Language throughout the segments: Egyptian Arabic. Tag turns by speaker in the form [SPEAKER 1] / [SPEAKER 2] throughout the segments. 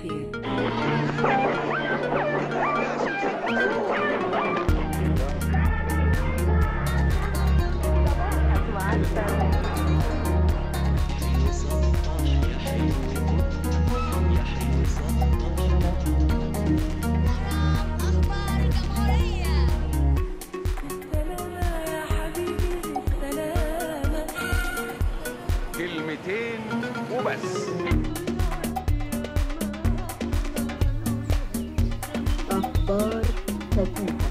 [SPEAKER 1] here.
[SPEAKER 2] أخبار الجمهورية
[SPEAKER 3] كلمتين وبس
[SPEAKER 4] أخبار خفيفة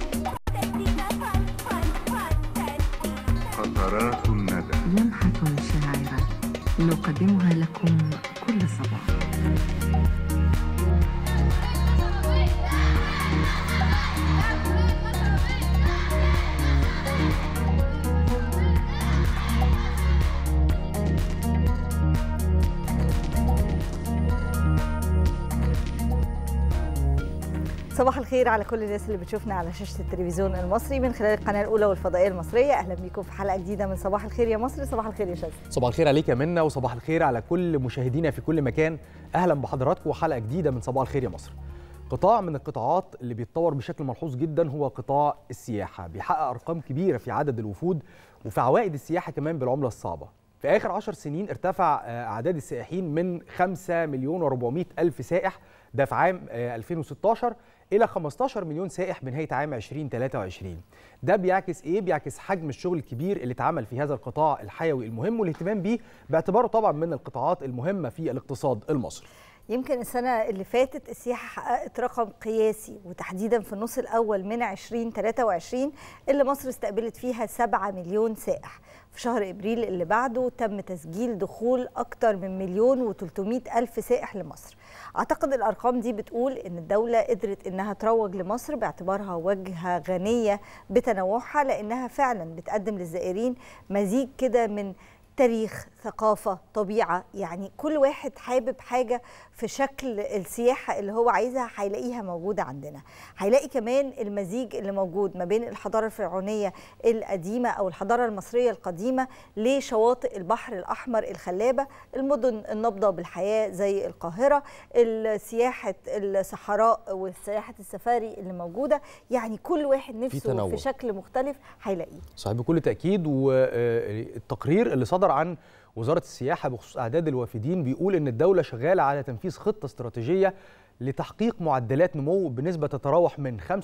[SPEAKER 5] قطرات الندى
[SPEAKER 1] لمحة شاعرة نقدمها لكم كل صباح
[SPEAKER 6] صباح الخير على كل الناس اللي بتشوفنا على شاشة التلفزيون المصري من خلال القناة الأولى والفضائية المصرية أهلا بيكم في حلقة جديدة من صباح الخير يا مصر صباح الخير يا شاذلي
[SPEAKER 7] صباح الخير عليك يا منى وصباح الخير على كل مشاهدينا في كل مكان اهلا بحضراتكم وحلقه جديده من صباح الخير يا مصر قطاع من القطاعات اللي بيتطور بشكل ملحوظ جدا هو قطاع السياحه بيحقق ارقام كبيره في عدد الوفود وفي عوائد السياحه كمان بالعمله الصعبه في اخر 10 سنين ارتفع آه، اعداد السائحين من 5 مليون و400 الف سائح ده في عام آه، 2016 الى 15 مليون سائح بنهايه عام 2023 ده بيعكس ايه بيعكس حجم الشغل الكبير اللي اتعمل في هذا القطاع الحيوي المهم والاهتمام بيه باعتباره طبعا من القطاعات المهمه في الاقتصاد المصري
[SPEAKER 6] يمكن السنة اللي فاتت السياحة حققت رقم قياسي وتحديدا في النص الأول من 2023 اللي مصر استقبلت فيها 7 مليون سائح في شهر إبريل اللي بعده تم تسجيل دخول أكتر من مليون و300 ألف سائح لمصر أعتقد الأرقام دي بتقول إن الدولة قدرت إنها تروج لمصر باعتبارها وجهة غنية بتنوعها لأنها فعلا بتقدم للزائرين مزيج كده من تاريخ ثقافة طبيعة يعني كل واحد حابب حاجة في شكل السياحة اللي هو عايزها هيلاقيها موجودة عندنا هيلاقي كمان المزيج اللي موجود ما بين الحضارة الفرعونية القديمة أو الحضارة المصرية القديمة لشواطئ البحر الأحمر الخلابة المدن النابضة بالحياة زي القاهرة سياحة الصحراء وسياحة السفاري اللي موجودة يعني كل واحد نفسه
[SPEAKER 7] تنوع.
[SPEAKER 6] في شكل مختلف هيلاقيه
[SPEAKER 7] صحيح بكل تاكيد والتقرير اللي صدر عن وزاره السياحه بخصوص اعداد الوافدين بيقول ان الدوله شغاله على تنفيذ خطه استراتيجيه لتحقيق معدلات نمو بنسبه تتراوح من 25%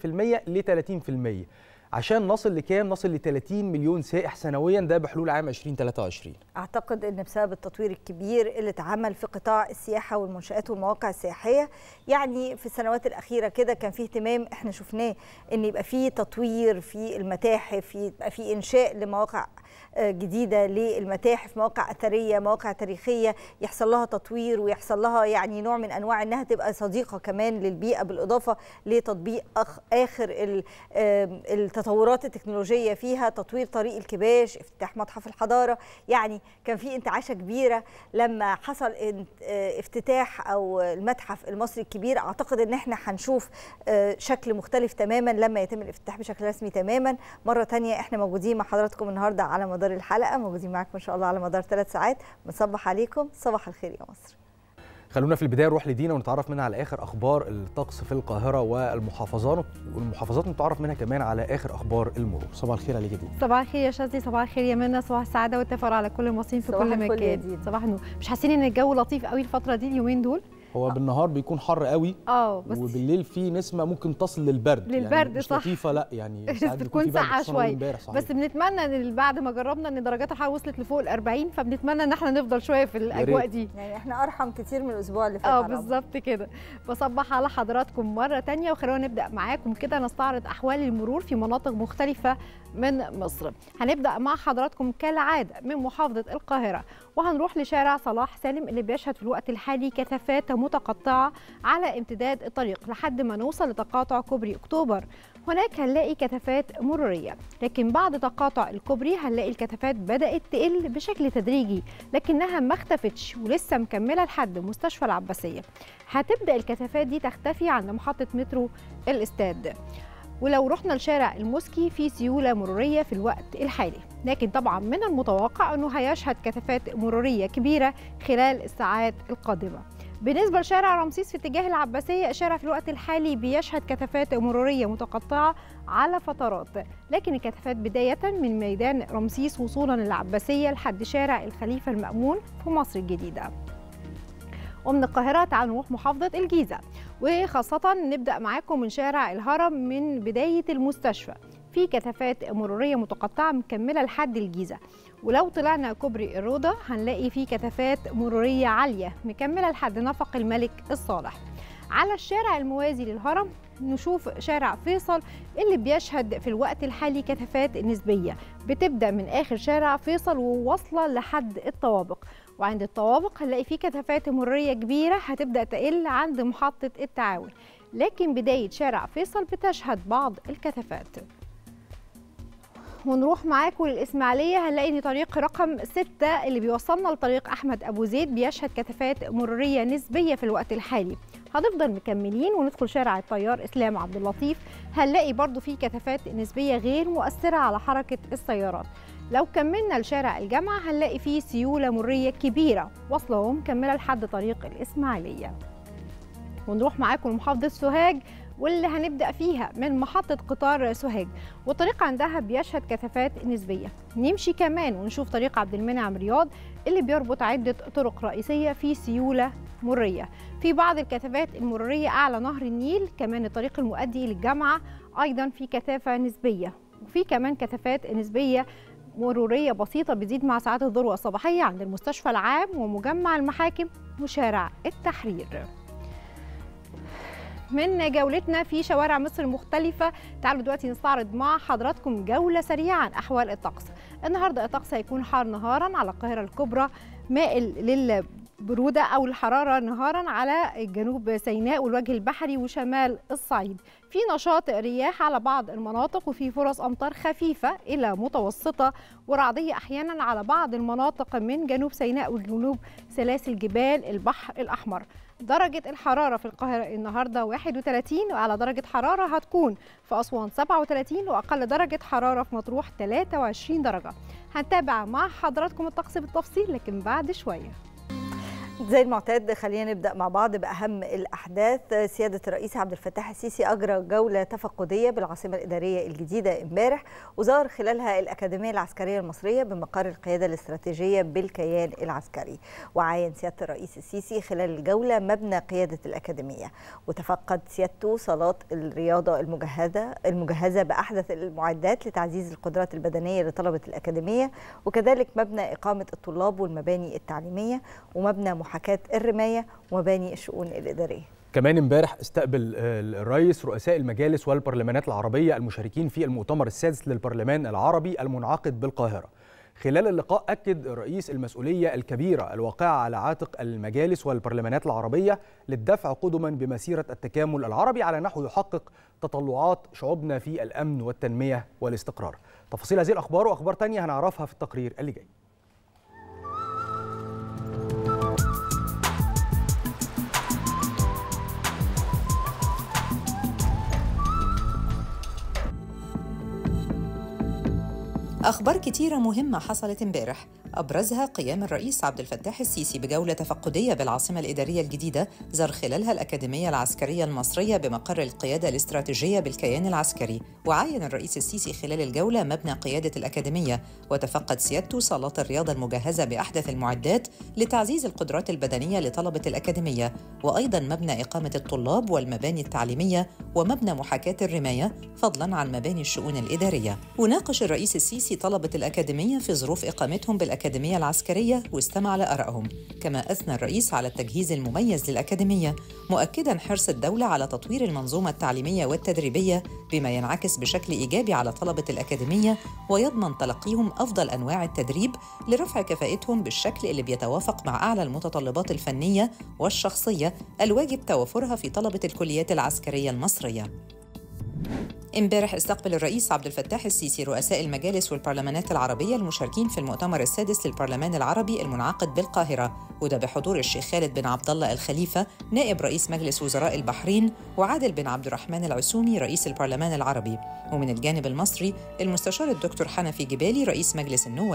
[SPEAKER 7] ل 30% عشان نصل لكام نصل ل 30 مليون سائح سنويا ده بحلول عام 2023
[SPEAKER 6] اعتقد ان بسبب التطوير الكبير اللي اتعمل في قطاع السياحه والمنشات والمواقع السياحيه يعني في السنوات الاخيره كده كان في اهتمام احنا شفناه ان يبقى في تطوير في المتاحف يبقى في انشاء لمواقع آه، جديده للمتاحف مواقع اثريه مواقع تاريخيه يحصل لها تطوير ويحصل لها يعني نوع من انواع انها تبقى صديقه كمان للبيئه بالاضافه لتطبيق أخ اخر ال- آم، التطورات التكنولوجيه فيها تطوير طريق الكباش افتتاح متحف الحضاره يعني كان في انتعاشه كبيره لما حصل ان- آه، افتتاح او المتحف المصري الكبير اعتقد ان احنا هنشوف آه، شكل مختلف تماما لما يتم الافتتاح بشكل رسمي تماما مره تانية احنا موجودين مع حضراتكم النهارده على مدار الحلقه موجودين معاكم ان شاء الله على مدار ثلاث ساعات بنصبح عليكم صباح الخير يا مصر
[SPEAKER 7] خلونا في البدايه نروح لدينا ونتعرف منها على اخر اخبار الطقس في القاهره والمحافظات والمحافظات نتعرف منها كمان على اخر اخبار المرور صباح الخير عليك يا دينا
[SPEAKER 8] صباح الخير يا شاذلي صباح الخير يا منى صباح السعاده والتفاؤل على كل المصريين في
[SPEAKER 6] صباح
[SPEAKER 8] كل
[SPEAKER 6] الفل يا
[SPEAKER 8] مكان
[SPEAKER 6] دينا.
[SPEAKER 8] صباح النور مش حاسين ان الجو لطيف قوي الفتره دي اليومين دول
[SPEAKER 7] هو بالنهار بيكون حر قوي
[SPEAKER 8] اه بس
[SPEAKER 7] وبالليل في نسمه ممكن تصل للبرد يعني
[SPEAKER 8] للبرد،
[SPEAKER 7] مش
[SPEAKER 8] صح.
[SPEAKER 7] لطيفه لا يعني
[SPEAKER 8] بس
[SPEAKER 7] ساعات بيكون
[SPEAKER 8] بتكون
[SPEAKER 7] في برد
[SPEAKER 8] ساقعه
[SPEAKER 7] خصوصاً أول
[SPEAKER 8] شويه
[SPEAKER 7] امبارح صحيح
[SPEAKER 8] بس بنتمنى ان بعد ما جربنا ان درجات الحراره وصلت لفوق ال 40 فبنتمنى ان احنا نفضل شويه في الاجواء
[SPEAKER 7] ريت.
[SPEAKER 8] دي
[SPEAKER 6] يعني احنا ارحم كتير من الاسبوع اللي فات
[SPEAKER 8] اه
[SPEAKER 6] على بعض.
[SPEAKER 8] بالظبط كده بصبح على حضراتكم مره تانية وخلونا نبدا معاكم كده نستعرض احوال المرور في مناطق مختلفه من مصر هنبدا مع حضراتكم كالعاده من محافظه القاهره وهنروح لشارع صلاح سالم اللي بيشهد في الوقت الحالي كثافات متقطعه على امتداد الطريق لحد ما نوصل لتقاطع كوبري اكتوبر هناك هنلاقي كثافات مروريه لكن بعد تقاطع الكوبري هنلاقي الكثافات بدات تقل بشكل تدريجي لكنها ما اختفتش ولسه مكمله لحد مستشفى العباسيه هتبدا الكثافات دي تختفي عند محطه مترو الاستاد ولو رحنا لشارع الموسكي في سيوله مروريه في الوقت الحالي لكن طبعا من المتوقع انه هيشهد كثافات مروريه كبيره خلال الساعات القادمه بالنسبة لشارع رمسيس في اتجاه العباسية الشارع في الوقت الحالي بيشهد كثافات مرورية متقطعة على فترات لكن الكثافات بداية من ميدان رمسيس وصولا للعباسية لحد شارع الخليفة المأمون في مصر الجديدة ومن القاهرة تعالوا نروح محافظة الجيزة وخاصة نبدأ معاكم من شارع الهرم من بداية المستشفى في كثافات مرورية متقطعة مكملة لحد الجيزة ولو طلعنا كوبري الروضة هنلاقي فيه كثافات مرورية عالية مكملة لحد نفق الملك الصالح على الشارع الموازي للهرم نشوف شارع فيصل اللي بيشهد في الوقت الحالي كثافات نسبية بتبدأ من آخر شارع فيصل وواصلة لحد الطوابق وعند الطوابق هنلاقي فيه كثافات مرورية كبيرة هتبدأ تقل عند محطة التعاون لكن بداية شارع فيصل بتشهد بعض الكثافات ونروح معاكم للإسماعيلية هنلاقي إن طريق رقم 6 اللي بيوصلنا لطريق أحمد أبو زيد بيشهد كثافات مرورية نسبية في الوقت الحالي هنفضل مكملين وندخل شارع الطيار إسلام عبد اللطيف هنلاقي برضو في كثافات نسبية غير مؤثرة على حركة السيارات لو كملنا لشارع الجامعة هنلاقي فيه سيولة مرية كبيرة واصلة ومكملة لحد طريق الإسماعيلية ونروح معاكم لمحافظة سوهاج واللي هنبدأ فيها من محطة قطار سوهاج والطريق عندها بيشهد كثافات نسبية نمشي كمان ونشوف طريق عبد المنعم رياض اللي بيربط عدة طرق رئيسية في سيولة مرية في بعض الكثافات المرورية أعلى نهر النيل كمان الطريق المؤدي للجامعة أيضا في كثافة نسبية وفي كمان كثافات نسبية مرورية بسيطة بتزيد مع ساعات الذروة الصباحية عند المستشفى العام ومجمع المحاكم وشارع التحرير من جولتنا في شوارع مصر المختلفة تعالوا دلوقتي نستعرض مع حضراتكم جولة سريعة عن أحوال الطقس النهاردة الطقس هيكون حار نهارا على القاهرة الكبرى مائل للبرودة أو الحرارة نهارا على جنوب سيناء والوجه البحري وشمال الصعيد في نشاط رياح على بعض المناطق وفي فرص أمطار خفيفة إلى متوسطة ورعدية أحيانا على بعض المناطق من جنوب سيناء وجنوب سلاسل جبال البحر الأحمر درجة الحرارة في القاهرة النهاردة 31 وأعلى درجة حرارة هتكون في أسوان 37 وأقل درجة حرارة في مطروح 23 درجة هنتابع مع حضراتكم الطقس بالتفصيل لكن بعد شوية
[SPEAKER 6] زي المعتاد خلينا نبدا مع بعض باهم الاحداث سياده الرئيس عبد الفتاح السيسي اجرى جوله تفقديه بالعاصمه الاداريه الجديده امبارح وزار خلالها الاكاديميه العسكريه المصريه بمقر القياده الاستراتيجيه بالكيان العسكري وعاين سياده الرئيس السيسي خلال الجوله مبنى قياده الاكاديميه وتفقد سيادته صالات الرياضه المجهزه المجهزه باحدث المعدات لتعزيز القدرات البدنيه لطلبه الاكاديميه وكذلك مبنى اقامه الطلاب والمباني التعليميه ومبنى محاكاة الرماية ومباني الشؤون الإدارية
[SPEAKER 7] كمان امبارح استقبل الرئيس رؤساء المجالس والبرلمانات العربية المشاركين في المؤتمر السادس للبرلمان العربي المنعقد بالقاهرة خلال اللقاء أكد الرئيس المسؤولية الكبيرة الواقعة على عاتق المجالس والبرلمانات العربية للدفع قدما بمسيرة التكامل العربي على نحو يحقق تطلعات شعوبنا في الأمن والتنمية والاستقرار تفاصيل هذه الأخبار وأخبار تانية هنعرفها في التقرير اللي جاي
[SPEAKER 5] أخبار كتيرة مهمة حصلت امبارح أبرزها قيام الرئيس عبد الفتاح السيسي بجولة تفقدية بالعاصمة الإدارية الجديدة زار خلالها الأكاديمية العسكرية المصرية بمقر القيادة الاستراتيجية بالكيان العسكري وعاين الرئيس السيسي خلال الجولة مبنى قيادة الأكاديمية وتفقد سيادته صالات الرياضة المجهزة بأحدث المعدات لتعزيز القدرات البدنية لطلبة الأكاديمية وأيضا مبنى إقامة الطلاب والمباني التعليمية ومبنى محاكاة الرماية فضلا عن مباني الشؤون الإدارية وناقش الرئيس السيسي طلبة الأكاديمية في ظروف إقامتهم بالأكاديمية الأكاديمية العسكرية واستمع لآرائهم كما أثنى الرئيس على التجهيز المميز للأكاديمية مؤكدا حرص الدولة على تطوير المنظومة التعليمية والتدريبية بما ينعكس بشكل إيجابي على طلبة الأكاديمية ويضمن تلقيهم أفضل أنواع التدريب لرفع كفاءتهم بالشكل اللي بيتوافق مع أعلى المتطلبات الفنية والشخصية الواجب توافرها في طلبة الكليات العسكرية المصرية امبارح استقبل الرئيس عبد الفتاح السيسي رؤساء المجالس والبرلمانات العربية المشاركين في المؤتمر السادس للبرلمان العربي المنعقد بالقاهرة وده بحضور الشيخ خالد بن عبد الله الخليفة نائب رئيس مجلس وزراء البحرين وعادل بن عبد الرحمن العسومي رئيس البرلمان العربي ومن الجانب المصري المستشار الدكتور حنفي جبالي رئيس مجلس النواب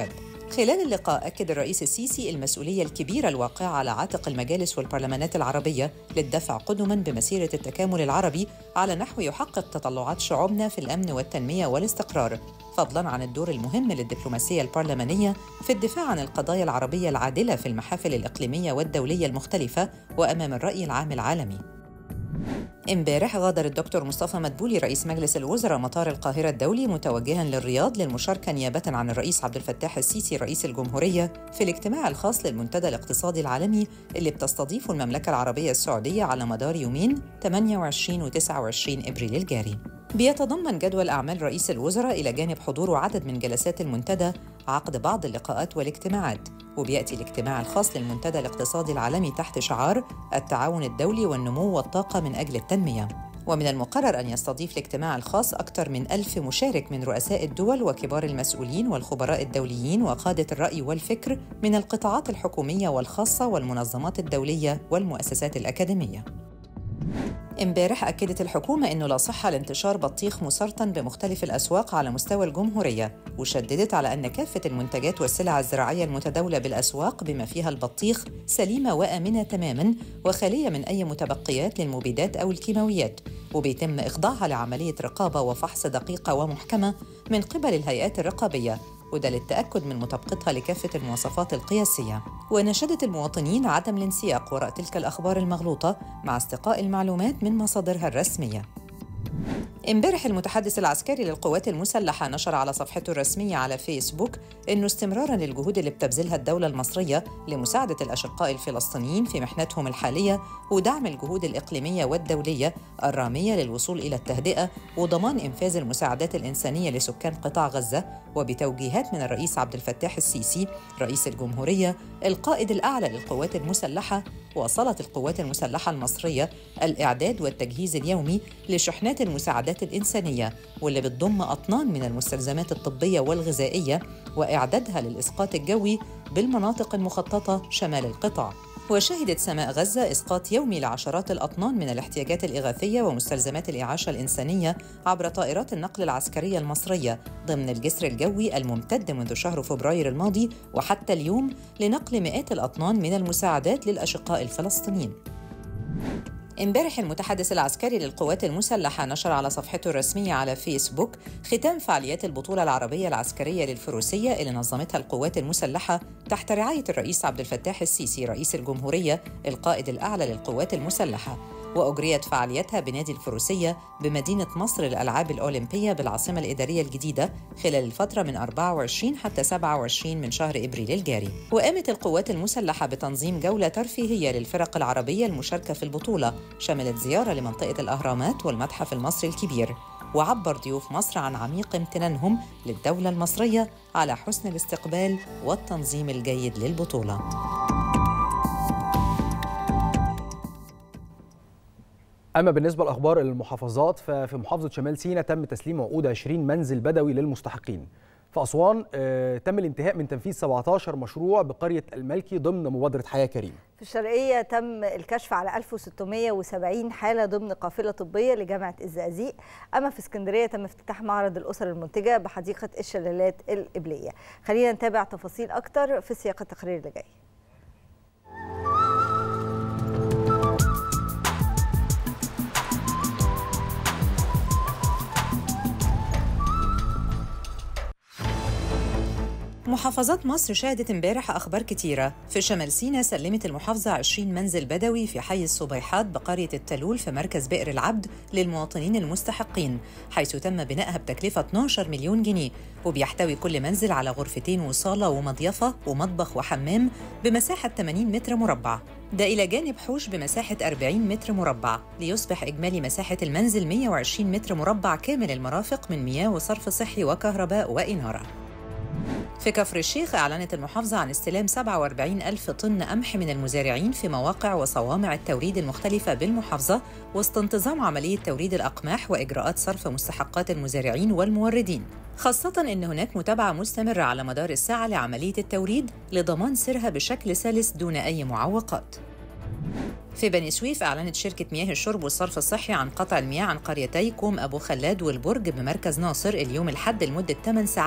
[SPEAKER 5] خلال اللقاء أكد الرئيس السيسي المسؤولية الكبيرة الواقعة على عاتق المجالس والبرلمانات العربية للدفع قدما بمسيرة التكامل العربي على نحو يحقق تطلعات شعوبنا في الأمن والتنمية والاستقرار فضلا عن الدور المهم للدبلوماسية البرلمانية في الدفاع عن القضايا العربية العادلة في المحافل الإقليمية والدولية المختلفة وأمام الرأي العام العالمي امبارح غادر الدكتور مصطفى مدبولي رئيس مجلس الوزراء مطار القاهرة الدولي متوجها للرياض للمشاركة نيابة عن الرئيس عبد الفتاح السيسي رئيس الجمهورية في الاجتماع الخاص للمنتدى الاقتصادي العالمي اللي بتستضيفه المملكة العربية السعودية على مدار يومين 28 و 29 ابريل الجاري. بيتضمن جدول أعمال رئيس الوزراء إلى جانب حضوره عدد من جلسات المنتدى عقد بعض اللقاءات والاجتماعات وبيأتي الاجتماع الخاص للمنتدى الاقتصادي العالمي تحت شعار التعاون الدولي والنمو والطاقة من أجل التنمية ومن المقرر أن يستضيف الاجتماع الخاص أكثر من ألف مشارك من رؤساء الدول وكبار المسؤولين والخبراء الدوليين وقادة الرأي والفكر من القطاعات الحكومية والخاصة والمنظمات الدولية والمؤسسات الأكاديمية امبارح أكدت الحكومة أنه لا صحة لانتشار بطيخ مسرطن بمختلف الأسواق على مستوى الجمهورية وشددت على أن كافة المنتجات والسلع الزراعية المتداولة بالأسواق بما فيها البطيخ سليمة وآمنة تماماً وخالية من أي متبقيات للمبيدات أو الكيماويات وبيتم إخضاعها لعملية رقابة وفحص دقيقة ومحكمة من قبل الهيئات الرقابية وده للتأكد من مطابقتها لكافة المواصفات القياسية ونشدت المواطنين عدم الانسياق وراء تلك الأخبار المغلوطة مع استقاء المعلومات من مصادرها الرسمية امبارح المتحدث العسكري للقوات المسلحة نشر على صفحته الرسمية على فيسبوك أنه استمراراً للجهود اللي بتبذلها الدولة المصرية لمساعدة الأشقاء الفلسطينيين في محنتهم الحالية ودعم الجهود الإقليمية والدولية الرامية للوصول إلى التهدئة وضمان إنفاذ المساعدات الإنسانية لسكان قطاع غزة وبتوجيهات من الرئيس عبد الفتاح السيسي رئيس الجمهورية القائد الأعلى للقوات المسلحة واصلت القوات المسلحة المصرية الإعداد والتجهيز اليومي لشحنات المساعدات الإنسانية واللي بتضم أطنان من المستلزمات الطبية والغذائية وإعدادها للإسقاط الجوي بالمناطق المخططة شمال القطاع وشهدت سماء غزة إسقاط يومي لعشرات الأطنان من الاحتياجات الإغاثية ومستلزمات الإعاشة الإنسانية عبر طائرات النقل العسكرية المصرية ضمن الجسر الجوي الممتد منذ شهر فبراير الماضي وحتى اليوم لنقل مئات الأطنان من المساعدات للأشقاء الفلسطينيين. امبارح المتحدث العسكري للقوات المسلحة نشر على صفحته الرسمية على فيسبوك ختام فعاليات البطولة العربية العسكرية للفروسية اللي نظمتها القوات المسلحة تحت رعاية الرئيس عبد الفتاح السيسي رئيس الجمهورية القائد الأعلى للقوات المسلحة وأجريت فعاليتها بنادي الفروسية بمدينة مصر للألعاب الأولمبية بالعاصمة الإدارية الجديدة خلال الفترة من 24 حتى 27 من شهر إبريل الجاري وقامت القوات المسلحة بتنظيم جولة ترفيهية للفرق العربية المشاركة في البطولة شملت زيارة لمنطقة الأهرامات والمتحف المصري الكبير وعبر ضيوف مصر عن عميق امتنانهم للدولة المصرية على حسن الاستقبال والتنظيم الجيد للبطولة
[SPEAKER 7] اما بالنسبه لاخبار المحافظات ففي محافظه شمال سيناء تم تسليم عقود 20 منزل بدوي للمستحقين في اسوان آه، تم الانتهاء من تنفيذ 17 مشروع بقريه الملكي ضمن مبادره حياه كريمه
[SPEAKER 6] في الشرقية تم الكشف على 1670 حالة ضمن قافلة طبية لجامعة الزقازيق أما في اسكندرية تم افتتاح معرض الأسر المنتجة بحديقة الشلالات الإبلية خلينا نتابع تفاصيل أكتر في سياق التقرير اللي جاي
[SPEAKER 5] محافظات مصر شهدت امبارح أخبار كتيرة في شمال سيناء سلمت المحافظة 20 منزل بدوي في حي الصبيحات بقرية التلول في مركز بئر العبد للمواطنين المستحقين حيث تم بنائها بتكلفة 12 مليون جنيه وبيحتوي كل منزل على غرفتين وصالة ومضيفة ومطبخ وحمام بمساحة 80 متر مربع ده إلى جانب حوش بمساحة 40 متر مربع ليصبح إجمالي مساحة المنزل 120 متر مربع كامل المرافق من مياه وصرف صحي وكهرباء وإنارة في كفر الشيخ أعلنت المحافظة عن استلام 47 ألف طن قمح من المزارعين في مواقع وصوامع التوريد المختلفة بالمحافظة وسط انتظام عملية توريد الأقماح وإجراءات صرف مستحقات المزارعين والموردين خاصة أن هناك متابعة مستمرة على مدار الساعة لعملية التوريد لضمان سيرها بشكل سلس دون أي معوقات في بني سويف أعلنت شركة مياه الشرب والصرف الصحي عن قطع المياه عن قريتي كوم أبو خلاد والبرج بمركز ناصر اليوم الحد لمدة 8 ساعات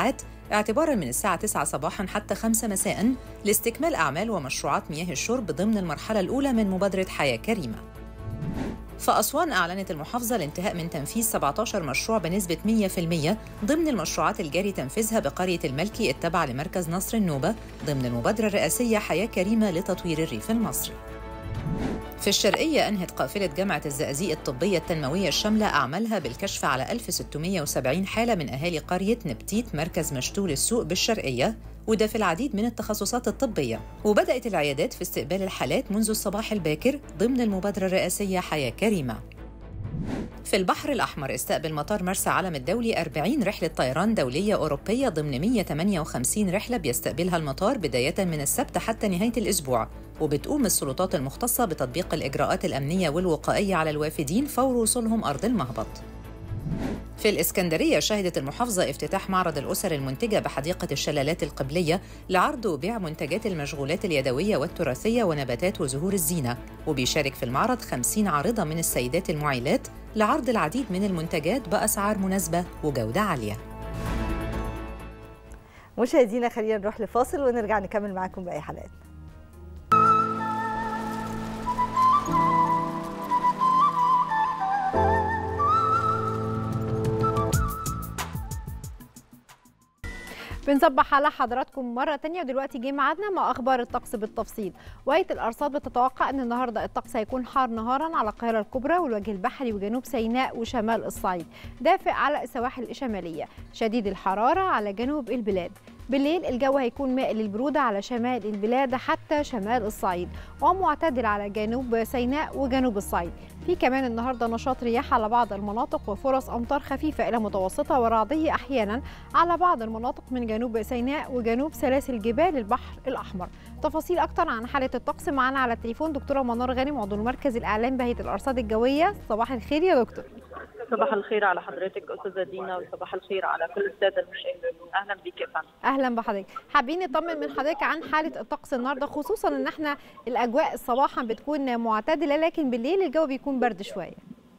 [SPEAKER 5] اعتباراً من الساعة 9 صباحاً حتى 5 مساءً لاستكمال أعمال ومشروعات مياه الشرب ضمن المرحلة الأولى من مبادرة حياة كريمة. فأسوان أعلنت المحافظة الانتهاء من تنفيذ 17 مشروع بنسبة 100% ضمن المشروعات الجاري تنفيذها بقرية الملكي التابعة لمركز نصر النوبة ضمن المبادرة الرئاسية حياة كريمة لتطوير الريف المصري. في الشرقية أنهت قافلة جامعة الزقازيق الطبية التنموية الشاملة أعمالها بالكشف على 1670 حالة من أهالي قرية نبتيت مركز مشتول السوق بالشرقية وده في العديد من التخصصات الطبية وبدأت العيادات في استقبال الحالات منذ الصباح الباكر ضمن المبادرة الرئاسية حياة كريمة في البحر الأحمر استقبل مطار مرسى علم الدولي 40 رحلة طيران دولية أوروبية ضمن 158 رحلة بيستقبلها المطار بداية من السبت حتى نهاية الأسبوع وبتقوم السلطات المختصة بتطبيق الإجراءات الأمنية والوقائية على الوافدين فور وصولهم أرض المهبط في الإسكندرية شهدت المحافظة افتتاح معرض الأسر المنتجة بحديقة الشلالات القبلية لعرض وبيع منتجات المشغولات اليدوية والتراثية ونباتات وزهور الزينة وبيشارك في المعرض 50 عارضة من السيدات المعيلات لعرض العديد من المنتجات بأسعار مناسبة وجودة عالية
[SPEAKER 6] مشاهدينا خلينا نروح لفاصل ونرجع نكمل معاكم باقي حلقات
[SPEAKER 8] بنصبح على حضراتكم مرة تانية ودلوقتي جه ميعادنا مع أخبار الطقس بالتفصيل وهيئة الأرصاد بتتوقع أن النهاردة الطقس هيكون حار نهارا على القاهرة الكبرى والوجه البحري وجنوب سيناء وشمال الصعيد دافئ على السواحل الشمالية شديد الحرارة على جنوب البلاد بالليل الجو هيكون مائل للبرودة على شمال البلاد حتى شمال الصعيد ومعتدل على جنوب سيناء وجنوب الصعيد في كمان النهارده نشاط رياح على بعض المناطق وفرص امطار خفيفه الى متوسطه ورعديه احيانا على بعض المناطق من جنوب سيناء وجنوب سلاسل جبال البحر الاحمر تفاصيل اكتر عن حاله الطقس معانا على التليفون دكتوره منار غانم عضو المركز الاعلام بهيئه الارصاد الجويه صباح الخير يا دكتور
[SPEAKER 9] صباح الخير على حضرتك استاذه دينا وصباح الخير على كل الساده المشاهدين اهلا بيك يا فندم
[SPEAKER 8] اهلا بحضرتك حابين نطمن من حضرتك عن حاله الطقس النهارده خصوصا ان احنا الاجواء صباحا بتكون معتدله لكن بالليل الجو بيكون برد شويه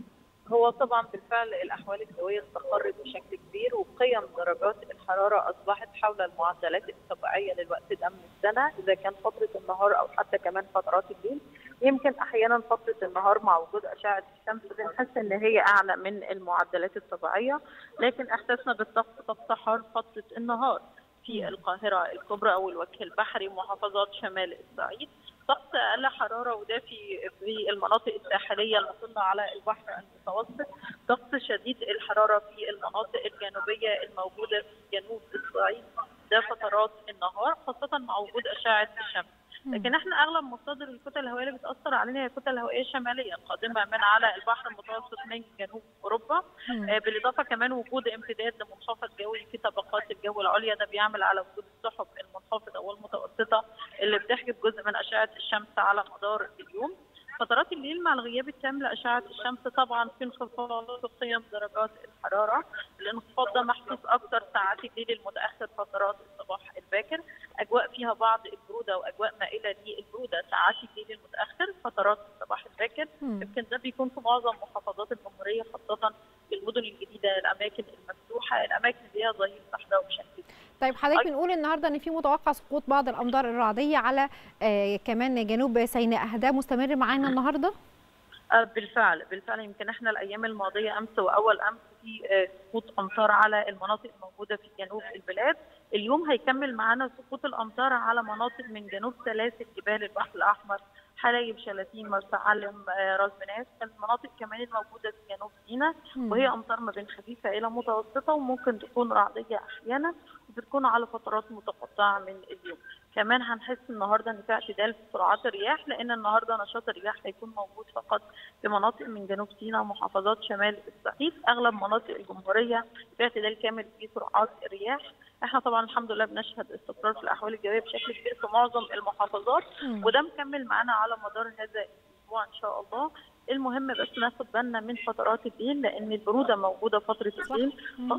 [SPEAKER 9] هو طبعا بالفعل الاحوال الجويه استقرت بشكل كبير وقيم درجات الحراره اصبحت حول المعدلات الطبيعيه للوقت ده من السنه اذا كان فتره النهار او حتى كمان فترات الليل يمكن احيانا فتره النهار مع وجود اشعه الشمس بنحس ان هي اعلى من المعدلات الطبيعيه لكن احساسنا بالطقس طقس حار فتره النهار في القاهره الكبرى او الوجه البحري محافظات شمال الصعيد طقس اقل حراره ودافي في المناطق الساحليه المطله على البحر المتوسط طقس شديد الحراره في المناطق الجنوبيه الموجوده في جنوب الصعيد ده فترات النهار خاصه مع وجود اشعه الشمس لكن احنا اغلب مصادر الكتل الهوائيه اللي بتاثر علينا هي كتل هوائيه شماليه قادمه من على البحر المتوسط من جنوب اوروبا آه بالاضافه كمان وجود امتداد لمنخفض جوي في طبقات الجو العليا ده بيعمل على وجود السحب المنخفضه والمتوسطه اللي بتحجب جزء من اشعه الشمس على مدار اليوم فترات الليل مع الغياب التام لاشعه الشمس طبعا في انخفاض في قيم درجات الحراره الانخفاض ده محسوس اكثر ساعات الليل المتاخر فترات الصباح الباكر اجواء فيها بعض البروده واجواء مائله للبروده ساعات الليل المتاخر فترات الصباح الباكر يمكن ده بيكون في معظم محافظات الجمهوريه خاصه في المدن الجديده الاماكن المفتوحه الاماكن اللي هي ظهير صحراء بشكل كبير
[SPEAKER 8] طيب حضرتك بنقول النهارده ان في متوقع سقوط بعض الامطار الرعديه على آه كمان جنوب سيناء ده مستمر معانا النهارده
[SPEAKER 9] آه بالفعل بالفعل يمكن احنا الايام الماضيه امس واول امس في آه سقوط امطار على المناطق الموجوده في جنوب البلاد اليوم هيكمل معانا سقوط الامطار على مناطق من جنوب سلاسل جبال البحر الاحمر حلايب شلاتين مرسى علم راس بناس المناطق كمان الموجوده في جنوب سيناء وهي امطار ما بين خفيفه الى متوسطه وممكن تكون رعديه احيانا وبتكون على فترات متقطعه من اليوم كمان هنحس النهارده ان في اعتدال في سرعات الرياح لان النهارده نشاط الرياح هيكون موجود فقط في مناطق من جنوب سيناء ومحافظات شمال الصعيد اغلب مناطق الجمهوريه في اعتدال كامل في سرعات الرياح احنا طبعا الحمد لله بنشهد استقرار في الاحوال الجويه بشكل كبير في معظم المحافظات وده مكمل معانا على مدار هذا الاسبوع ان شاء الله المهم بس ناخد بالنا من فترات الليل لان البروده موجوده فتره الليل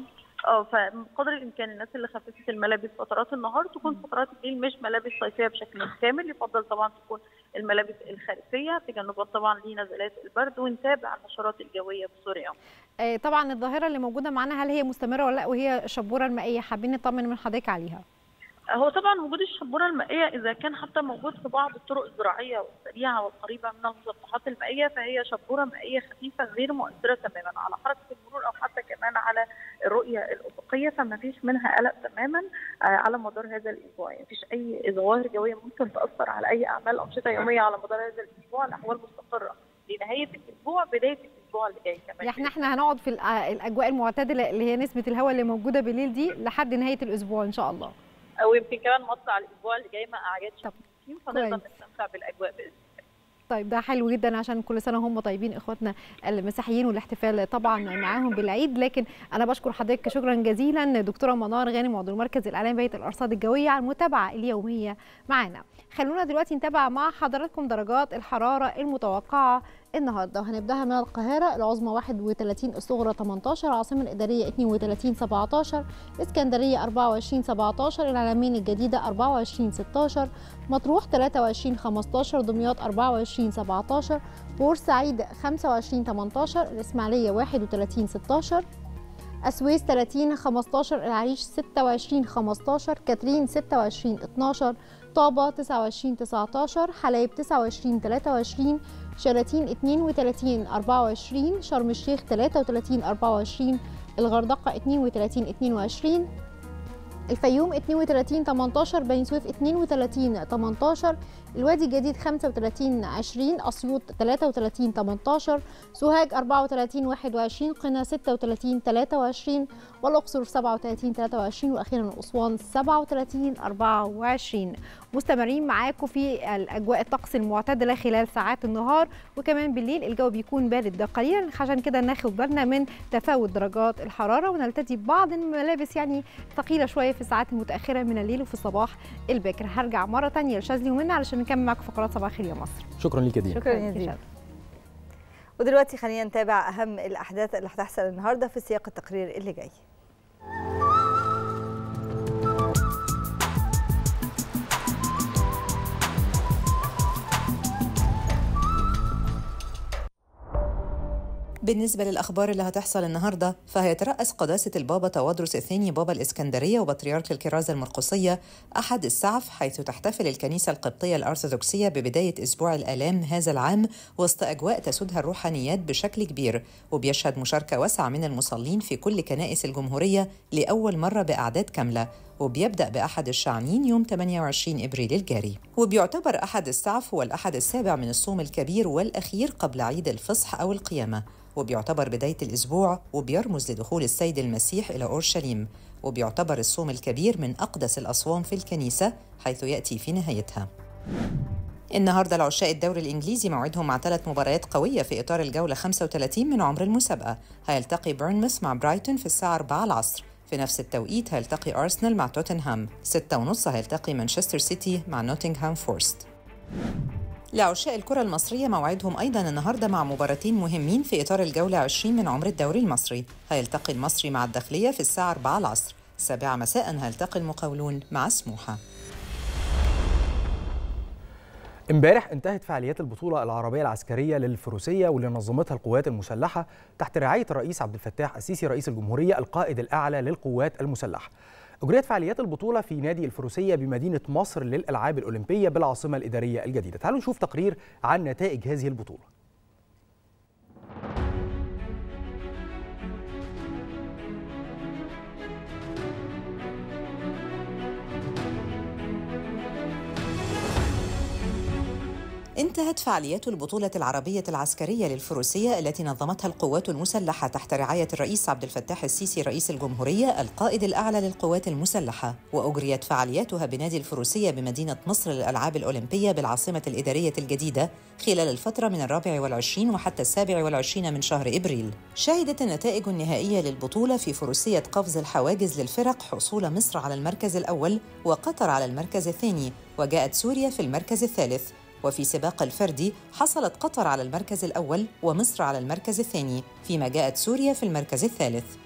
[SPEAKER 9] اه فقدر الامكان الناس اللي خففت الملابس فترات النهار تكون فترات الليل مش ملابس صيفيه بشكل كامل يفضل طبعا تكون الملابس الخريفيه تجنبا طبعا لنزلات البرد ونتابع النشرات الجويه بسرعه.
[SPEAKER 8] آه، طبعا الظاهره اللي موجوده معانا هل هي مستمره ولا لا وهي الشبوره المائيه حابين نطمن من حضرتك عليها
[SPEAKER 9] هو طبعا وجود الشبوره المائيه اذا كان حتى موجود في بعض الطرق الزراعيه والسريعه والقريبه من المسطحات المائيه فهي شبوره مائيه خفيفه غير مؤثره تماما على حركه المرور او حتى كمان على الرؤيه الافقيه فما فيش منها قلق تماما آه، على مدار هذا الاسبوع يعني مفيش اي ظواهر جويه ممكن تاثر على اي اعمال انشطه يوميه على مدار هذا الاسبوع الاحوال مستقره لنهايه الاسبوع بدايه الاسبوع اللي جاي كمان
[SPEAKER 8] يعني احنا هنقعد في الأ- الاجواء المعتدله اللي هي نسبه الهواء اللي موجوده بالليل دي لحد نهايه الاسبوع ان شاء الله
[SPEAKER 9] او يمكن كمان مطلع الاسبوع اللي جاي ما اعجبش
[SPEAKER 8] طب،
[SPEAKER 9] كتير فنقدر
[SPEAKER 8] كويس.
[SPEAKER 9] نستمتع بالاجواء باذن
[SPEAKER 8] طيب ده حلو جدا عشان كل سنه هم طيبين اخواتنا المسيحيين والاحتفال طبعا معاهم بالعيد لكن انا بشكر حضرتك شكرا جزيلا دكتوره منار غانم عضو المركز الاعلامي بيت الارصاد الجويه على المتابعه اليوميه معانا خلونا دلوقتي نتابع مع حضراتكم درجات الحراره المتوقعه النهارده وهنبداها من القاهره العظمى 31 الصغرى 18 العاصمه الاداريه 32 17 اسكندريه 24 17 العلمين الجديده 24 16 مطروح 23 15 دمياط 24 17 بورسعيد 25 18 الإسماعيلية 31 16 السويس 30 15 العريش 26 15 كاترين 26 12 طابة 29 19 حلايب 29 23 شلاتين 32 24 شرم الشيخ 33 24 الغردقة 32 22 الفيوم 32 18 بني سويف 32 18 الوادي الجديد 35 20 اسيوط 33 18 سوهاج 34 21 قنا 36 23 والاقصر 37 23 واخيرا اسوان 37 24 مستمرين معاكم في الاجواء الطقس المعتدله خلال ساعات النهار وكمان بالليل الجو بيكون بارد قليلا عشان كده ناخد بالنا من تفاوت درجات الحراره ونلتدي ببعض الملابس يعني ثقيله شويه في الساعات المتاخره من الليل وفي الصباح الباكر هرجع مره تانية لشاذلي ومنى علشان نكمل معاكم فقرات صباح الخير يا مصر
[SPEAKER 7] شكرا ليك يا دينا
[SPEAKER 6] شكرا يا زينب ودلوقتي خلينا نتابع اهم الاحداث اللي هتحصل النهارده في سياق التقرير اللي جاي
[SPEAKER 5] بالنسبة للأخبار اللي هتحصل النهاردة فهيترأس قداسة البابا توادرس الثاني بابا الإسكندرية وبطريرك الكرازة المرقسية أحد السعف حيث تحتفل الكنيسة القبطية الأرثوذكسية ببداية أسبوع الآلام هذا العام وسط أجواء تسودها الروحانيات بشكل كبير وبيشهد مشاركة واسعة من المصلين في كل كنائس الجمهورية لأول مرة بأعداد كاملة وبيبدأ بأحد الشعنين يوم 28 إبريل الجاري وبيعتبر أحد السعف هو الأحد السابع من الصوم الكبير والأخير قبل عيد الفصح أو القيامة وبيعتبر بداية الأسبوع وبيرمز لدخول السيد المسيح إلى أورشليم وبيعتبر الصوم الكبير من أقدس الأصوام في الكنيسة حيث يأتي في نهايتها النهارده العشاء الدوري الانجليزي موعدهم مع ثلاث مباريات قويه في اطار الجوله 35 من عمر المسابقه هيلتقي بيرنموث مع برايتون في الساعه 4 العصر في نفس التوقيت هيلتقي ارسنال مع توتنهام 6 ونص هيلتقي مانشستر سيتي مع نوتنغهام فورست لعشاء الكرة المصرية موعدهم أيضا النهاردة مع مباراتين مهمين في إطار الجولة 20 من عمر الدوري المصري هيلتقي المصري مع الداخلية في الساعة 4 العصر السابعة مساء هيلتقي المقاولون مع سموحة
[SPEAKER 7] امبارح انتهت فعاليات البطولة العربية العسكرية للفروسية واللي نظمتها القوات المسلحة تحت رعاية الرئيس عبد الفتاح السيسي رئيس الجمهورية القائد الأعلى للقوات المسلحة. أجريت فعاليات البطولة في نادي الفروسية بمدينة مصر للألعاب الأولمبية بالعاصمة الإدارية الجديدة. تعالوا نشوف تقرير عن نتائج هذه البطولة.
[SPEAKER 5] انتهت فعاليات البطولة العربية العسكرية للفروسية التي نظمتها القوات المسلحة تحت رعاية الرئيس عبد الفتاح السيسي رئيس الجمهورية القائد الأعلى للقوات المسلحة وأجريت فعالياتها بنادي الفروسية بمدينة مصر للألعاب الأولمبية بالعاصمة الإدارية الجديدة خلال الفترة من الرابع والعشرين وحتى السابع والعشرين من شهر إبريل شهدت النتائج النهائية للبطولة في فروسية قفز الحواجز للفرق حصول مصر على المركز الأول وقطر على المركز الثاني وجاءت سوريا في المركز الثالث وفي سباق الفردي حصلت قطر على المركز الأول ومصر على المركز الثاني فيما جاءت سوريا في المركز الثالث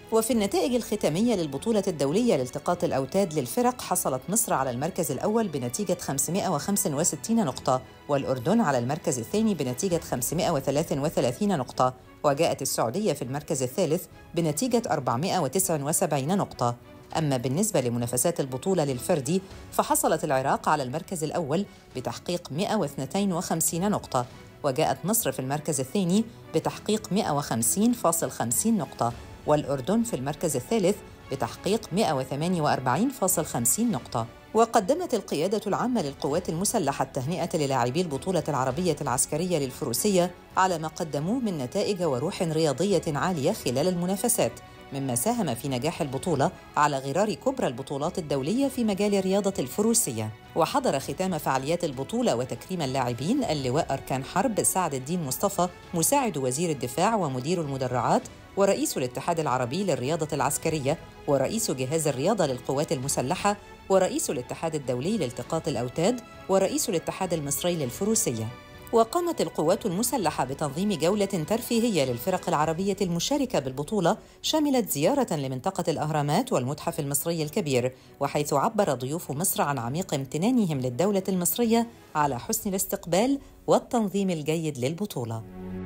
[SPEAKER 5] وفي النتائج الختامية للبطولة الدولية لالتقاط الأوتاد للفرق حصلت مصر على المركز الأول بنتيجة 565 نقطة والأردن على المركز الثاني بنتيجة 533 نقطة وجاءت السعودية في المركز الثالث بنتيجة 479 نقطة أما بالنسبة لمنافسات البطولة للفردي فحصلت العراق على المركز الأول بتحقيق 152 نقطة وجاءت مصر في المركز الثاني بتحقيق 150.50 نقطة والأردن في المركز الثالث بتحقيق 148.50 نقطة وقدمت القيادة العامة للقوات المسلحة التهنئة للاعبي البطولة العربية العسكرية للفروسية على ما قدموه من نتائج وروح رياضية عالية خلال المنافسات مما ساهم في نجاح البطولة على غرار كبرى البطولات الدولية في مجال رياضة الفروسية وحضر ختام فعاليات البطولة وتكريم اللاعبين اللواء أركان حرب سعد الدين مصطفى مساعد وزير الدفاع ومدير المدرعات ورئيس الاتحاد العربي للرياضة العسكرية ورئيس جهاز الرياضة للقوات المسلحة ورئيس الاتحاد الدولي لالتقاط الأوتاد ورئيس الاتحاد المصري للفروسية وقامت القوات المسلحة بتنظيم جولة ترفيهية للفرق العربية المشاركة بالبطولة شملت زيارة لمنطقة الأهرامات والمتحف المصري الكبير وحيث عبر ضيوف مصر عن عميق امتنانهم للدولة المصرية على حسن الاستقبال والتنظيم الجيد للبطولة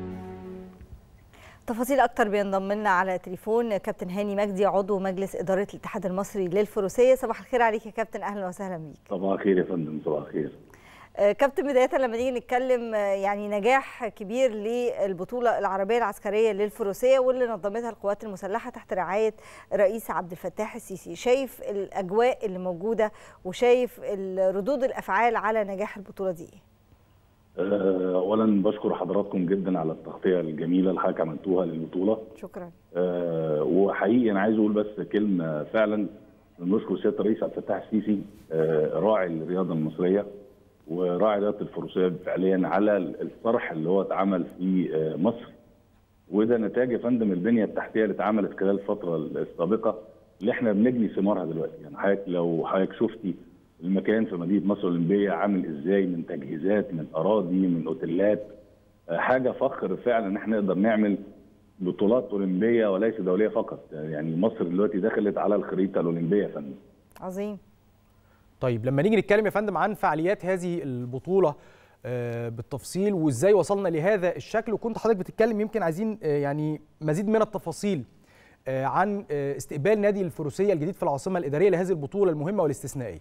[SPEAKER 6] تفاصيل اكتر بينضم لنا على تليفون كابتن هاني مجدي عضو مجلس اداره الاتحاد المصري للفروسيه صباح الخير عليك يا كابتن اهلا وسهلا بيك
[SPEAKER 10] صباح الخير يا فندم صباح الخير
[SPEAKER 6] آه، كابتن بدايه لما نيجي نتكلم آه، يعني نجاح كبير للبطوله العربيه العسكريه للفروسيه واللي نظمتها القوات المسلحه تحت رعايه الرئيس عبد الفتاح السيسي شايف الاجواء اللي موجوده وشايف ال- ردود الافعال على نجاح البطوله دي إيه؟
[SPEAKER 10] آه، اولا بشكر حضراتكم جدا على التغطيه الجميله اللي حضرتك عملتوها للبطوله
[SPEAKER 6] شكرا
[SPEAKER 10] آه، وحقيقي انا عايز اقول بس كلمه فعلا بنشكر سياده الرئيس عبد الفتاح السيسي آه، راعي الرياضه المصريه وراعي رياضه الفروسيه فعليا على الطرح اللي هو اتعمل في آه، مصر وده نتاج يا فندم البنيه التحتيه اللي اتعملت خلال الفتره السابقه اللي احنا بنجني ثمارها دلوقتي يعني حضرتك لو حضرتك شفتي المكان في مدينه مصر الاولمبيه عامل ازاي من تجهيزات من اراضي من اوتيلات آه، حاجه فخر فعلا ان احنا نقدر نعمل بطولات اولمبيه وليس دوليه فقط يعني مصر دلوقتي دخلت على الخريطه الاولمبيه يا فندم
[SPEAKER 6] عظيم
[SPEAKER 7] طيب لما نيجي نتكلم يا فندم عن فعاليات هذه البطوله آه، بالتفصيل وازاي وصلنا لهذا الشكل وكنت حضرتك بتتكلم يمكن عايزين آه، يعني مزيد من التفاصيل آه، عن آه، استقبال نادي الفروسيه الجديد في العاصمه الاداريه لهذه البطوله المهمه والاستثنائيه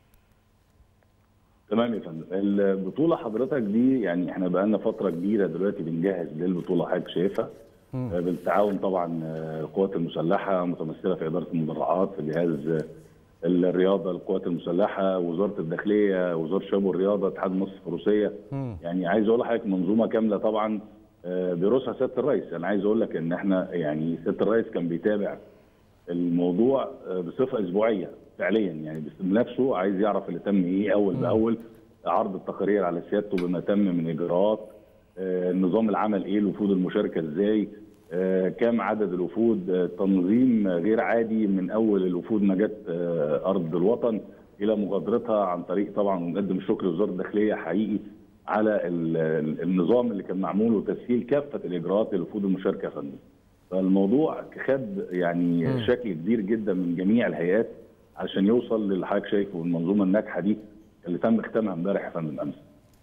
[SPEAKER 10] تمام يا فندم البطوله حضرتك دي يعني احنا بقالنا فتره كبيره دلوقتي بنجهز للبطوله حضرتك شايفها آه، بالتعاون طبعا آه، القوات المسلحه متمثله في اداره المدرعات في جهاز آه، الرياضه القوات المسلحه وزاره الداخليه وزاره الشباب والرياضه اتحاد مصر الفروسيه يعني عايز اقول لحضرتك منظومه كامله طبعا آه، بيرأسها سياده الرئيس انا عايز اقول لك ان احنا يعني سياده الرئيس كان بيتابع الموضوع آه، بصفه اسبوعيه فعليا يعني بس- بنفسه عايز يعرف اللي تم ايه اول باول عرض التقارير على سيادته بما تم من اجراءات آه، نظام العمل ايه الوفود المشاركه ازاي آه، كم عدد الوفود آه، تنظيم غير عادي من اول الوفود ما جت آه، ارض الوطن الى مغادرتها عن طريق طبعا ونقدم الشكر لوزاره الداخليه حقيقي على ال- ال- النظام اللي كان معمول وتسهيل كافه الاجراءات للوفود المشاركه يا فندم. فالموضوع خد يعني شكل كبير جدا من جميع الهيئات عشان يوصل للي حضرتك شايفه المنظومه الناجحه دي اللي تم ختامها امبارح يا فندم امس.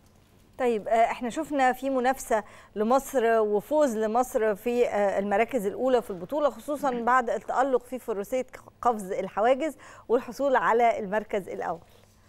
[SPEAKER 6] طيب آه، احنا شفنا في منافسه لمصر وفوز لمصر في آه، المراكز الاولى في البطوله خصوصا بعد التالق في فروسيه قفز الحواجز والحصول على المركز الاول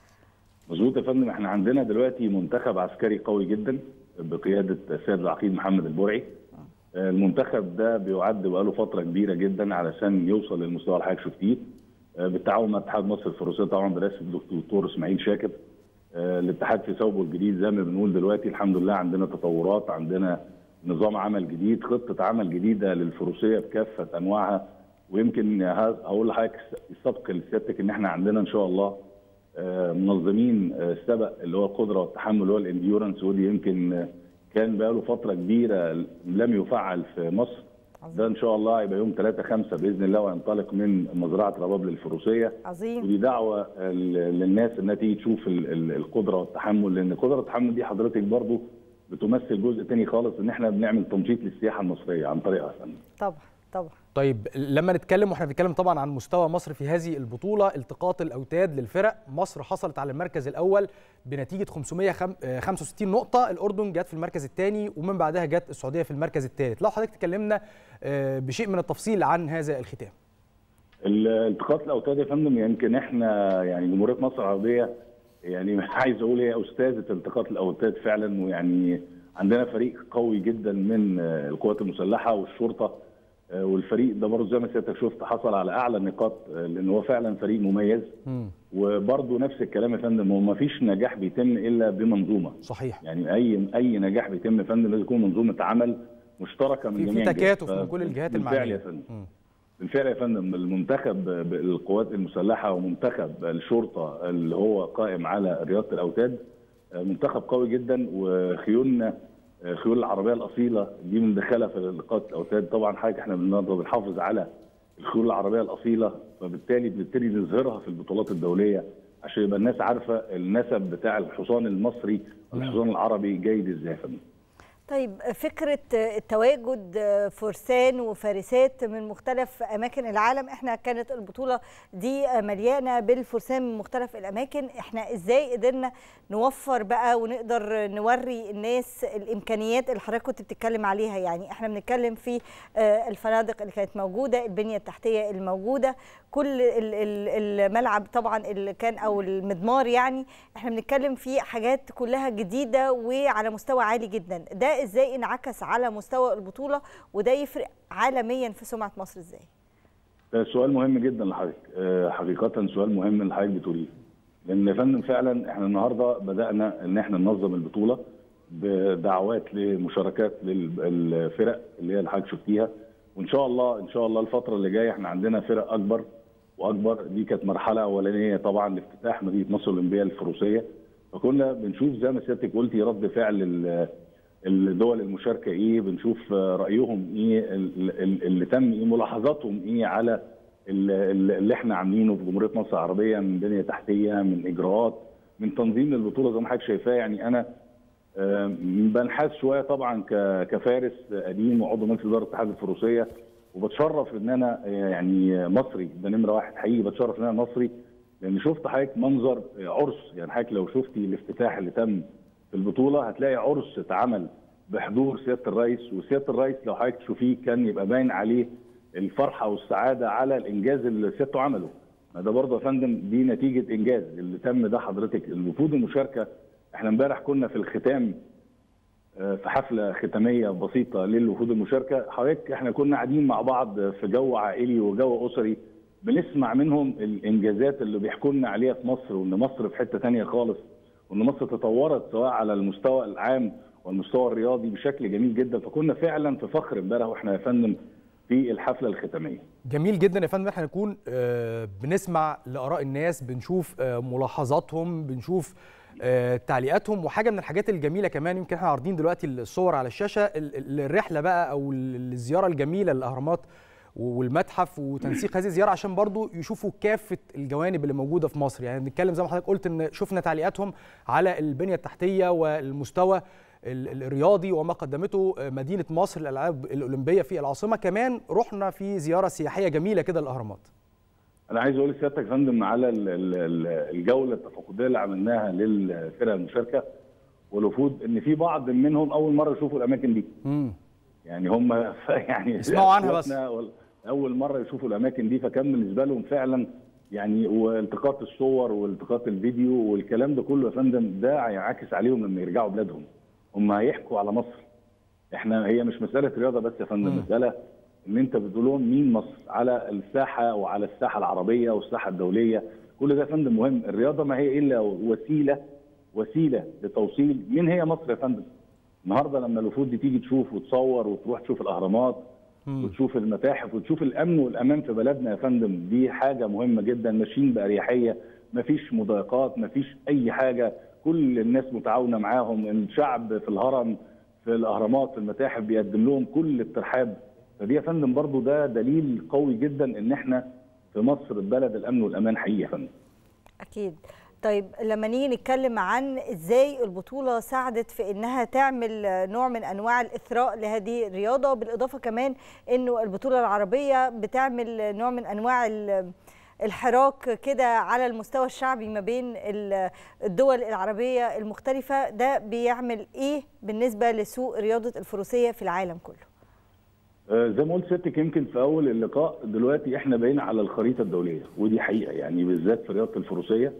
[SPEAKER 10] مظبوط يا فندم احنا عندنا دلوقتي منتخب عسكري قوي جدا بقياده السيد العقيد محمد البرعي آه، المنتخب ده بيعد بقاله فتره كبيره جدا علشان يوصل للمستوى اللي حضرتك شفتيه آه، بالتعاون مع اتحاد مصر الفروسيه طبعا برئاسه الدكتور اسماعيل شاكر آه، الاتحاد في ثوبه الجديد زي ما بنقول دلوقتي الحمد لله عندنا تطورات عندنا نظام عمل جديد خطه عمل جديده للفروسيه بكافه انواعها ويمكن ه- هقول لحضرتك السبق لسيادتك ان احنا عندنا ان شاء الله آه، منظمين آه، السبق اللي هو القدره والتحمل اللي هو الانديورنس ودي يمكن آه، كان بقاله فتره كبيره لم يفعل في مصر ده ان شاء الله هيبقى يوم 3 5 باذن الله وينطلق من مزرعه رباب للفروسيه
[SPEAKER 6] عظيم
[SPEAKER 10] ودي دعوه ال- للناس انها تيجي تشوف ال- ال- القدره والتحمل لان القدره والتحمل دي حضرتك برضو بتمثل جزء تاني خالص ان احنا بنعمل تنشيط للسياحه المصريه عن طريقها يا فندم.
[SPEAKER 6] طبعا طبعا
[SPEAKER 7] طيب لما نتكلم واحنا بنتكلم طبعا عن مستوى مصر في هذه البطوله التقاط الاوتاد للفرق مصر حصلت على المركز الاول بنتيجه 565 نقطه الاردن جت في المركز الثاني ومن بعدها جت السعوديه في المركز الثالث لو حضرتك تكلمنا آه، بشيء من التفصيل عن هذا الختام
[SPEAKER 10] الالتقاط الاوتاد يا فندم يمكن احنا يعني جمهوريه مصر العربيه يعني عايز اقول هي استاذه التقاط الاوتاد فعلا ويعني عندنا فريق قوي جدا من آه، القوات المسلحه والشرطه آه، والفريق ده برضه زي ما سيادتك شفت حصل على اعلى النقاط آه، لان هو فعلا فريق مميز وبرضه نفس الكلام يا فندم هو ما فيش نجاح بيتم الا بمنظومه
[SPEAKER 7] صحيح
[SPEAKER 10] يعني اي اي نجاح بيتم يا فندم لازم يكون منظومه عمل مشتركه من
[SPEAKER 7] في- في
[SPEAKER 10] جميع الجهات.
[SPEAKER 7] تكاتف من كل الجهات
[SPEAKER 10] بالفعل
[SPEAKER 7] المعنية.
[SPEAKER 10] يا فندم بالفعل يا فندم المنتخب القوات المسلحه ومنتخب الشرطه اللي هو قائم على رياضه الاوتاد منتخب قوي جدا وخيولنا خيول العربيه الاصيله دي بندخلها في لقاءات الاوتاد طبعا حاجه احنا النهارده بنحافظ على الخيول العربيه الاصيله فبالتالي بنبتدي نظهرها في البطولات الدوليه عشان يبقى الناس عارفه النسب بتاع الحصان المصري والحصان العربي جيد ازاي يا فندم
[SPEAKER 6] طيب فكرة تواجد فرسان وفارسات من مختلف أماكن العالم احنا كانت البطولة دي مليانة بالفرسان من مختلف الأماكن احنا ازاي قدرنا نوفر بقى ونقدر نوري الناس الإمكانيات اللي حضرتك كنت بتتكلم عليها يعني احنا بنتكلم في الفنادق اللي كانت موجودة البنية التحتية الموجودة كل ال- ال- الملعب طبعا اللي كان او المضمار يعني احنا بنتكلم في حاجات كلها جديده وعلى مستوى عالي جدا ده ازاي انعكس على مستوى البطوله وده يفرق عالميا في سمعه مصر ازاي
[SPEAKER 10] ده سؤال مهم جدا لحضرتك آه، حقيقة سؤال مهم اللي حضرتك بتقوليه لأن يا فندم فعلا احنا النهارده بدأنا إن احنا ننظم البطولة بدعوات لمشاركات للفرق اللي هي اللي حضرتك شفتيها وإن شاء الله إن شاء الله الفترة اللي جاية احنا عندنا فرق أكبر وأكبر دي كانت مرحلة أولانية طبعا لافتتاح مدينة مصر الأولمبية الفروسية فكنا بنشوف زي ما سيادتك قلتي رد فعل ال- الدول المشاركه ايه بنشوف رايهم ايه ال- ال- اللي تم ايه ملاحظاتهم ايه على ال- ال- اللي احنا عاملينه في جمهوريه مصر العربيه من بنيه تحتيه من اجراءات من تنظيم للبطوله زي ما حضرتك شايفاه يعني انا آه، بنحاز شويه طبعا ك- كفارس قديم وعضو مجلس اداره اتحاد الفروسيه وبتشرف ان انا آه، يعني مصري ده نمره واحد حقيقي بتشرف ان انا مصري لان شفت حضرتك منظر عرس يعني حضرتك لو شفتي الافتتاح اللي تم في البطوله هتلاقي عرس اتعمل بحضور سياده الرئيس وسياده الرئيس لو حضرتك تشوفيه كان يبقى باين عليه الفرحه والسعاده على الانجاز اللي سيادته عمله ما ده برضه يا فندم دي نتيجه انجاز اللي تم ده حضرتك الوفود المشاركه احنا امبارح كنا في الختام آه، في حفله ختاميه بسيطه للوفود المشاركه حضرتك احنا كنا قاعدين مع بعض في جو عائلي وجو اسري بنسمع منهم الانجازات اللي بيحكوا لنا عليها في مصر وان مصر في حته تانية خالص وان مصر تطورت سواء على المستوى العام والمستوى الرياضي بشكل جميل جدا فكنا فعلا في فخر امبارح واحنا يا فندم في الحفله الختاميه
[SPEAKER 7] جميل جدا يا فندم احنا نكون آه، بنسمع لاراء الناس بنشوف آه، ملاحظاتهم بنشوف آه، تعليقاتهم وحاجه من الحاجات الجميله كمان يمكن احنا عارضين دلوقتي الصور على الشاشه ال- ال- الرحله بقى او ال- الزياره الجميله للاهرامات والمتحف وتنسيق هذه الزياره عشان برضو يشوفوا كافه الجوانب اللي موجوده في مصر يعني بنتكلم زي ما حضرتك قلت ان شفنا تعليقاتهم على البنيه التحتيه والمستوى ال- ال- الرياضي وما قدمته مدينه مصر للالعاب الاولمبيه في العاصمه كمان رحنا في زياره سياحيه جميله كده للاهرامات
[SPEAKER 10] انا عايز اقول لسيادتك يا فندم على ال- ال- ال- الجوله التفقديه اللي عملناها للفرق المشاركه والوفود ان في بعض منهم اول مره يشوفوا الاماكن دي
[SPEAKER 7] امم
[SPEAKER 10] يعني هم يعني
[SPEAKER 7] يسمعوا عنها بس.
[SPEAKER 10] إخواتنا وال- اول مره يشوفوا الاماكن دي فكان بالنسبه لهم فعلا يعني والتقاط الصور والتقاط الفيديو والكلام ده كله يا فندم ده هينعكس عليهم لما يرجعوا بلادهم هم هيحكوا على مصر احنا هي مش مساله رياضه بس يا فندم مساله ان انت بتقول لهم مين مصر على الساحه وعلى الساحه العربيه والساحه الدوليه كل ده يا فندم مهم الرياضه ما هي الا وسيله وسيله لتوصيل مين هي مصر يا فندم النهارده لما الوفود دي تيجي تشوف وتصور وتروح تشوف الاهرامات وتشوف المتاحف وتشوف الامن والامان في بلدنا يا فندم دي حاجه مهمه جدا ماشيين باريحيه مفيش مضايقات مفيش اي حاجه كل الناس متعاونه معاهم الشعب في الهرم في الاهرامات في المتاحف بيقدم لهم كل الترحاب فدي يا فندم برضو ده دليل قوي جدا ان احنا في مصر بلد الامن والامان حقيقي يا فندم
[SPEAKER 6] اكيد طيب لما نيجي نتكلم عن ازاي البطوله ساعدت في انها تعمل نوع من انواع الاثراء لهذه الرياضه بالاضافه كمان انه البطوله العربيه بتعمل نوع من انواع ال- الحراك كده على المستوى الشعبي ما بين ال- الدول العربيه المختلفه ده بيعمل ايه بالنسبه لسوق رياضه الفروسيه في العالم كله
[SPEAKER 10] آه، زي ما قلت سيادتك يمكن في اول اللقاء دلوقتي احنا بقينا على الخريطه الدوليه ودي حقيقه يعني بالذات في رياضه الفروسيه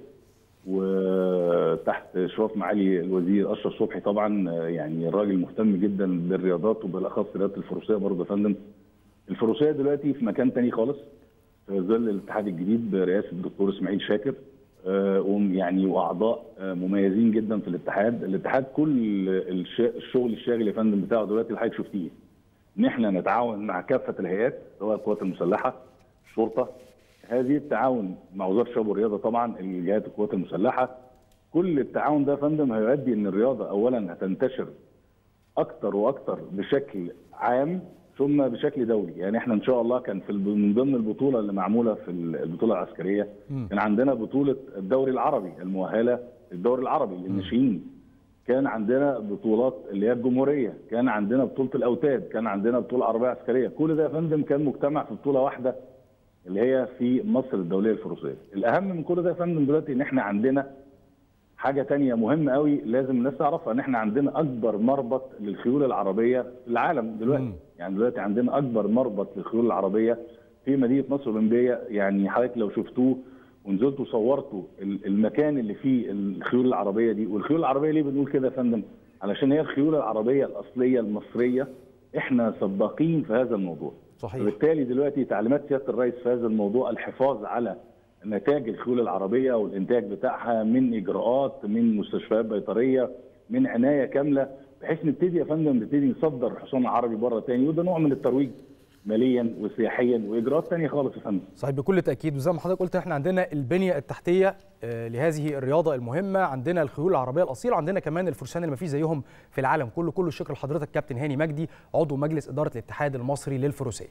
[SPEAKER 10] وتحت اشراف معالي الوزير اشرف صبحي طبعا آه، يعني الراجل مهتم جدا بالرياضات وبالاخص رياضه الفروسيه برضه يا فندم الفروسيه دلوقتي في مكان تاني خالص في ظل الاتحاد الجديد برئاسه الدكتور اسماعيل شاكر آه، وم- يعني واعضاء آه، مميزين جدا في الاتحاد، الاتحاد كل الش- الشغل الشاغل يا فندم بتاعه دلوقتي اللي حضرتك شفتيه ان احنا نتعاون مع كافه الهيئات سواء القوات المسلحه الشرطه هذه التعاون مع وزاره الشباب والرياضه طبعا الجهات القوات المسلحه كل التعاون ده يا فندم هيؤدي ان الرياضه اولا هتنتشر اكتر واكتر بشكل عام ثم بشكل دولي يعني احنا ان شاء الله كان في الب- من ضمن البطوله اللي معموله في البطوله العسكريه كان عندنا بطوله الدوري العربي المؤهله الدوري العربي للناشئين كان عندنا بطولات اللي هي الجمهوريه كان عندنا بطوله الاوتاد كان عندنا بطوله عربيه عسكريه كل ده يا فندم كان مجتمع في بطوله واحده اللي هي في مصر الدوليه الفروسيه الاهم من كل ده يا فندم دلوقتي ان احنا عندنا حاجه تانية مهمه قوي لازم الناس تعرفها ان احنا عندنا اكبر مربط للخيول العربيه في العالم دلوقتي
[SPEAKER 7] مم.
[SPEAKER 10] يعني دلوقتي عندنا اكبر مربط للخيول العربيه في مدينه مصر الاولمبيه يعني حضرتك لو شفتوه ونزلتوا صورتوا ال- المكان اللي فيه الخيول العربيه دي والخيول العربيه ليه بنقول كده يا فندم علشان هي الخيول العربيه الاصليه المصريه احنا سباقين في هذا الموضوع
[SPEAKER 7] صحيح
[SPEAKER 10] وبالتالي دلوقتي تعليمات سياده الرئيس في هذا الموضوع الحفاظ على نتاج الخيول العربيه والانتاج بتاعها من اجراءات من مستشفيات بيطريه من عنايه كامله بحيث نبتدي يا فندم نبتدي نصدر الحصان العربي بره تاني وده نوع من الترويج ماليا وسياحيا واجراءات تانية خالص يا فندم
[SPEAKER 7] صحيح بكل تاكيد وزي ما حضرتك قلت احنا عندنا البنيه التحتيه آه، لهذه الرياضه المهمه عندنا الخيول العربيه الاصيله وعندنا كمان الفرسان اللي ما فيش زيهم في العالم كله كله الشكر لحضرتك كابتن هاني مجدي عضو مجلس اداره الاتحاد المصري للفروسيه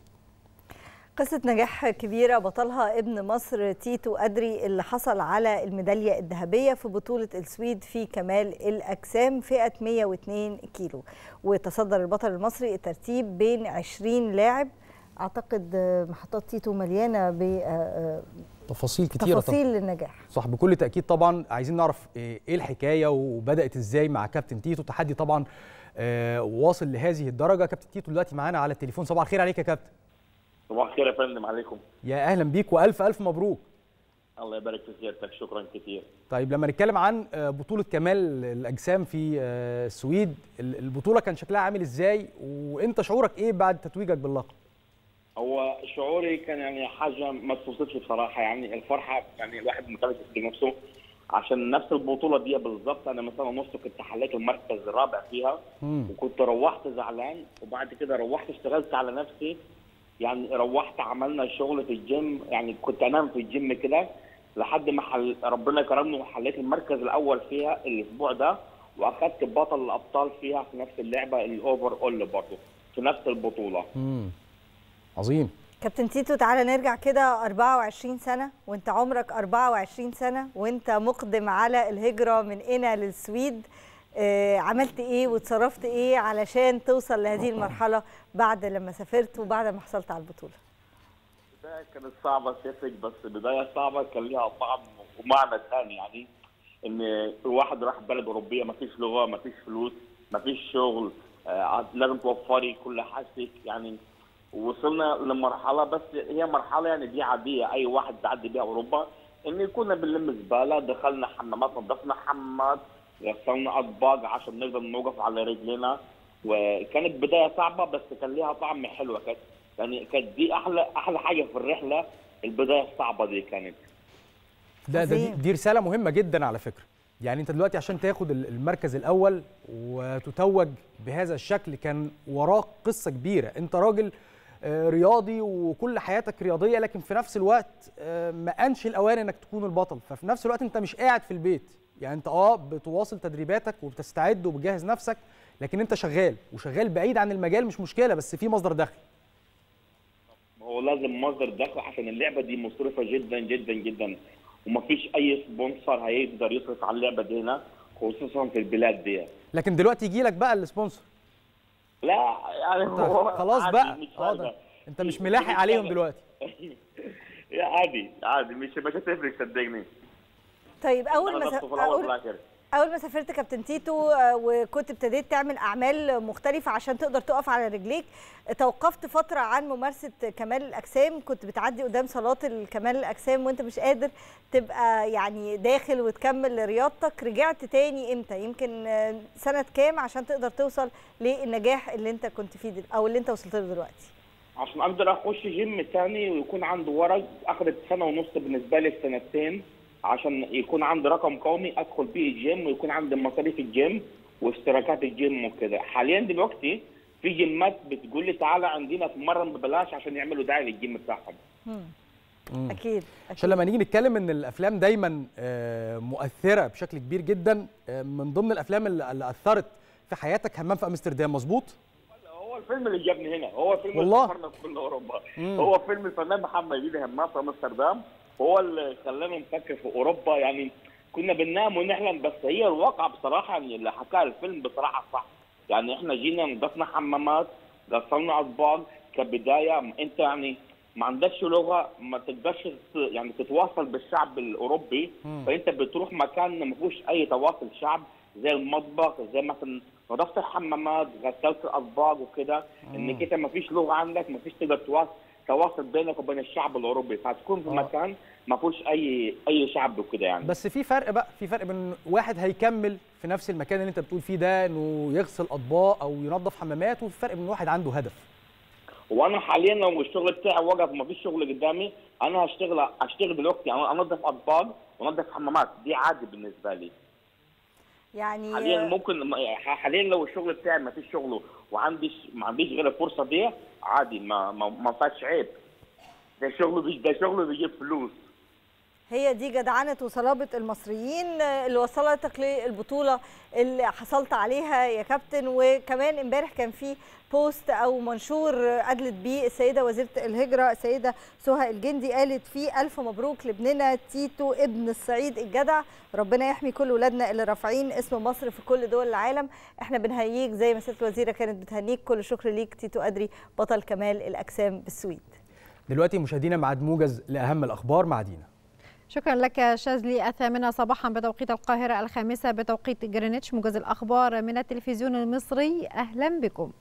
[SPEAKER 6] قصة نجاح كبيرة بطلها ابن مصر تيتو أدري اللي حصل على الميدالية الذهبية في بطولة السويد في كمال الأجسام فئة 102 كيلو وتصدر البطل المصري الترتيب بين 20 لاعب أعتقد آه، محطات تيتو مليانة
[SPEAKER 7] تفاصيل كتيره طبعا
[SPEAKER 6] بتفاصيل للنجاح
[SPEAKER 7] صح بكل تاكيد طبعا عايزين نعرف ايه إيه الحكايه وبدات ازاي مع كابتن تيتو تحدي طبعا آه، واصل لهذه الدرجه كابتن تيتو دلوقتي معانا على التليفون صباح الخير عليك يا كابتن
[SPEAKER 11] صباح الخير يا فندم عليكم
[SPEAKER 7] يا اهلا بيك والف الف مبروك
[SPEAKER 11] الله يبارك في سيادتك شكرا كثير
[SPEAKER 7] طيب لما نتكلم عن آه، بطولة كمال الأجسام في آه، السويد ال- البطولة كان شكلها عامل إزاي وأنت شعورك إيه بعد تتويجك باللقب؟
[SPEAKER 11] هو شعوري كان يعني حاجه ما توصفش بصراحه يعني الفرحه يعني الواحد متمسك بنفسه عشان نفس البطوله دي بالظبط انا مثلا ونص كنت حليت المركز الرابع فيها
[SPEAKER 7] مم.
[SPEAKER 11] وكنت روحت زعلان وبعد كده روحت اشتغلت على نفسي يعني روحت عملنا شغل في الجيم يعني كنت انام في الجيم كده لحد ما حل ربنا كرمني وحليت المركز الاول فيها الاسبوع ده واخدت بطل الابطال فيها في نفس اللعبه الاوفر اول برضه في نفس البطوله
[SPEAKER 7] مم. عظيم
[SPEAKER 6] كابتن تيتو تعالى نرجع كده 24 سنة وانت عمرك 24 سنة وانت مقدم على الهجرة من هنا للسويد آه، عملت ايه وتصرفت ايه علشان توصل لهذه المرحلة بعد لما سافرت وبعد ما حصلت على البطولة
[SPEAKER 11] البدايه كانت صعبه سيفك بس بدايه صعبه كان ليها طعم ومعنى ثاني يعني ان الواحد راح بلد اوروبيه ما فيش لغه ما فيش فلوس ما فيش شغل آه لازم توفري كل حاجتك يعني وصلنا لمرحله بس هي مرحله يعني دي عاديه اي واحد بيعدي بيها اوروبا ان كنا بنلم زباله دخلنا حمامات نظفنا حمامات غسلنا اطباق عشان نقدر نوقف على رجلنا وكانت بدايه صعبه بس كان ليها طعم حلو كانت يعني كانت دي احلى احلى حاجه في الرحله البدايه الصعبه دي كانت
[SPEAKER 7] ده, ده دي,
[SPEAKER 6] عظيم.
[SPEAKER 7] دي رسالة مهمة جدا على فكرة يعني أنت دلوقتي عشان تاخد ال- المركز الأول وتتوج بهذا الشكل كان وراك قصة كبيرة أنت راجل آه، رياضي وكل حياتك رياضية لكن في نفس الوقت آه، ما أنش الأوان إنك تكون البطل ففي نفس الوقت أنت مش قاعد في البيت يعني أنت أه بتواصل تدريباتك وبتستعد وبتجهز نفسك لكن أنت شغال وشغال بعيد عن المجال مش مشكلة بس في مصدر دخل
[SPEAKER 11] هو لازم مصدر دخل عشان اللعبه دي مصرفه جدا جدا جدا ومفيش اي سبونسر هيقدر يصرف على اللعبه دي هنا خصوصا في البلاد دي
[SPEAKER 7] لكن دلوقتي يجي لك بقى السبونسر
[SPEAKER 11] لا يعني
[SPEAKER 7] انت
[SPEAKER 11] هو
[SPEAKER 7] خلاص
[SPEAKER 11] عادي،
[SPEAKER 7] بقى
[SPEAKER 11] مش
[SPEAKER 7] اه
[SPEAKER 11] فارقة.
[SPEAKER 7] ده انت مش ملاحق عليهم دلوقتي
[SPEAKER 11] يا عادي عادي مش مش هتفرق صدقني
[SPEAKER 6] طيب اول
[SPEAKER 11] أنا
[SPEAKER 6] ما
[SPEAKER 11] بس
[SPEAKER 6] س-
[SPEAKER 11] في الأول وفي
[SPEAKER 6] اول
[SPEAKER 11] الآخر.
[SPEAKER 6] اول ما سافرت كابتن تيتو آه، وكنت ابتديت تعمل اعمال مختلفه عشان تقدر تقف على رجليك توقفت فتره عن ممارسه كمال الاجسام كنت بتعدي قدام صالات الكمال الاجسام وانت مش قادر تبقى يعني داخل وتكمل رياضتك رجعت تاني امتى يمكن آه، سنه كام عشان تقدر توصل للنجاح اللي انت كنت فيه دل... او اللي انت وصلت له دلوقتي
[SPEAKER 11] عشان اقدر اخش جيم تاني ويكون عندي ورق اخذت سنه ونص بالنسبه لي سنتين عشان يكون عندي رقم قومي ادخل بيه الجيم ويكون عندي مصاريف الجيم واشتراكات الجيم وكده حاليا دلوقتي في جيمات بتقول لي تعالى عندنا اتمرن ببلاش عشان يعملوا دعايه للجيم بتاعهم
[SPEAKER 7] مم.
[SPEAKER 6] اكيد
[SPEAKER 7] عشان لما نيجي نتكلم ان الافلام دايما آه، مؤثره بشكل كبير جدا آه، من ضمن الافلام اللي اللي اثرت في حياتك همام في امستردام مظبوط
[SPEAKER 11] هو الفيلم اللي جابني هنا هو الفيلم
[SPEAKER 7] والله؟
[SPEAKER 11] اللي سافرنا في كل اوروبا
[SPEAKER 7] مم.
[SPEAKER 11] هو فيلم الفنان محمد يجي همام في امستردام هو اللي خلانا نفكر في اوروبا يعني كنا بننام ونحلم بس هي الواقع بصراحه يعني اللي حكاه الفيلم بصراحه صح يعني احنا جينا نضفنا حمامات غسلنا اطباق كبدايه انت يعني ما عندكش لغه ما تقدرش ت- يعني تتواصل بالشعب الاوروبي
[SPEAKER 7] مم.
[SPEAKER 11] فانت بتروح مكان ما فيهوش اي تواصل شعب زي المطبخ زي مثلا نظافه الحمامات غسلت الاطباق وكده انك انت ما فيش لغه عندك ما فيش تقدر تواصل تواصل بينك وبين الشعب الاوروبي فتكون في
[SPEAKER 7] آه.
[SPEAKER 11] مكان ما فيهوش اي اي شعب وكده يعني
[SPEAKER 7] بس في فرق بقى في فرق بين واحد هيكمل في نفس المكان اللي انت بتقول فيه ده انه يغسل اطباق او ينظف حمامات وفي فرق بين واحد عنده هدف
[SPEAKER 11] وانا حاليا لو الشغل بتاعي وقف ما فيش شغل قدامي انا هشتغل هشتغل دلوقتي يعني انظف اطباق وانظف حمامات دي عادي بالنسبه لي
[SPEAKER 6] يعني
[SPEAKER 11] حاليا ممكن حاليا لو الشغل بتاعي ما فيش شغله وعنديش ما عنديش غير الفرصه دي عادي ما ما ما فيهاش عيب ده شغله بيج- ده شغله بيجيب فلوس
[SPEAKER 6] هي دي جدعنة وصلابة المصريين اللي وصلتك للبطولة اللي حصلت عليها يا كابتن وكمان امبارح كان في بوست او منشور ادلت بيه السيده وزيره الهجره السيده سهى الجندي قالت فيه الف مبروك لابننا تيتو ابن الصعيد الجدع ربنا يحمي كل ولادنا اللي رافعين اسم مصر في كل دول العالم احنا بنهييك زي ما سياده الوزيره كانت بتهنيك كل شكر ليك تيتو ادري بطل كمال الاجسام بالسويد
[SPEAKER 7] دلوقتي مشاهدينا ميعاد موجز لاهم الاخبار مع دينا
[SPEAKER 8] شكرا لك شاذلي الثامنة صباحا بتوقيت القاهرة الخامسة بتوقيت جرينتش موجز الأخبار من التلفزيون المصري أهلا بكم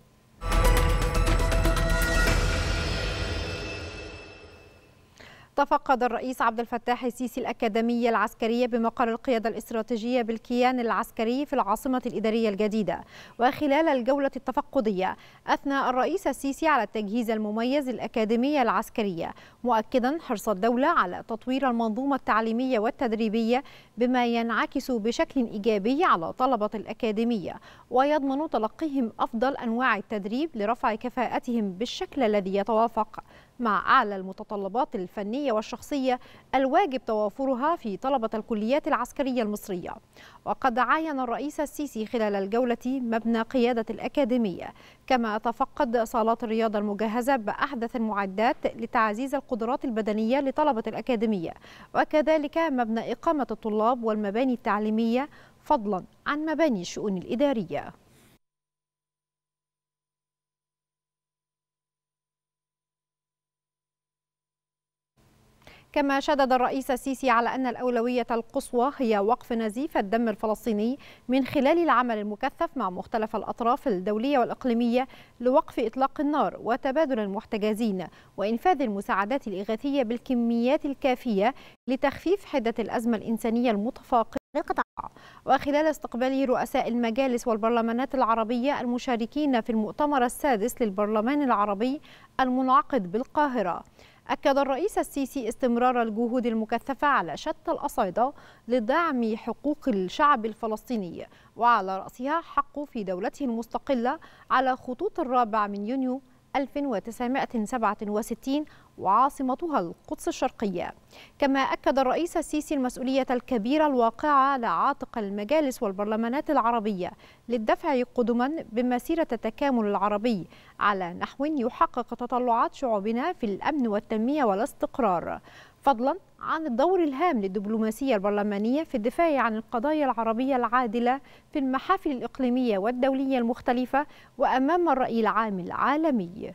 [SPEAKER 8] تفقد الرئيس عبد الفتاح السيسي الأكاديمية العسكرية بمقر القيادة الاستراتيجية بالكيان العسكري في العاصمة الإدارية الجديدة وخلال الجولة التفقدية أثنى الرئيس السيسي على التجهيز المميز للأكاديمية العسكرية مؤكدا حرص الدولة على تطوير المنظومة التعليمية والتدريبية بما ينعكس بشكل إيجابي على طلبة الأكاديمية ويضمن تلقيهم أفضل أنواع التدريب لرفع كفاءتهم بالشكل الذي يتوافق مع أعلى المتطلبات الفنية والشخصية الواجب توافرها في طلبة الكليات العسكرية المصرية وقد عاين الرئيس السيسي خلال الجولة مبنى قيادة الأكاديمية كما تفقد صالات الرياضة المجهزة بأحدث المعدات لتعزيز القدرات البدنية لطلبة الأكاديمية وكذلك مبنى إقامة الطلاب والمباني التعليمية فضلا عن مباني الشؤون الإدارية كما شدد الرئيس السيسي على أن الأولوية القصوى هي وقف نزيف الدم الفلسطيني من خلال العمل المكثف مع مختلف الأطراف الدولية والإقليمية لوقف إطلاق النار وتبادل المحتجزين وإنفاذ المساعدات الإغاثية بالكميات الكافية لتخفيف حدة الأزمة الإنسانية المتفاقمة لقطاع وخلال استقبال رؤساء المجالس والبرلمانات العربية المشاركين في المؤتمر السادس للبرلمان العربي المنعقد بالقاهرة أكد الرئيس السيسي استمرار الجهود المكثفة على شتى الأصعدة لدعم حقوق الشعب الفلسطيني وعلى رأسها حقه في دولته المستقلة على خطوط الرابع من يونيو 1967 وعاصمتها القدس الشرقية كما أكد الرئيس السيسي المسؤولية الكبيرة الواقعة على عاتق المجالس والبرلمانات العربية للدفع قدما بمسيرة التكامل العربي على نحو يحقق تطلعات شعوبنا في الأمن والتنمية والاستقرار فضلا عن الدور الهام للدبلوماسية البرلمانية في الدفاع عن القضايا العربية العادلة في المحافل الإقليمية والدولية المختلفة وأمام الرأي العام العالمي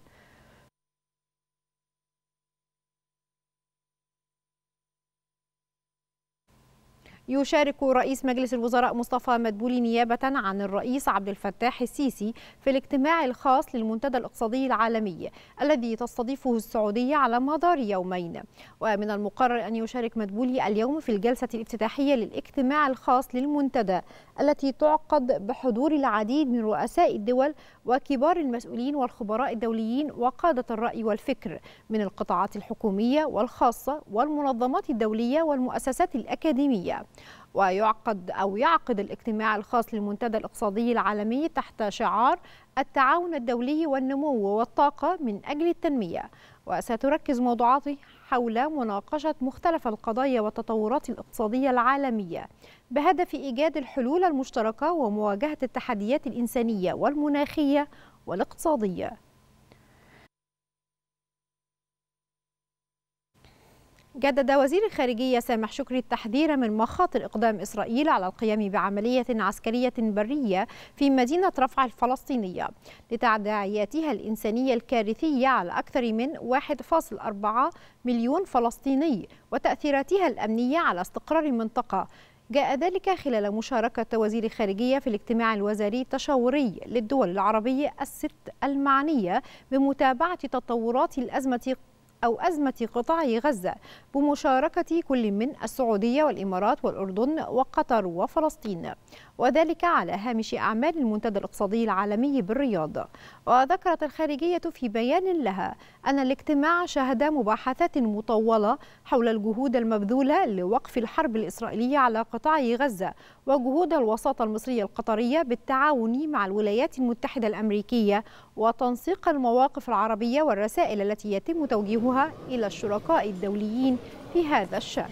[SPEAKER 8] يشارك رئيس مجلس الوزراء مصطفى مدبولي نيابة عن الرئيس عبد الفتاح السيسي في الاجتماع الخاص للمنتدى الاقتصادي العالمي الذي تستضيفه السعودية على مدار يومين ومن المقرر أن يشارك مدبولي اليوم في الجلسة الافتتاحية للاجتماع الخاص للمنتدى التي تعقد بحضور العديد من رؤساء الدول وكبار المسؤولين والخبراء الدوليين وقادة الرأي والفكر من القطاعات الحكومية والخاصة والمنظمات الدولية والمؤسسات الأكاديمية ويعقد أو يعقد الاجتماع الخاص للمنتدى الاقتصادي العالمي تحت شعار التعاون الدولي والنمو والطاقة من أجل التنمية وستركز موضوعاته حول مناقشة مختلف القضايا والتطورات الاقتصادية العالمية بهدف إيجاد الحلول المشتركة ومواجهة التحديات الإنسانية والمناخية والاقتصادية جدد وزير الخارجية سامح شكري التحذير من مخاطر إقدام إسرائيل على القيام بعملية عسكرية برية في مدينة رفح الفلسطينية لتداعياتها الإنسانية الكارثية على أكثر من 1.4 مليون فلسطيني وتأثيراتها الأمنية على استقرار المنطقة جاء ذلك خلال مشاركة وزير الخارجية في الاجتماع الوزاري التشاوري للدول العربية الست المعنية بمتابعة تطورات الأزمة أو أزمة قطاع غزة بمشاركة كل من السعودية والإمارات والأردن وقطر وفلسطين وذلك على هامش أعمال المنتدى الاقتصادي العالمي بالرياض وذكرت الخارجية في بيان لها أن الاجتماع شهد مباحثات مطولة حول الجهود المبذولة لوقف الحرب الإسرائيلية على قطاع غزة وجهود الوساطة المصرية القطرية بالتعاون مع الولايات المتحدة الأمريكية وتنسيق المواقف العربية والرسائل التي يتم توجيهها إلى الشركاء الدوليين في هذا الشأن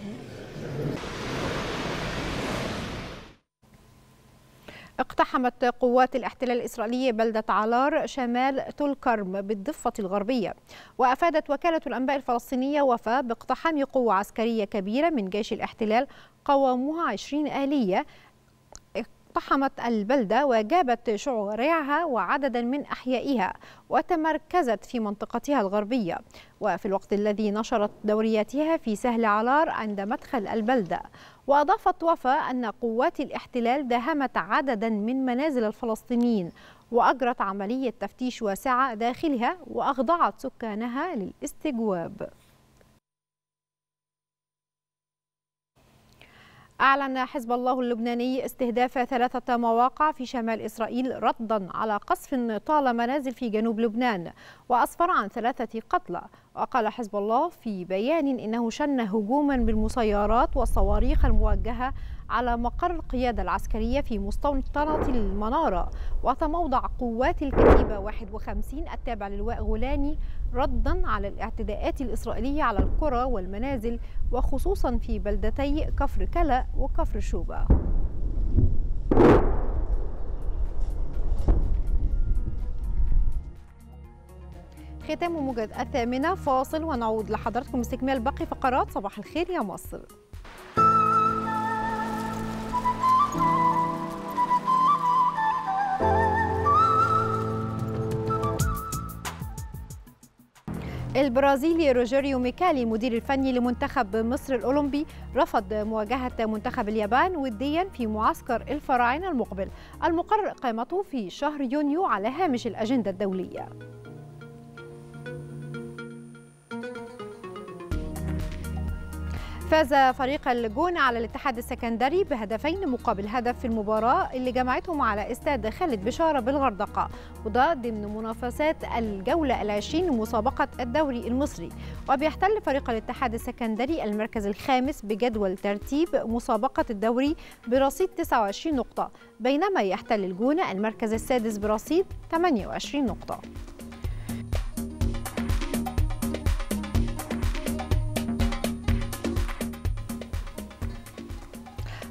[SPEAKER 8] اقتحمت قوات الاحتلال الإسرائيلي بلدة علار شمال تل كرم بالضفة الغربية وأفادت وكالة الأنباء الفلسطينية وفاء باقتحام قوة عسكرية كبيرة من جيش الاحتلال قوامها 20 آلية اقتحمت البلدة وجابت شوارعها وعددا من أحيائها وتمركزت في منطقتها الغربية وفي الوقت الذي نشرت دورياتها في سهل علار عند مدخل البلدة وأضافت وفاء أن قوات الاحتلال داهمت عددا من منازل الفلسطينيين وأجرت عملية تفتيش واسعة داخلها وأخضعت سكانها للاستجواب أعلن حزب الله اللبناني استهداف ثلاثة مواقع في شمال إسرائيل ردا على قصف طال منازل في جنوب لبنان وأسفر عن ثلاثة قتلى وقال حزب الله في بيان إنه شن هجوما بالمسيرات والصواريخ الموجهة على مقر القيادة العسكرية في مستوطنة المنارة وتموضع قوات الكتيبة 51 التابع للواء غولاني ردا على الاعتداءات الإسرائيلية على القرى والمنازل وخصوصا في بلدتي كفر كلا وكفر شوبة ختام موجز الثامنة فاصل ونعود لحضراتكم استكمال باقي فقرات صباح الخير يا مصر البرازيلي روجيريو ميكالي المدير الفني لمنتخب مصر الأولمبي رفض مواجهة منتخب اليابان وديا في معسكر الفراعنة المقبل المقرر إقامته في شهر يونيو على هامش الأجندة الدولية فاز فريق الجون على الاتحاد السكندري بهدفين مقابل هدف في المباراة اللي جمعتهم على استاد خالد بشارة بالغردقة وده ضمن منافسات الجولة العشرين لمسابقة الدوري المصري وبيحتل فريق الاتحاد السكندري المركز الخامس بجدول ترتيب مسابقة الدوري برصيد 29 نقطة بينما يحتل الجونة المركز السادس برصيد 28 نقطة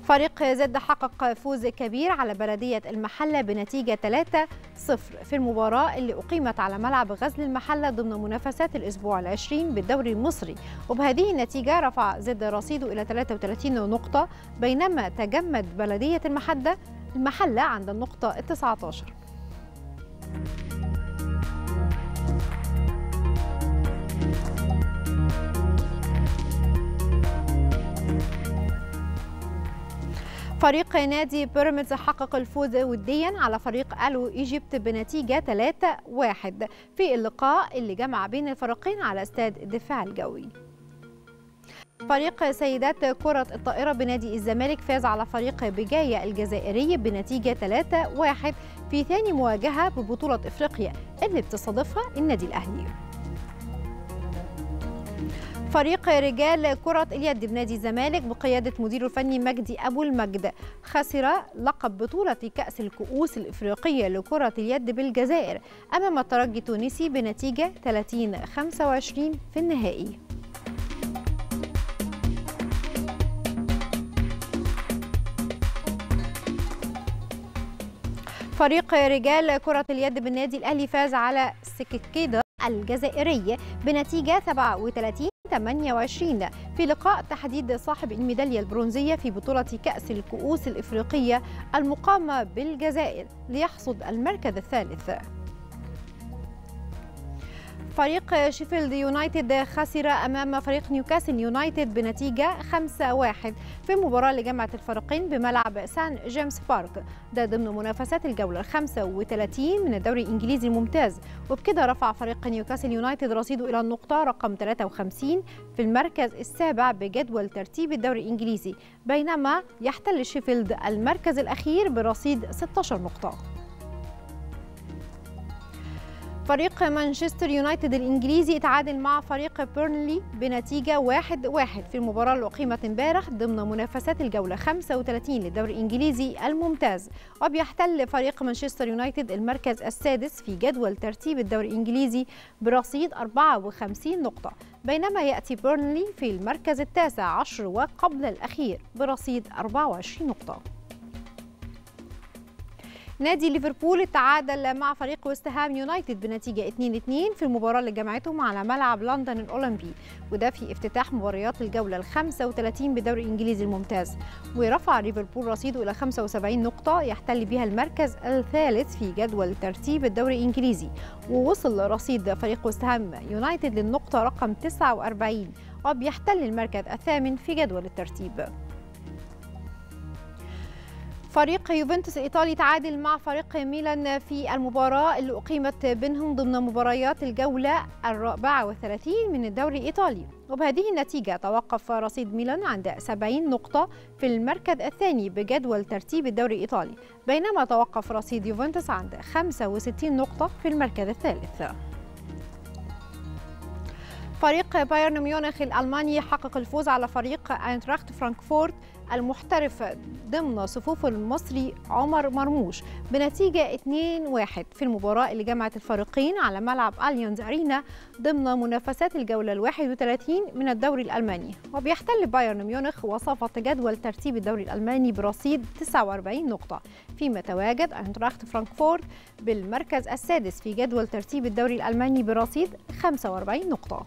[SPEAKER 8] فريق زد حقق فوز كبير على بلدية المحلة بنتيجة 3-0 في المباراة اللي أقيمت على ملعب غزل المحلة ضمن منافسات الأسبوع العشرين بالدوري المصري وبهذه النتيجة رفع زد رصيده إلى 33 نقطة بينما تجمد بلدية المحلة المحلة عند النقطة ال 19 فريق نادي بيراميدز حقق الفوز وديا على فريق الو ايجيبت بنتيجه 3-1 في اللقاء اللي جمع بين الفريقين على استاد الدفاع الجوي. فريق سيدات كرة الطائرة بنادي الزمالك فاز على فريق بجاية الجزائري بنتيجة 3-1 في ثاني مواجهة ببطولة افريقيا اللي بتستضيفها النادي الاهلي. فريق رجال كرة اليد بنادي الزمالك بقيادة مديره الفني مجدي أبو المجد خسر لقب بطولة كأس الكؤوس الإفريقية لكرة اليد بالجزائر أمام الترجي التونسي بنتيجة 30-25 في النهائي فريق رجال كرة اليد بالنادي الأهلي فاز على سككيدا الجزائري بنتيجة 37 28 في لقاء تحديد صاحب الميدالية البرونزية في بطولة كأس الكؤوس الإفريقية المقامة بالجزائر ليحصد المركز الثالث فريق شيفيلد يونايتد خسر أمام فريق نيوكاسل يونايتد بنتيجة 5-1 في مباراة لجمعة الفريقين بملعب سان جيمس بارك ده ضمن منافسات الجولة ال 35 من الدوري الإنجليزي الممتاز وبكده رفع فريق نيوكاسل يونايتد رصيده إلى النقطة رقم 53 في المركز السابع بجدول ترتيب الدوري الإنجليزي بينما يحتل شيفيلد المركز الأخير برصيد 16 نقطة فريق مانشستر يونايتد الإنجليزي تعادل مع فريق بيرنلي بنتيجة 1-1 في المباراة اللي أقيمت امبارح ضمن منافسات الجولة 35 للدوري الإنجليزي الممتاز وبيحتل فريق مانشستر يونايتد المركز السادس في جدول ترتيب الدوري الإنجليزي برصيد 54 نقطة بينما يأتي بيرنلي في المركز التاسع عشر وقبل الأخير برصيد 24 نقطة نادي ليفربول تعادل مع فريق ويست هام يونايتد بنتيجة 2-2 في المباراة اللي جمعتهم على ملعب لندن الأولمبي وده في افتتاح مباريات الجولة ال 35 بالدوري الإنجليزي الممتاز ورفع ليفربول رصيده إلى 75 نقطة يحتل بها المركز الثالث في جدول ترتيب الدوري الإنجليزي ووصل رصيد فريق ويست هام يونايتد للنقطة رقم 49 وبيحتل المركز الثامن في جدول الترتيب فريق يوفنتوس الإيطالي تعادل مع فريق ميلان في المباراة اللي أقيمت بينهم ضمن مباريات الجولة الرابعة والثلاثين من الدوري الإيطالي وبهذه النتيجة توقف رصيد ميلان عند 70 نقطة في المركز الثاني بجدول ترتيب الدوري الإيطالي بينما توقف رصيد يوفنتوس عند 65 نقطة في المركز الثالث فريق بايرن ميونخ الألماني حقق الفوز على فريق أينتراخت فرانكفورت المحترف ضمن صفوف المصري عمر مرموش بنتيجة 2-1 في المباراة اللي جمعت الفريقين على ملعب أليونز أرينا ضمن منافسات الجولة ال 31 من الدوري الألماني وبيحتل بايرن ميونخ وصفة جدول ترتيب الدوري الألماني برصيد 49 نقطة فيما تواجد أينتراخت فرانكفورت بالمركز السادس في جدول ترتيب الدوري الألماني برصيد 45 نقطة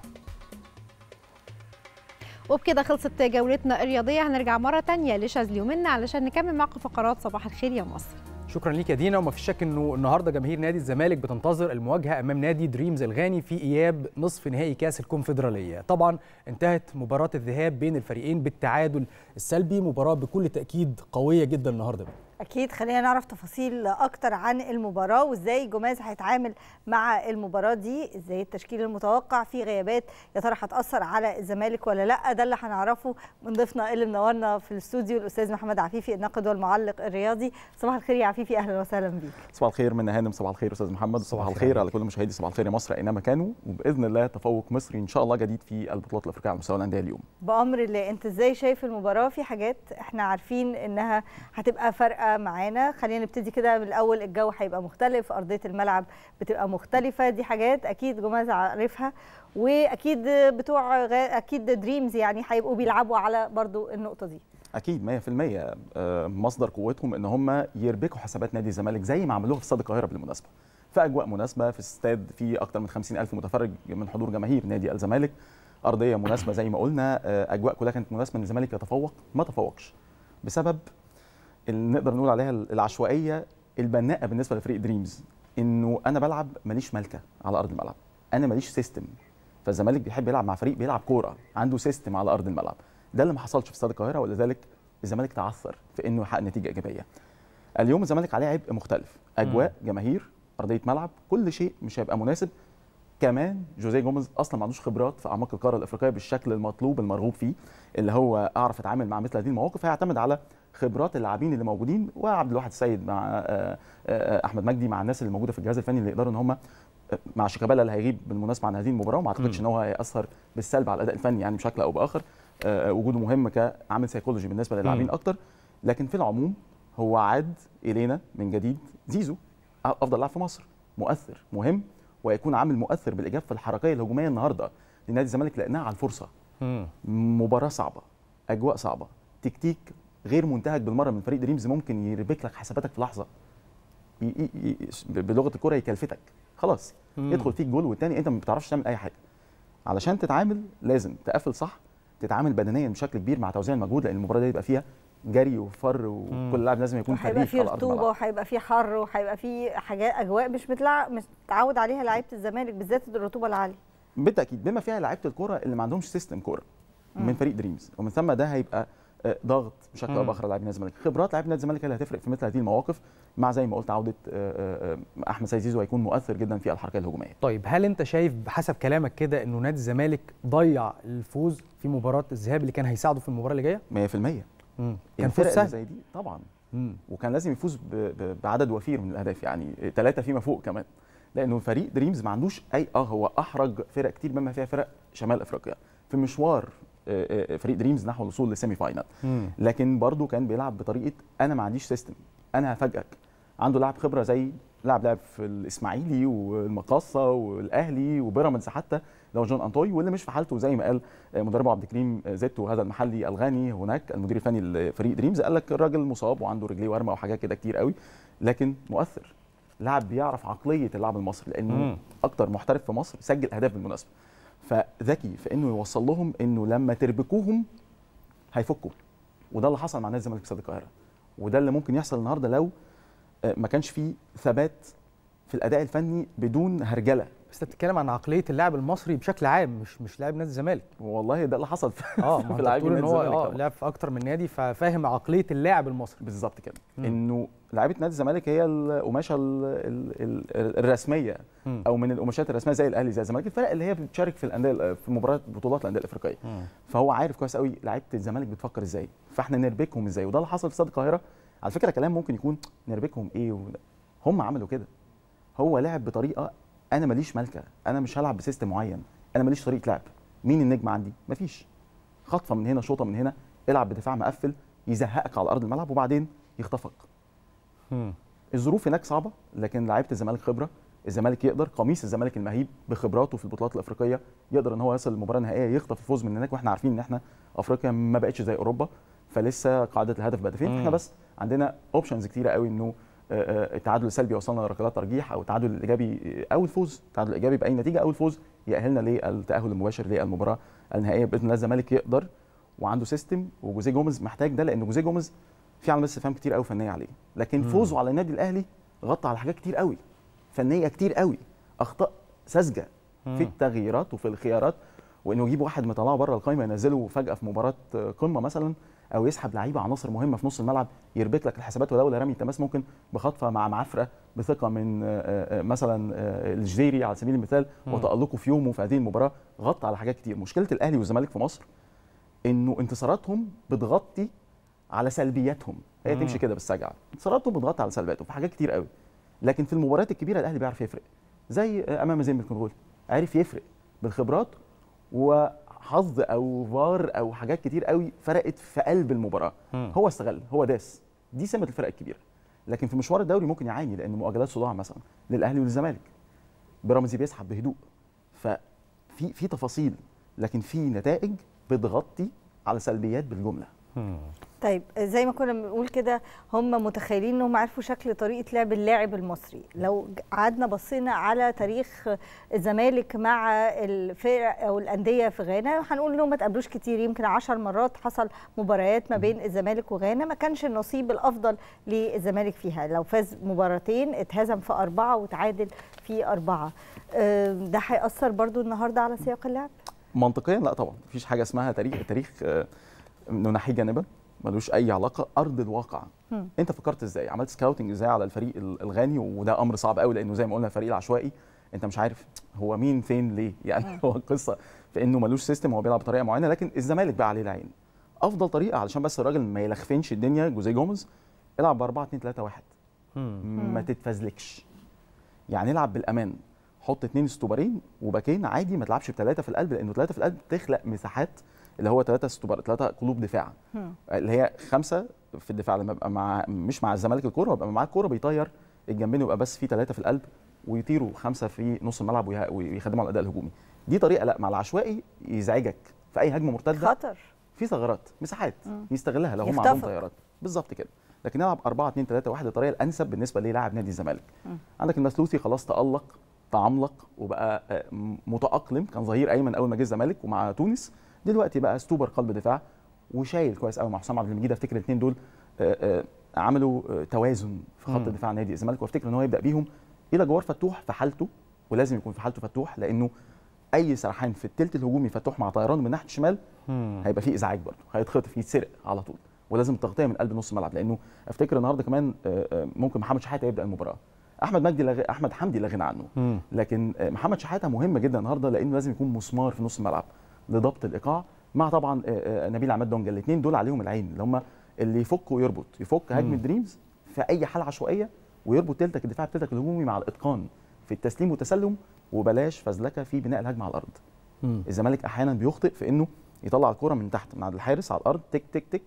[SPEAKER 8] وبكده خلصت جولتنا الرياضية هنرجع مرة تانية لشاذلي ومنا علشان نكمل معكم فقرات صباح الخير يا مصر
[SPEAKER 7] شكرا ليك يا دينا وما فيش شك انه النهارده جماهير نادي الزمالك بتنتظر المواجهه امام نادي دريمز الغاني في اياب نصف نهائي كاس الكونفدراليه طبعا انتهت مباراه الذهاب بين الفريقين بالتعادل السلبي مباراه بكل تاكيد قويه جدا النهارده
[SPEAKER 6] اكيد خلينا نعرف تفاصيل اكتر عن المباراه وازاي جوماز هيتعامل مع المباراه دي ازاي التشكيل المتوقع في غيابات يا ترى هتاثر على الزمالك ولا لا ده اللي هنعرفه من ضيفنا اللي منورنا في الاستوديو الاستاذ محمد عفيفي الناقد والمعلق الرياضي صباح الخير يا عفيفي اهلا وسهلا بيك
[SPEAKER 12] صباح الخير من هانم صباح الخير استاذ محمد صباح الخير على كل مشاهدي صباح الخير يا مصر اينما كانوا وباذن الله تفوق مصري ان شاء الله جديد في البطولات الافريقيه على مستوى الانديه اليوم
[SPEAKER 6] بامر الله انت ازاي شايف المباراه في حاجات احنا عارفين انها هتبقى فارقه معانا خلينا نبتدي كده من الاول الجو هيبقى مختلف ارضيه الملعب بتبقى مختلفه دي حاجات اكيد جماز عارفها واكيد بتوع غ... اكيد دريمز يعني هيبقوا بيلعبوا على برضو النقطه دي
[SPEAKER 12] اكيد 100% آه، مصدر قوتهم ان هم يربكوا حسابات نادي الزمالك زي ما عملوها في استاد القاهره بالمناسبه في اجواء مناسبه في استاد فيه اكثر من 50 الف متفرج من حضور جماهير نادي الزمالك ارضيه مناسبه زي ما قلنا آه، اجواء كلها كانت مناسبه ان الزمالك يتفوق ما تفوقش بسبب اللي نقدر نقول عليها العشوائيه البناءه بالنسبه لفريق دريمز انه انا بلعب ماليش مالكه على ارض الملعب انا ماليش سيستم فالزمالك بيحب يلعب مع فريق بيلعب كوره عنده سيستم على ارض الملعب ده اللي ما حصلش في استاد القاهره ولذلك الزمالك تعثر في انه يحقق نتيجه ايجابيه اليوم الزمالك عليه عبء مختلف اجواء جماهير ارضيه ملعب كل شيء مش هيبقى مناسب كمان جوزيه جوميز اصلا ما عندوش خبرات في اعماق القاره الافريقيه بالشكل المطلوب المرغوب فيه اللي هو اعرف اتعامل مع مثل هذه المواقف هيعتمد على خبرات اللاعبين اللي موجودين وعبد الواحد السيد مع آه، آه، احمد مجدي مع الناس اللي موجوده في الجهاز الفني اللي يقدروا ان هم آه، مع شيكابالا اللي هيغيب بالمناسبه عن هذه المباراه وما اعتقدش ان هو هياثر بالسلب على الاداء الفني يعني بشكل او باخر آه، وجوده مهم كعامل سيكولوجي بالنسبه للاعبين
[SPEAKER 7] مم.
[SPEAKER 12] اكتر لكن في العموم هو عاد الينا من جديد زيزو افضل لاعب في مصر مؤثر مهم ويكون عامل مؤثر بالايجاب في الحركيه الهجوميه النهارده لنادي الزمالك لانها على الفرصه مباراه صعبه اجواء صعبه تكتيك غير منتهج بالمره من فريق دريمز ممكن يربك لك حساباتك في لحظه ي- ي- ي- بلغه الكره يكلفتك خلاص
[SPEAKER 7] مم.
[SPEAKER 12] يدخل فيك جول والتاني انت ما بتعرفش تعمل اي حاجه علشان تتعامل لازم تقفل صح تتعامل بدنيا بشكل كبير مع توزيع المجهود لان المباراه دي يبقى فيها جري وفر وكل لاعب لازم يكون
[SPEAKER 6] وهيبقى
[SPEAKER 12] حريف
[SPEAKER 6] فيه
[SPEAKER 12] على ارض
[SPEAKER 6] رطوبه
[SPEAKER 12] الملعب
[SPEAKER 6] وهيبقى فيه حر وهيبقى فيه حاجات اجواء مش متلع... مش متعود عليها لعيبه الزمالك بالذات الرطوبه العاليه
[SPEAKER 12] بالتاكيد بما فيها لعيبه الكوره اللي ما عندهمش سيستم كوره من فريق دريمز ومن ثم ده هيبقى آه، ضغط بشكل او
[SPEAKER 7] مم.
[SPEAKER 12] باخر على لاعبين الزمالك خبرات لاعبين نادي الزمالك هي اللي هتفرق في مثل هذه المواقف مع زي ما قلت عوده آه، آه، آه، احمد سيد زيزو هيكون مؤثر جدا في الحركه الهجوميه
[SPEAKER 7] طيب هل انت شايف بحسب كلامك كده انه نادي الزمالك ضيع الفوز في مباراه الذهاب اللي كان هيساعده في المباراه اللي جايه
[SPEAKER 12] 100%
[SPEAKER 7] مم. كان فوز
[SPEAKER 12] الفرق اللي
[SPEAKER 7] سهل
[SPEAKER 12] زي دي طبعا
[SPEAKER 7] مم.
[SPEAKER 12] وكان لازم يفوز ب- ب- بعدد وفير من الاهداف يعني ثلاثه فيما فوق كمان لانه فريق دريمز ما عندوش اي اه هو احرج فرق كتير بما فيها فرق شمال افريقيا في مشوار آه، آه، فريق دريمز نحو الوصول للسيمي فاينال
[SPEAKER 7] مم.
[SPEAKER 12] لكن برضه كان بيلعب بطريقه انا ما عنديش سيستم انا هفاجئك عنده لاعب خبره زي لاعب لعب في الاسماعيلي والمقاصه والاهلي وبيراميدز حتى لو جون انطوي واللي مش في حالته زي ما قال مدربه عبد الكريم زيتو هذا المحلي الغاني هناك المدير الفني لفريق دريمز قال لك الراجل مصاب وعنده رجليه ورمه وحاجات كده كتير قوي لكن مؤثر لاعب بيعرف عقليه اللاعب المصري لانه
[SPEAKER 7] مم.
[SPEAKER 12] اكتر محترف في مصر سجل اهداف بالمناسبه فذكي في انه يوصل لهم انه لما تربكوهم هيفكوا وده اللي حصل مع نادي الزمالك في استاد القاهره وده اللي ممكن يحصل النهارده لو آه، ما كانش فيه ثبات في الاداء الفني بدون هرجله
[SPEAKER 7] بس انت بتتكلم عن عقليه اللاعب المصري بشكل عام مش مش لاعب نادي الزمالك
[SPEAKER 12] والله ده اللي حصل في
[SPEAKER 7] اه ما
[SPEAKER 12] في
[SPEAKER 7] انت
[SPEAKER 12] لاعبين
[SPEAKER 7] بتقول ان
[SPEAKER 12] نادي
[SPEAKER 7] هو
[SPEAKER 12] الزمالك
[SPEAKER 7] اه
[SPEAKER 12] طبعاً.
[SPEAKER 7] لعب في اكتر من نادي ففاهم عقليه اللاعب المصري
[SPEAKER 12] بالظبط كده
[SPEAKER 7] مم.
[SPEAKER 12] انه لعيبه نادي الزمالك هي القماشه ال- ال- ال- الرسميه
[SPEAKER 7] مم.
[SPEAKER 12] او من القماشات الرسميه زي الاهلي زي الزمالك الفرق اللي هي بتشارك في الانديه في مباريات بطولات الانديه الافريقيه فهو عارف كويس قوي لعيبه الزمالك بتفكر ازاي فاحنا نربكهم ازاي وده اللي حصل في استاد القاهره على فكره كلام ممكن يكون نربكهم ايه و... هم عملوا كده هو لعب بطريقه انا ماليش مالكه انا مش هلعب بسيستم معين انا ماليش طريقه لعب مين النجم عندي مفيش خطفه من هنا شوطه من هنا العب بدفاع مقفل يزهقك على ارض الملعب وبعدين يخطفك
[SPEAKER 7] مم.
[SPEAKER 12] الظروف هناك صعبه لكن لعيبه الزمالك خبره الزمالك يقدر قميص الزمالك المهيب بخبراته في البطولات الافريقيه يقدر ان هو يصل للمباراه النهائيه يخطف الفوز من هناك واحنا عارفين ان احنا افريقيا ما بقتش زي اوروبا فلسه قاعده الهدف بهدفين
[SPEAKER 7] مم.
[SPEAKER 12] احنا بس عندنا اوبشنز كتيره قوي انه آه، آه، التعادل السلبي يوصلنا لركلات ترجيح او التعادل الايجابي آه، او الفوز التعادل الايجابي باي نتيجه او الفوز يأهلنا للتاهل المباشر للمباراه النهائيه باذن الله الزمالك يقدر وعنده سيستم وجوزيه جوميز محتاج ده لان جوزيه جوميز في علامات استفهام كتير قوي فنيه عليه لكن
[SPEAKER 7] مم.
[SPEAKER 12] فوزه على النادي الاهلي غطى على حاجات كتير قوي فنيه كتير قوي اخطاء ساذجه
[SPEAKER 7] مم.
[SPEAKER 12] في التغييرات وفي الخيارات وانه يجيب واحد مطلعه بره القايمه ينزله فجاه في مباراه قمه مثلا او يسحب لعيبه عناصر مهمه في نص الملعب يربك لك الحسابات ولولا رمي التماس ممكن بخطفه مع معفره بثقه من آه، آه، مثلا آه، الجزيري على سبيل المثال
[SPEAKER 7] مم.
[SPEAKER 12] وتالقه في يومه في هذه المباراه غطى على حاجات كتير مشكله الاهلي والزمالك في مصر انه انتصاراتهم بتغطي على سلبياتهم هي
[SPEAKER 7] مم.
[SPEAKER 12] تمشي كده بالسجعه انتصاراتهم بتغطي على سلبياتهم في حاجات كتير قوي لكن في المباريات الكبيره الاهلي بيعرف يفرق زي آه، امام زي الكونغول عرف يفرق بالخبرات وحظ او فار او حاجات كتير قوي فرقت في قلب المباراه
[SPEAKER 7] مم.
[SPEAKER 12] هو استغل هو داس دي سمه الفرق الكبيره لكن في مشوار الدوري ممكن يعاني لان مؤجلات صداع مثلا للاهلي وللزمالك بيراميدز بيسحب بهدوء ففي في تفاصيل لكن في نتائج بتغطي على سلبيات بالجمله
[SPEAKER 6] طيب زي ما كنا بنقول كده هم متخيلين انهم عرفوا شكل طريقه لعب اللاعب المصري لو ج- قعدنا بصينا على تاريخ الزمالك مع الفرق او الانديه في غانا هنقول انهم ما تقابلوش كتير يمكن عشر مرات حصل مباريات ما بين الزمالك وغانا ما كانش النصيب الافضل للزمالك فيها لو فاز مباراتين اتهزم في اربعه وتعادل في اربعه آه، ده هيأثر برضو النهارده على سياق اللعب
[SPEAKER 12] منطقيا لا طبعا مفيش حاجه اسمها تاريخ التاريخ آه، ننحيه جانبا ملوش اي علاقه ارض الواقع
[SPEAKER 6] مم.
[SPEAKER 12] انت فكرت ازاي عملت سكاوتنج ازاي على الفريق ال- الغاني وده امر صعب قوي لانه زي ما قلنا الفريق العشوائي انت مش عارف هو مين فين ليه يعني هو القصه في انه ملوش سيستم هو بيلعب بطريقه معينه لكن الزمالك بقى عليه العين افضل طريقه علشان بس الراجل ما يلخفنش الدنيا جوزيه جوميز العب ب 4 2 3 1 ما تتفزلكش يعني العب بالامان حط اثنين استوبرين وباكين عادي ما تلعبش بثلاثه في القلب لانه ثلاثه في القلب بتخلق مساحات اللي هو ثلاثه استوبر ثلاثه قلوب دفاع اللي هي خمسه في الدفاع لما يبقى مع مش مع الزمالك الكوره يبقى معاه الكوره بيطير الجنبين يبقى بس في ثلاثه في القلب ويطيروا خمسه في نص الملعب ويه- ويخدموا على الاداء الهجومي دي طريقه لا مع العشوائي يزعجك في اي هجمه مرتده
[SPEAKER 6] خطر
[SPEAKER 12] في ثغرات مساحات
[SPEAKER 6] مم.
[SPEAKER 12] يستغلها لو هم عندهم
[SPEAKER 6] يختفق.
[SPEAKER 12] طيارات بالظبط كده لكن نلعب 4 2 3 1 الطريقه الانسب بالنسبه للاعب نادي الزمالك
[SPEAKER 6] مم.
[SPEAKER 12] عندك المسلوسي خلاص تالق تعملق وبقى آه، م- متاقلم كان ظهير ايمن اول ما جه الزمالك ومع تونس دلوقتي بقى ستوبر قلب دفاع وشايل كويس قوي مع حسام عبد المجيد افتكر الاثنين دول آه، آه، عملوا آه، توازن في خط
[SPEAKER 7] مم.
[SPEAKER 12] دفاع نادي الزمالك وافتكر ان هو يبدا بيهم الى جوار فتوح في حالته ولازم يكون في حالته فتوح لانه اي سرحان في الثلث الهجومي فتوح مع طيران من ناحيه الشمال هيبقى فيه ازعاج برضه هيتخطف يتسرق على طول ولازم التغطيه من قلب نص الملعب لانه افتكر النهارده كمان آه، آه، ممكن محمد شحاته يبدا المباراه احمد مجدي لغ... احمد حمدي لا غنى عنه
[SPEAKER 7] مم.
[SPEAKER 12] لكن آه، محمد شحاته مهم جدا النهارده لانه لازم يكون مسمار في نص الملعب لضبط الايقاع مع طبعا آه، آه، نبيل عماد دونجا الاثنين دول عليهم العين اللي هم اللي يفك ويربط يفك هجمه
[SPEAKER 7] مم.
[SPEAKER 12] دريمز في اي حاله عشوائيه ويربط تلتك الدفاع بتلتك الهجومي مع الاتقان في التسليم والتسلم وبلاش فزلكه في بناء الهجمه على الارض
[SPEAKER 7] مم.
[SPEAKER 12] الزمالك احيانا بيخطئ في انه يطلع الكره من تحت من عند الحارس على الارض تك تك تك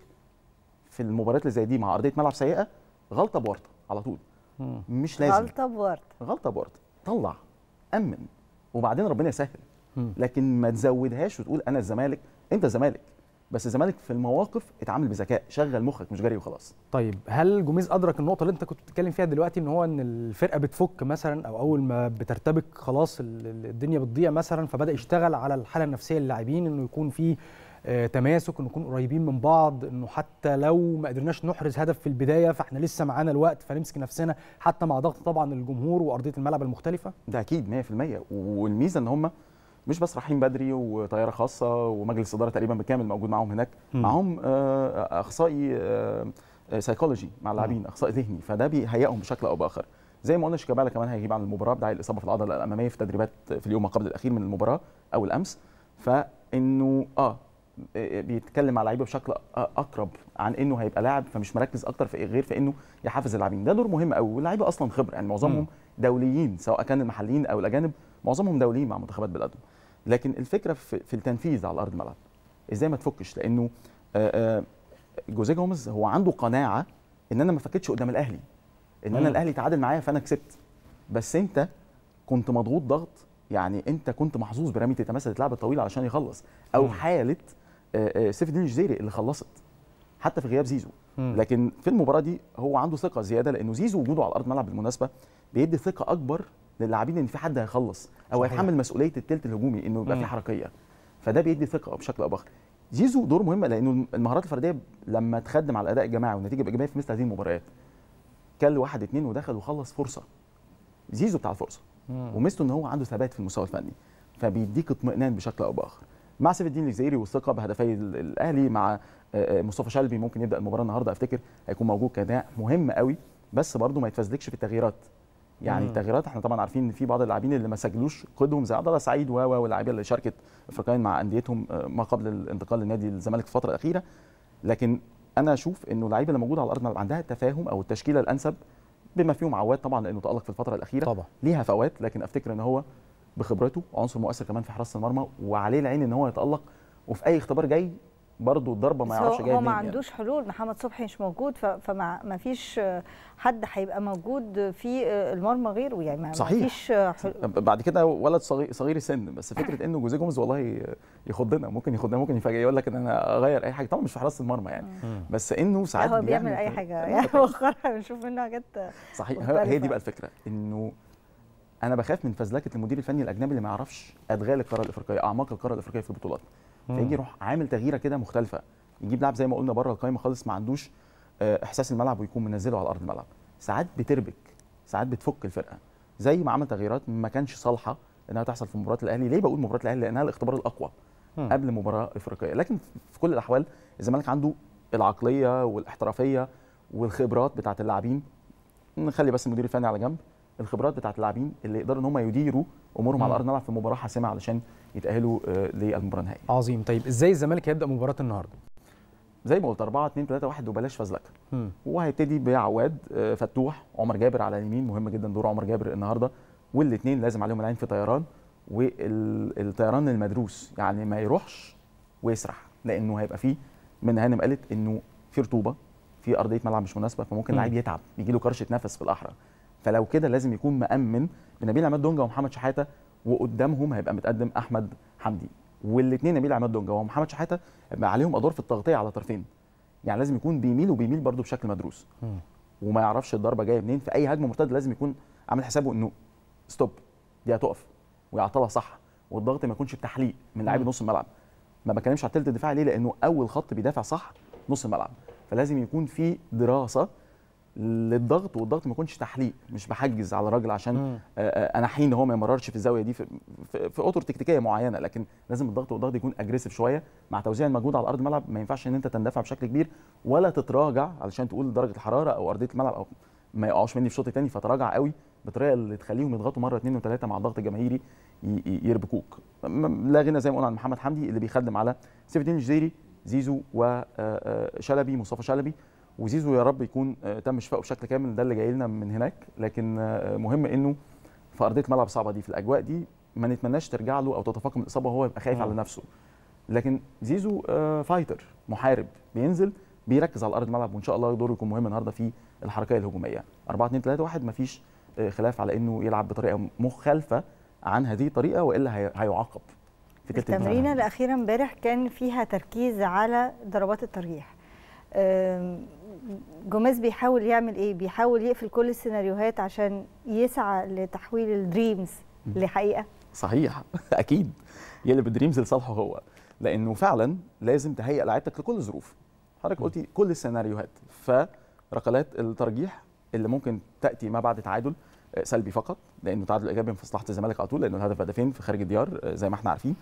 [SPEAKER 12] في المباريات اللي زي دي مع ارضيه ملعب سيئه غلطه بورطه على طول
[SPEAKER 7] مم.
[SPEAKER 12] مش لازم
[SPEAKER 6] غلطه بورد
[SPEAKER 12] غلطه بورطه طلع امن وبعدين ربنا يسهل
[SPEAKER 7] مم.
[SPEAKER 12] لكن ما تزودهاش وتقول انا الزمالك انت الزمالك بس الزمالك في المواقف اتعامل بذكاء شغل مخك مش جري وخلاص
[SPEAKER 7] طيب هل جوميز ادرك النقطه اللي انت كنت بتتكلم فيها دلوقتي ان هو ان الفرقه بتفك مثلا او اول ما بترتبك خلاص ال- ال- الدنيا بتضيع مثلا فبدا يشتغل على الحاله النفسيه للاعبين انه يكون في آه، تماسك انه نكون قريبين من بعض انه حتى لو ما قدرناش نحرز هدف في البدايه فاحنا لسه معانا الوقت فنمسك نفسنا حتى مع ضغط طبعا الجمهور وارضيه الملعب المختلفه
[SPEAKER 12] ده اكيد 100% والميزه ان هم مش بس رايحين بدري وطياره خاصه ومجلس اداره تقريبا بالكامل موجود معاهم هناك
[SPEAKER 7] مم.
[SPEAKER 12] معاهم آه، اخصائي سايكولوجي مع اللاعبين اخصائي ذهني فده بيهيئهم بشكل او باخر زي ما قلنا شيكابالا كمان هيجيب عن المباراه بداعي الاصابه في العضله الاماميه في تدريبات في اليوم ما قبل الاخير من المباراه او الامس فانه اه بيتكلم مع لعيبه بشكل أ- اقرب عن انه هيبقى لاعب فمش مركز اكتر في غير في انه يحفز اللاعبين ده دور مهم قوي واللعيبه اصلا خبره يعني معظمهم
[SPEAKER 7] مم.
[SPEAKER 12] دوليين سواء كان المحليين او الاجانب معظمهم دوليين مع منتخبات بلادهم لكن الفكره في, في التنفيذ على ارض الملعب ازاي ما تفكش لانه آه، آه، جوزيه جوميز هو عنده قناعه ان انا ما فكتش قدام الاهلي ان انا
[SPEAKER 7] مم.
[SPEAKER 12] الاهلي تعادل معايا فانا كسبت بس انت كنت مضغوط ضغط يعني انت كنت محظوظ برميه التماس اللي اتلعبت طويله علشان يخلص او
[SPEAKER 7] مم.
[SPEAKER 12] حاله آه، آه، سيف الدين الجزيري اللي خلصت حتى في غياب زيزو
[SPEAKER 7] مم.
[SPEAKER 12] لكن في المباراه دي هو عنده ثقه زياده لانه زيزو وجوده على ارض الملعب بالمناسبه بيدي ثقه اكبر للاعبين ان في حد هيخلص او
[SPEAKER 7] صحيح.
[SPEAKER 12] هيتحمل مسؤوليه الثلث الهجومي انه يبقى
[SPEAKER 7] مم.
[SPEAKER 12] في حركيه فده بيدي ثقه بشكل او باخر زيزو دور مهم لانه المهارات الفرديه لما تخدم على الاداء الجماعي والنتيجه الايجابيه في مثل هذه المباريات كل واحد اتنين ودخل وخلص فرصه زيزو بتاع الفرصه
[SPEAKER 7] مم.
[SPEAKER 12] وميزته ان هو عنده ثبات في المستوى الفني فبيديك اطمئنان بشكل او باخر مع سيف الدين الجزيري والثقه بهدفي ال- الاهلي مع آه، آه، مصطفى شلبي ممكن يبدا المباراه النهارده افتكر هيكون موجود كاداء مهم قوي بس برضه ما يتفزلكش في التغييرات يعني
[SPEAKER 7] مم.
[SPEAKER 12] التغييرات احنا طبعا عارفين ان في بعض اللاعبين اللي ما سجلوش قيدهم زي عبد الله سعيد و و واللاعبين اللي شاركت افريقيا مع انديتهم آه، ما قبل الانتقال لنادي الزمالك في الفتره الاخيره لكن انا اشوف انه اللعيبه اللي موجوده على الارض الملعب عندها تفاهم او التشكيله الانسب بما فيهم عواد طبعا لانه تالق في الفتره الاخيره
[SPEAKER 7] طبعا
[SPEAKER 12] ليها فوات لكن افتكر ان هو بخبرته عنصر مؤثر كمان في حراسه المرمى وعليه العين ان هو يتالق وفي اي اختبار جاي برضه الضربه ما
[SPEAKER 6] بس
[SPEAKER 12] يعرفش
[SPEAKER 6] هو,
[SPEAKER 12] جايه
[SPEAKER 6] هو ما
[SPEAKER 12] منين يعني.
[SPEAKER 6] عندوش حلول محمد صبحي مش موجود ف- فما ما فيش آه، حد هيبقى موجود في آه، المرمى غيره يعني ما ما
[SPEAKER 12] صحيح.
[SPEAKER 6] فيش آه، حلول
[SPEAKER 12] بعد كده ولد صغير, صغير السن بس فكره انه جوزيه جوميز والله يخضنا ممكن يخضنا ممكن يفاجئ يقول لك ان انا اغير اي حاجه طبعا مش في حراسه المرمى يعني بس انه
[SPEAKER 6] لا،
[SPEAKER 12] ساعات
[SPEAKER 6] هو بيعمل
[SPEAKER 12] بيعمل
[SPEAKER 6] اي حاجه يعني مؤخرا بنشوف منه حاجات آه،
[SPEAKER 12] صحيح هي-
[SPEAKER 6] مختلفة.
[SPEAKER 12] هي دي بقى الفكره انه انا بخاف من فزلكه المدير الفني الاجنبي اللي ما يعرفش ادغال القاره الافريقيه اعماق القاره الافريقيه في البطولات
[SPEAKER 7] مم.
[SPEAKER 12] فيجي يروح عامل تغييره كده مختلفه يجيب لاعب زي ما قلنا بره القايمه خالص ما عندوش آه، احساس الملعب ويكون منزله على ارض الملعب ساعات بتربك ساعات بتفك الفرقه زي ما عمل تغييرات ما كانش صالحه انها تحصل في مباراه الاهلي ليه بقول مباراه الاهلي لانها الاختبار الاقوى
[SPEAKER 7] مم.
[SPEAKER 12] قبل مباراه افريقيه لكن في كل الاحوال الزمالك عنده العقليه والاحترافيه والخبرات بتاعه اللاعبين نخلي بس المدير الفني على جنب الخبرات بتاعه اللاعبين اللي يقدروا ان هم يديروا امورهم على
[SPEAKER 7] مم.
[SPEAKER 12] ارض الملعب في مباراه حاسمه علشان يتاهلوا آه، للمباراه النهائيه
[SPEAKER 7] عظيم طيب ازاي الزمالك هيبدا مباراه النهارده
[SPEAKER 12] زي ما قلت 4 2 3 1 وبلاش فزلكه
[SPEAKER 7] مم.
[SPEAKER 12] وهيبتدي بعواد آه، فتوح عمر جابر على اليمين مهم جدا دور عمر جابر النهارده والاثنين لازم عليهم العين في طيران والطيران المدروس يعني ما يروحش ويسرح لانه هيبقى فيه من هانم قالت انه في رطوبه في ارضيه ملعب مش مناسبه فممكن
[SPEAKER 7] مم.
[SPEAKER 12] اللعيب يتعب يجي له كرشه نفس في الاحرى فلو كده لازم يكون مامن بنبيل عماد دونجا ومحمد شحاته وقدامهم هيبقى متقدم احمد حمدي والاثنين نبيل عماد دونجا ومحمد شحاته هيبقى عليهم ادوار في التغطيه على طرفين يعني لازم يكون بيميل وبيميل برده بشكل مدروس
[SPEAKER 7] مم.
[SPEAKER 12] وما يعرفش الضربه جايه منين في اي هجمه مرتده لازم يكون عامل حسابه انه ستوب دي هتقف ويعطلها صح والضغط ما يكونش بتحليق من لاعبي
[SPEAKER 7] مم.
[SPEAKER 12] نص الملعب ما بتكلمش على الثلث الدفاعي ليه لانه اول خط بيدافع صح نص الملعب فلازم يكون في دراسه للضغط والضغط ما يكونش تحليق مش بحجز على الراجل عشان
[SPEAKER 7] مم.
[SPEAKER 12] آه، آه، انا حين هو ما يمررش في الزاويه دي في, في, في اطر تكتيكيه معينه لكن لازم الضغط والضغط يكون اجريسيف شويه مع توزيع المجهود على ارض الملعب ما ينفعش ان انت تندفع بشكل كبير ولا تتراجع علشان تقول درجه الحراره او ارضيه الملعب او ما يقعوش مني في شوط تاني فتراجع قوي بطريقه اللي تخليهم يضغطوا مره اثنين وثلاثه مع الضغط الجماهيري ي- ي- يربكوك م- لا غنى زي ما قلنا عن محمد حمدي اللي بيخدم على سيف الدين الجزيري زيزو وشلبي مصطفى شلبي وزيزو يا رب يكون آه، تم شفائه بشكل كامل ده اللي جاي لنا من هناك لكن آه، مهم انه في ارضيه الملعب الصعبه دي في الاجواء دي ما نتمناش ترجع له او تتفاقم الاصابه وهو يبقى خايف
[SPEAKER 7] مم.
[SPEAKER 12] على نفسه لكن زيزو آه، فايتر محارب بينزل بيركز على ارض الملعب وان شاء الله دوره يكون مهم النهارده في الحركيه الهجوميه 4 2 3 1 مفيش آه، خلاف على انه يلعب بطريقه مخالفه عن هذه الطريقه والا هي- هيعاقب في تلت الدفاع.
[SPEAKER 6] التمرينه الاخيره امبارح كان فيها تركيز على ضربات الترجيح أم، جوميز بيحاول يعمل ايه بيحاول يقفل كل السيناريوهات عشان يسعى لتحويل الدريمز لحقيقه
[SPEAKER 12] صحيح اكيد يقلب الدريمز لصالحه هو لانه فعلا لازم تهيئ لعيبتك لكل الظروف حضرتك قلتي كل السيناريوهات فركلات الترجيح اللي ممكن تاتي ما بعد تعادل آه، سلبي فقط لانه تعادل ايجابي في مصلحه الزمالك على طول لانه الهدف هدفين في خارج الديار آه، زي ما احنا عارفين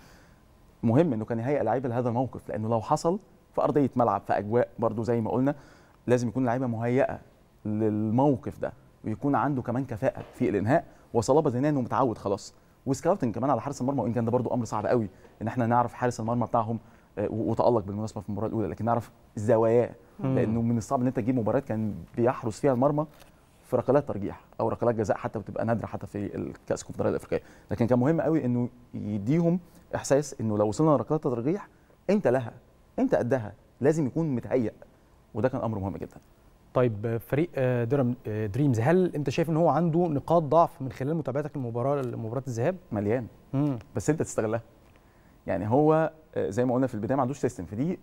[SPEAKER 12] مهم انه كان يهيئ لعيبه لهذا الموقف لانه لو حصل في ارضيه ملعب في اجواء برضو زي ما قلنا لازم يكون اللعيبه مهيئه للموقف ده ويكون عنده كمان كفاءه في الانهاء وصلابه ذهنيا انه متعود خلاص وسكاوتنج كمان على حارس المرمى وان كان ده برضو امر صعب قوي ان احنا نعرف حارس المرمى بتاعهم آه، و- وتالق بالمناسبه في المباراه الاولى لكن نعرف زواياه
[SPEAKER 7] مم.
[SPEAKER 12] لانه من الصعب ان انت تجيب مباريات كان بيحرس فيها المرمى في ركلات ترجيح او ركلات جزاء حتى بتبقى نادره حتى في الكاس الكونفدراليه الافريقيه لكن كان مهم قوي انه يديهم احساس انه لو وصلنا لركلات الترجيح انت لها انت قدها لازم يكون متهيأ وده كان امر مهم جدا
[SPEAKER 7] طيب فريق آه، درم آه، دريمز هل انت شايف ان هو عنده نقاط ضعف من خلال متابعتك للمباراه لمباراه الذهاب
[SPEAKER 12] مليان
[SPEAKER 7] مم.
[SPEAKER 12] بس انت تستغلها يعني هو آه، زي ما قلنا في البدايه ما عندوش سيستم فدي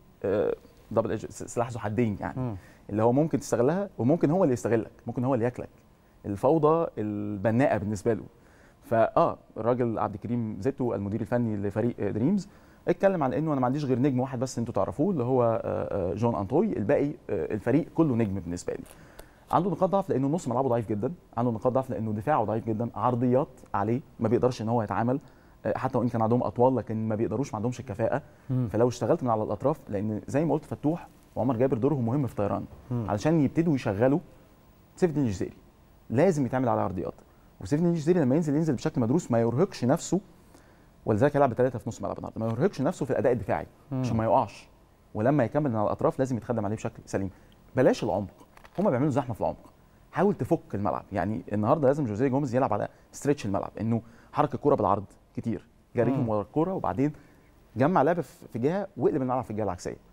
[SPEAKER 12] دبل ايدج سلاح ذو حدين يعني
[SPEAKER 7] مم.
[SPEAKER 12] اللي هو ممكن تستغلها وممكن هو اللي يستغلك ممكن هو اللي ياكلك الفوضى البناءه بالنسبه له فاه الراجل عبد الكريم زيتو المدير الفني لفريق آه، دريمز اتكلم عن انه انا ما عنديش غير نجم واحد بس انتوا تعرفوه اللي هو آه، آه، جون انطوي الباقي آه، الفريق كله نجم بالنسبه لي عنده نقاط ضعف لانه نص ملعبه ضعيف جدا عنده نقاط ضعف لانه دفاعه ضعيف جدا عرضيات عليه ما بيقدرش ان هو يتعامل آه، حتى وان كان عندهم اطوال لكن ما بيقدروش ما عندهمش الكفاءه
[SPEAKER 7] مم.
[SPEAKER 12] فلو اشتغلت من على الاطراف لان زي ما قلت فتوح وعمر جابر دورهم مهم في طيران
[SPEAKER 7] مم.
[SPEAKER 12] علشان يبتدوا يشغلوا سيف الدين الجزيري لازم يتعمل على عرضيات وسيف الدين الجزيري لما ينزل ينزل بشكل مدروس ما يرهقش نفسه ولذلك هيلعب بثلاثه في نص الملعب النهارده ما يرهقش نفسه في الاداء الدفاعي
[SPEAKER 7] مم.
[SPEAKER 12] عشان ما يقعش ولما يكمل من على الاطراف لازم يتخدم عليه بشكل سليم بلاش العمق هما بيعملوا زحمه في العمق حاول تفك الملعب يعني النهارده لازم جوزيه جوميز يلعب على ستريتش الملعب انه حرك الكره بالعرض كتير جريهم
[SPEAKER 7] مم.
[SPEAKER 12] ورا الكوره وبعدين جمع لعب في في جهه واقلب الملعب في الجهه العكسيه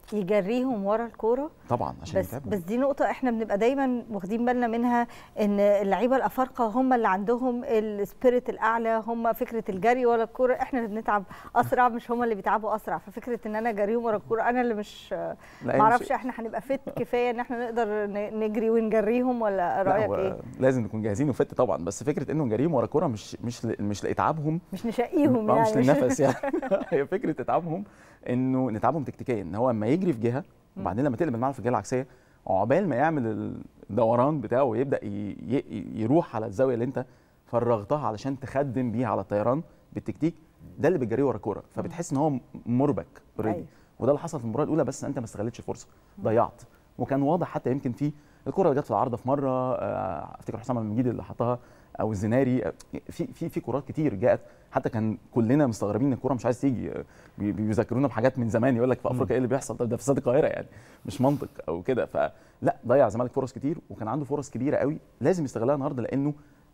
[SPEAKER 6] يجريهم ورا الكوره
[SPEAKER 12] طبعا عشان
[SPEAKER 6] بس
[SPEAKER 12] يتعبوا
[SPEAKER 6] بس دي نقطة احنا بنبقى دايما واخدين بالنا منها ان اللعيبة الافارقة هم اللي عندهم السبيريت الاعلى هم فكرة الجري ورا الكورة احنا اللي بنتعب اسرع مش هم اللي بيتعبوا اسرع ففكرة ان انا اجريهم ورا الكورة انا اللي مش
[SPEAKER 12] لا،
[SPEAKER 6] معرفش
[SPEAKER 12] مش-
[SPEAKER 6] احنا هنبقى فت كفاية ان احنا نقدر ن- نجري ونجريهم ولا
[SPEAKER 12] لا،
[SPEAKER 6] رأيك
[SPEAKER 12] هو
[SPEAKER 6] ايه؟
[SPEAKER 12] لازم نكون جاهزين وفت طبعا بس فكره انه نجريهم ورا كوره مش مش ل- مش لاتعابهم
[SPEAKER 6] مش نشقيهم
[SPEAKER 12] آه،
[SPEAKER 6] يعني
[SPEAKER 12] مش للنفس يعني هي فكره اتعابهم انه نتعبهم تكتيكيا ان هو اما يجري في جهه وبعدين لما تقلب الملعب في الجهه العكسيه عقبال ما يعمل الدوران بتاعه ويبدا ي- ي- يروح على الزاويه اللي انت فرغتها علشان تخدم بيها على الطيران بالتكتيك ده اللي بتجريه ورا الكوره فبتحس ان هو مربك اوريدي
[SPEAKER 6] أيوة.
[SPEAKER 12] وده اللي حصل في المباراه الاولى بس انت ما استغلتش الفرصه ضيعت وكان واضح حتى يمكن في الكره اللي جت في العارضه في مره آه، افتكر حسام المجيد اللي حطها او الزناري آه، في في في كرات كتير جاءت حتى كان كلنا مستغربين ان الكوره مش عايز تيجي آه، بي- بيذكرونا بحاجات من زمان يقول لك في افريقيا ايه اللي بيحصل طب ده في استاد القاهره يعني مش منطق او كده فلا ضيع الزمالك فرص كتير وكان عنده فرص كبيره قوي لازم يستغلها النهارده لانه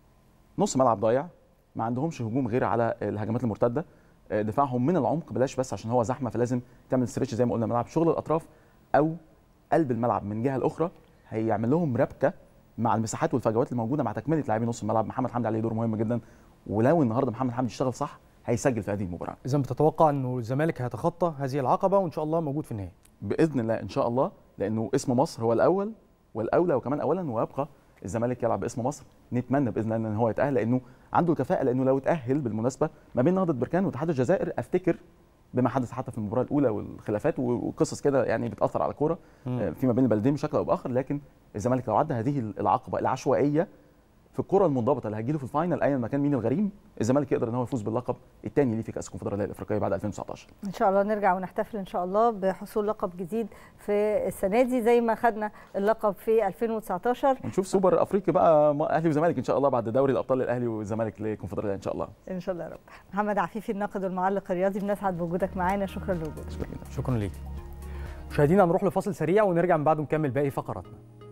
[SPEAKER 12] نص ملعب ضايع ما عندهمش هجوم غير على الهجمات المرتده آه، دفاعهم من العمق بلاش بس عشان هو زحمه فلازم تعمل ستريتش زي ما قلنا ملعب شغل الاطراف او قلب الملعب من جهه الاخرى هيعمل لهم ربكه مع المساحات والفجوات الموجوده مع تكمله لاعبي نص الملعب محمد حمدي عليه دور مهم جدا ولو النهارده محمد حمدي اشتغل صح هيسجل في هذه المباراه
[SPEAKER 7] اذا بتتوقع انه الزمالك هيتخطى هذه العقبه وان شاء الله موجود في النهائي
[SPEAKER 12] باذن الله ان شاء الله لانه اسم مصر هو الاول والاولى وكمان اولا ويبقى الزمالك يلعب باسم مصر نتمنى باذن الله ان هو يتاهل لانه عنده الكفاءه لانه لو اتاهل بالمناسبه ما بين نهضه بركان واتحاد الجزائر افتكر بما حدث حتى في المباراه الاولى والخلافات وقصص كده يعني بتاثر على الكوره آه، فيما بين البلدين بشكل او باخر لكن الزمالك لو عدى هذه العقبه العشوائيه في الكره المنضبطه اللي هتجيله في الفاينل ايا ما كان مين الغريم الزمالك يقدر ان هو يفوز باللقب الثاني ليه في كاس الكونفدراليه الافريقيه بعد 2019
[SPEAKER 6] ان شاء الله نرجع ونحتفل ان شاء الله بحصول لقب جديد في السنه دي زي ما خدنا اللقب في 2019
[SPEAKER 12] ونشوف سوبر افريقي بقى ما- اهلي وزمالك ان شاء الله بعد دوري الابطال الاهلي والزمالك للكونفدراليه ان شاء الله
[SPEAKER 6] ان شاء الله يا رب محمد عفيفي الناقد والمعلق الرياضي بنسعد بوجودك معانا شكرا لوجودك
[SPEAKER 7] شكرا ليك مشاهدينا هنروح لفاصل سريع ونرجع من بعده نكمل باقي فقراتنا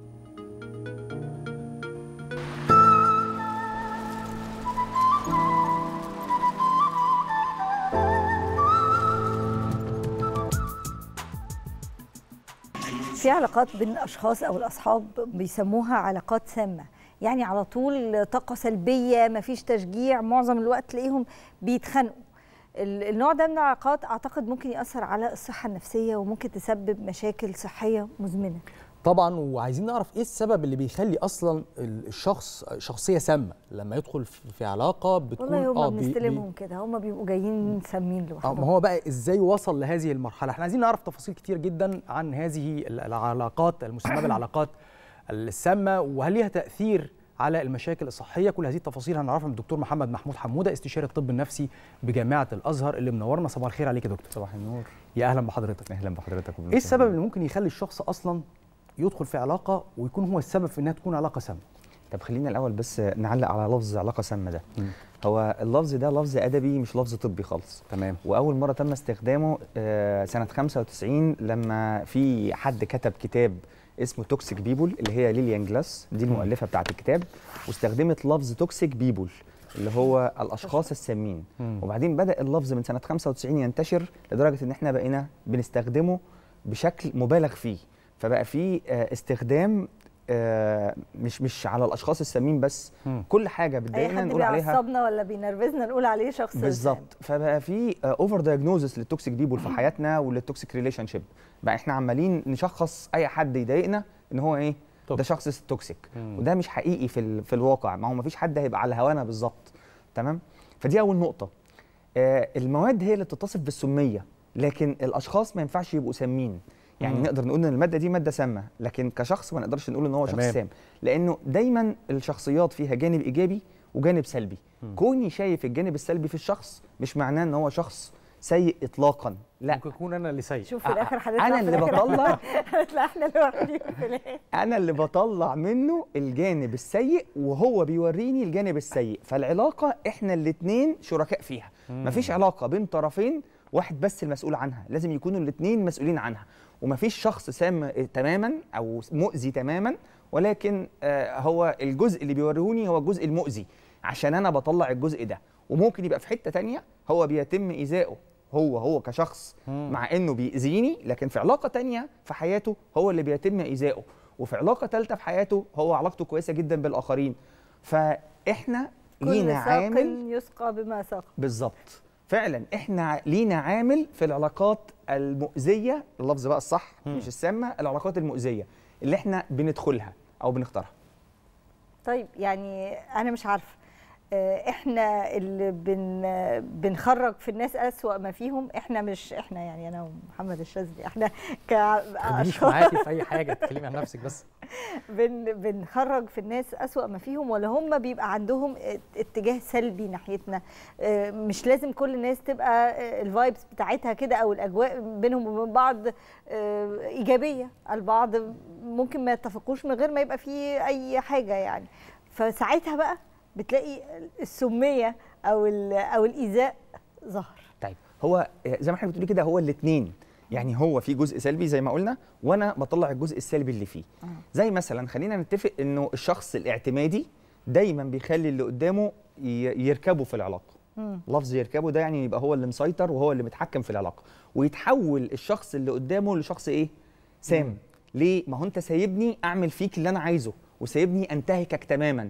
[SPEAKER 6] في علاقات بين الاشخاص او الاصحاب بيسموها علاقات سامه يعني على طول طاقه سلبيه مفيش تشجيع معظم الوقت تلاقيهم بيتخانقوا ال- النوع ده من العلاقات اعتقد ممكن ياثر على الصحه النفسيه وممكن تسبب مشاكل صحيه مزمنه
[SPEAKER 7] طبعا وعايزين نعرف ايه السبب اللي بيخلي اصلا ال- الشخص شخصيه سامه لما يدخل في في علاقه بتكون
[SPEAKER 6] والله هم
[SPEAKER 7] بي-
[SPEAKER 6] بنستلمهم كده هم بيبقوا جايين سامين
[SPEAKER 7] اه
[SPEAKER 6] لوحدهم
[SPEAKER 7] ما هو بقى ازاي وصل لهذه المرحله احنا عايزين نعرف تفاصيل كتير جدا عن هذه ال- العلاقات المسمى بالعلاقات السامه وهل ليها تاثير على المشاكل الصحيه كل هذه التفاصيل هنعرفها من الدكتور محمد محمود حموده استشاري الطب النفسي بجامعه الازهر اللي منورنا صباح الخير عليك يا دكتور
[SPEAKER 13] صباح النور
[SPEAKER 7] يا اهلا بحضرتك
[SPEAKER 13] اهلا بحضرتك
[SPEAKER 7] ايه السبب اللي ممكن يخلي الشخص اصلا يدخل في علاقه ويكون هو السبب في انها تكون علاقه سامه
[SPEAKER 13] طب خلينا الاول بس نعلق على لفظ علاقه سامه ده هو اللفظ ده لفظ ادبي مش لفظ طبي خالص
[SPEAKER 7] تمام
[SPEAKER 13] واول مره تم استخدامه آه، سنه 95 لما في حد كتب كتاب اسمه توكسيك بيبول اللي هي ليليان جلاس دي المؤلفه بتاعت الكتاب واستخدمت لفظ توكسيك بيبول اللي هو الاشخاص السامين
[SPEAKER 7] مم.
[SPEAKER 13] وبعدين بدا اللفظ من سنه 95 ينتشر لدرجه ان احنا بقينا بنستخدمه بشكل مبالغ فيه فبقى في آه، استخدام آه، مش مش على الاشخاص السامين بس
[SPEAKER 7] مم.
[SPEAKER 13] كل حاجه
[SPEAKER 6] اي
[SPEAKER 13] بتضايقنا
[SPEAKER 6] حد
[SPEAKER 13] نقول عليها
[SPEAKER 6] بيعصبنا ولا بينرفزنا نقول عليه شخص سام.
[SPEAKER 13] بالظبط فبقى في اوفر دايجنوزس للتوكسيك بيبول في حياتنا وللتوكسيك ريليشن شيب بقى احنا عمالين نشخص اي حد يضايقنا ان هو ايه ده شخص توكسيك
[SPEAKER 7] مم.
[SPEAKER 13] وده مش حقيقي في ال- في الواقع ما هو ما فيش حد هيبقى على هوانا بالظبط تمام فدي اول نقطه آه المواد هي اللي بتتصف بالسميه لكن الاشخاص ما ينفعش يبقوا سامين يعني
[SPEAKER 7] مم.
[SPEAKER 13] نقدر نقول ان الماده دي ماده سامه لكن كشخص ما نقدرش نقول ان هو شخص
[SPEAKER 7] تمام.
[SPEAKER 13] سام لانه دايما الشخصيات فيها جانب ايجابي وجانب سلبي
[SPEAKER 7] مم.
[SPEAKER 13] كوني شايف الجانب السلبي في الشخص مش معناه ان هو شخص سيء اطلاقا لا
[SPEAKER 7] ممكن يكون انا اللي سيء
[SPEAKER 6] شوف في الاخر هنطلع
[SPEAKER 13] انا
[SPEAKER 6] في
[SPEAKER 13] اللي
[SPEAKER 6] الآخر
[SPEAKER 13] بطلع
[SPEAKER 6] هنطلع احنا لوحدينا في الاخر
[SPEAKER 13] انا اللي بطلع منه الجانب السيء وهو بيوريني الجانب السيء فالعلاقه احنا الاثنين شركاء فيها
[SPEAKER 7] مم.
[SPEAKER 13] مفيش علاقه بين طرفين واحد بس المسؤول عنها لازم يكونوا الاثنين مسؤولين عنها ومفيش شخص سام تماما او مؤذي تماما ولكن آه، هو الجزء اللي بيوريهوني هو الجزء المؤذي عشان انا بطلع الجزء ده وممكن يبقى في حته تانية هو بيتم ايذائه هو هو كشخص مع انه بيأذيني لكن في علاقه تانية في حياته هو اللي بيتم ايذائه وفي علاقه ثالثه في حياته هو علاقته كويسه جدا بالاخرين فاحنا
[SPEAKER 6] كل
[SPEAKER 13] لينا
[SPEAKER 6] ساق
[SPEAKER 13] عامل
[SPEAKER 6] يسقى بما ساق
[SPEAKER 13] بالظبط فعلا احنا لينا عامل في العلاقات المؤذيه اللفظ بقى الصح مش السامه العلاقات المؤذيه اللي احنا بندخلها او بنختارها
[SPEAKER 6] طيب يعني انا مش عارفه آه، احنا اللي بن بنخرج في الناس اسوأ ما فيهم احنا مش احنا يعني انا ومحمد الشاذلي احنا
[SPEAKER 7] خلينيش
[SPEAKER 6] كاشخاص
[SPEAKER 7] معاكي في اي حاجه تكلمي عن نفسك بس
[SPEAKER 6] بن بنخرج في الناس أسوأ ما فيهم ولا هم بيبقى عندهم اتجاه سلبي ناحيتنا آه، مش لازم كل الناس تبقى آه، الفايبس بتاعتها كده او الاجواء بينهم وبين بعض آه، ايجابيه البعض ممكن ما يتفقوش من غير ما يبقى فيه اي حاجه يعني فساعتها بقى بتلاقي السميه او ال- او الايذاء ظهر
[SPEAKER 13] طيب هو زي ما احنا بتقولي كده هو الاثنين يعني هو في جزء سلبي زي ما قلنا وانا بطلع الجزء السلبي اللي فيه زي مثلا خلينا نتفق انه الشخص الاعتمادي دايما بيخلي اللي قدامه ي- يركبه في العلاقه لفظ يركبه ده يعني يبقى هو اللي مسيطر وهو اللي متحكم في العلاقه ويتحول الشخص اللي قدامه لشخص ايه سام ليه ما هو انت سايبني اعمل فيك اللي انا عايزه وسايبني انتهكك تماما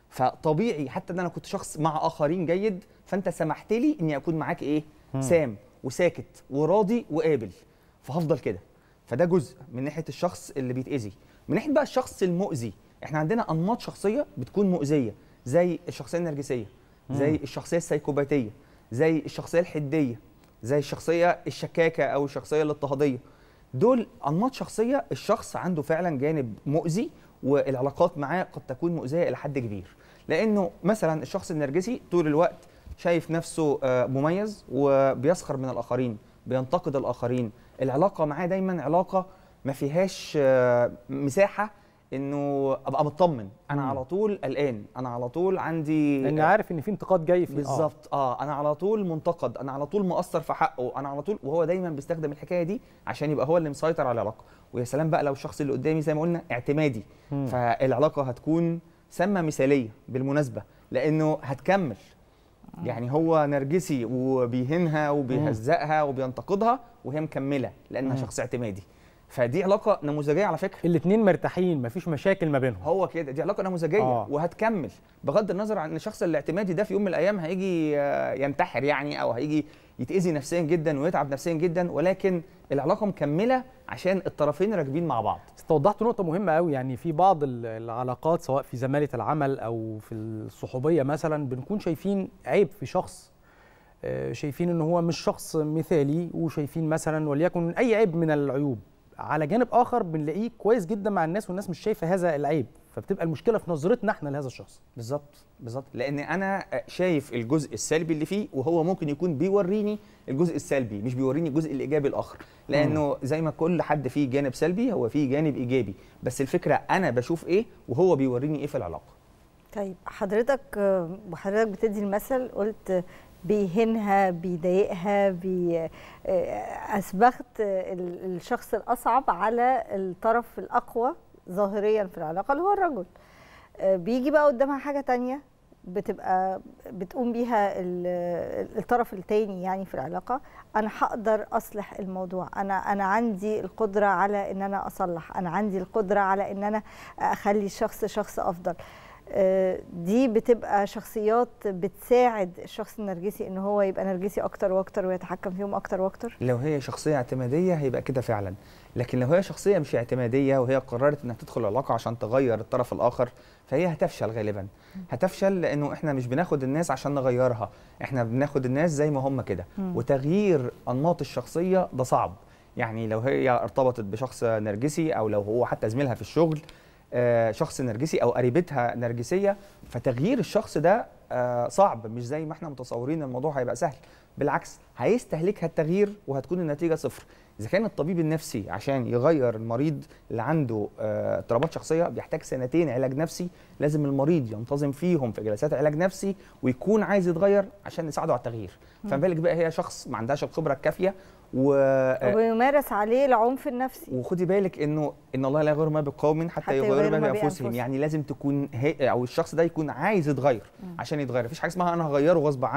[SPEAKER 13] فطبيعي حتى ان انا كنت شخص مع اخرين جيد فانت سمحت لي اني اكون معاك ايه
[SPEAKER 7] مم.
[SPEAKER 13] سام وساكت وراضي وقابل فهفضل كده فده جزء من ناحيه الشخص اللي بيتاذي من ناحيه بقى الشخص المؤذي احنا عندنا انماط شخصيه بتكون مؤذيه زي الشخصيه النرجسيه زي
[SPEAKER 7] مم.
[SPEAKER 13] الشخصيه السيكوباتيه زي الشخصيه الحديه زي الشخصيه الشكاكه او الشخصيه الاضطهاديه دول انماط شخصيه الشخص عنده فعلا جانب مؤذي والعلاقات معاه قد تكون مؤذيه الى حد كبير لانه مثلا الشخص النرجسي طول الوقت شايف نفسه آه، مميز وبيسخر من الاخرين بينتقد الاخرين العلاقه معاه دايما علاقه ما فيهاش آه، مساحه انه ابقى مطمن انا
[SPEAKER 7] مم.
[SPEAKER 13] على طول قلقان انا على طول عندي
[SPEAKER 7] لان عارف ان في انتقاد جاي فيه
[SPEAKER 13] بالظبط اه انا على طول منتقد انا على طول مقصر في حقه انا على طول وهو دايما بيستخدم الحكايه دي عشان يبقى هو اللي مسيطر على العلاقه ويا سلام بقى لو الشخص اللي قدامي زي ما قلنا اعتمادي
[SPEAKER 7] مم.
[SPEAKER 13] فالعلاقه هتكون سامه مثاليه بالمناسبه لانه هتكمل يعني هو نرجسي وبيهينها وبيهزقها وبينتقدها وهي مكمله لانها
[SPEAKER 7] مم.
[SPEAKER 13] شخص اعتمادي فدي علاقه نموذجيه على فكره
[SPEAKER 7] الاثنين مرتاحين مفيش مشاكل ما بينهم
[SPEAKER 13] هو كده دي علاقه نموذجيه
[SPEAKER 7] آه.
[SPEAKER 13] آه. وهتكمل بغض النظر عن ان الشخص الاعتمادي ده في يوم من الايام هيجي آه، ينتحر يعني او هيجي يتاذي نفسيا جدا ويتعب نفسيا جدا ولكن العلاقه مكمله عشان الطرفين راكبين مع بعض
[SPEAKER 7] بس توضحت نقطة مهمة قوي يعني في بعض ال- العلاقات سواء في زمالة العمل أو في الصحوبية مثلا بنكون شايفين عيب في شخص آه، شايفين إن هو مش شخص مثالي وشايفين مثلا وليكن أي عيب من العيوب على جانب آخر بنلاقيه كويس جدا مع الناس والناس مش شايفة هذا العيب فبتبقى المشكلة في نظرتنا احنا لهذا الشخص
[SPEAKER 13] بالظبط بالظبط لان انا شايف الجزء السلبي اللي فيه وهو ممكن يكون بيوريني الجزء السلبي مش بيوريني الجزء الايجابي الاخر لانه زي ما كل حد فيه جانب سلبي هو فيه جانب ايجابي بس الفكره انا بشوف ايه وهو بيوريني ايه في العلاقه
[SPEAKER 6] طيب حضرتك آه، وحضرتك بتدي المثل قلت آه، بيهينها بيضايقها بي آه، اسبغت آه، ال- الشخص الاصعب على الطرف الاقوى ظاهريا في العلاقه اللي هو الرجل آه، بيجي بقى قدامها حاجه تانية بتبقى بتقوم بيها ال- الطرف التاني يعني في العلاقه انا هقدر اصلح الموضوع انا انا عندي القدره على ان انا اصلح انا عندي القدره على ان انا اخلي الشخص شخص افضل آه، دي بتبقى شخصيات بتساعد الشخص النرجسي ان هو يبقى نرجسي اكتر واكتر ويتحكم فيهم اكتر واكتر
[SPEAKER 13] لو هي شخصيه اعتماديه هيبقى كده فعلا لكن لو هي شخصيه مش اعتماديه وهي قررت انها تدخل علاقه عشان تغير الطرف الاخر فهي هتفشل غالبا هتفشل لانه احنا مش بناخد الناس عشان نغيرها احنا بناخد الناس زي ما هم كده
[SPEAKER 14] مم.
[SPEAKER 13] وتغيير انماط الشخصيه ده صعب يعني لو هي ارتبطت بشخص نرجسي او لو هو حتى زميلها في الشغل آه، شخص نرجسي او قريبتها نرجسيه فتغيير الشخص ده آه، صعب مش زي ما احنا متصورين الموضوع هيبقى سهل بالعكس هيستهلكها التغيير وهتكون النتيجه صفر اذا كان الطبيب النفسي عشان يغير المريض اللي عنده آه، اضطرابات شخصيه بيحتاج سنتين علاج نفسي لازم المريض ينتظم فيهم في جلسات علاج نفسي ويكون عايز يتغير عشان نساعده على التغيير
[SPEAKER 6] مم.
[SPEAKER 13] فما بالك بقى هي شخص ما عندهاش الخبره الكافيه و
[SPEAKER 6] وبيمارس عليه العنف النفسي
[SPEAKER 13] وخدي بالك انه ان الله لا يغير ما بقوم حتى,
[SPEAKER 6] حتى
[SPEAKER 13] يغيروا
[SPEAKER 6] يغيروا
[SPEAKER 13] ما
[SPEAKER 6] ما
[SPEAKER 13] بانفسهم
[SPEAKER 6] بأنفسهم.
[SPEAKER 13] يعني لازم تكون هي او الشخص ده يكون عايز يتغير
[SPEAKER 6] مم.
[SPEAKER 13] عشان يتغير مفيش حاجه اسمها انا هغيره غصب عنه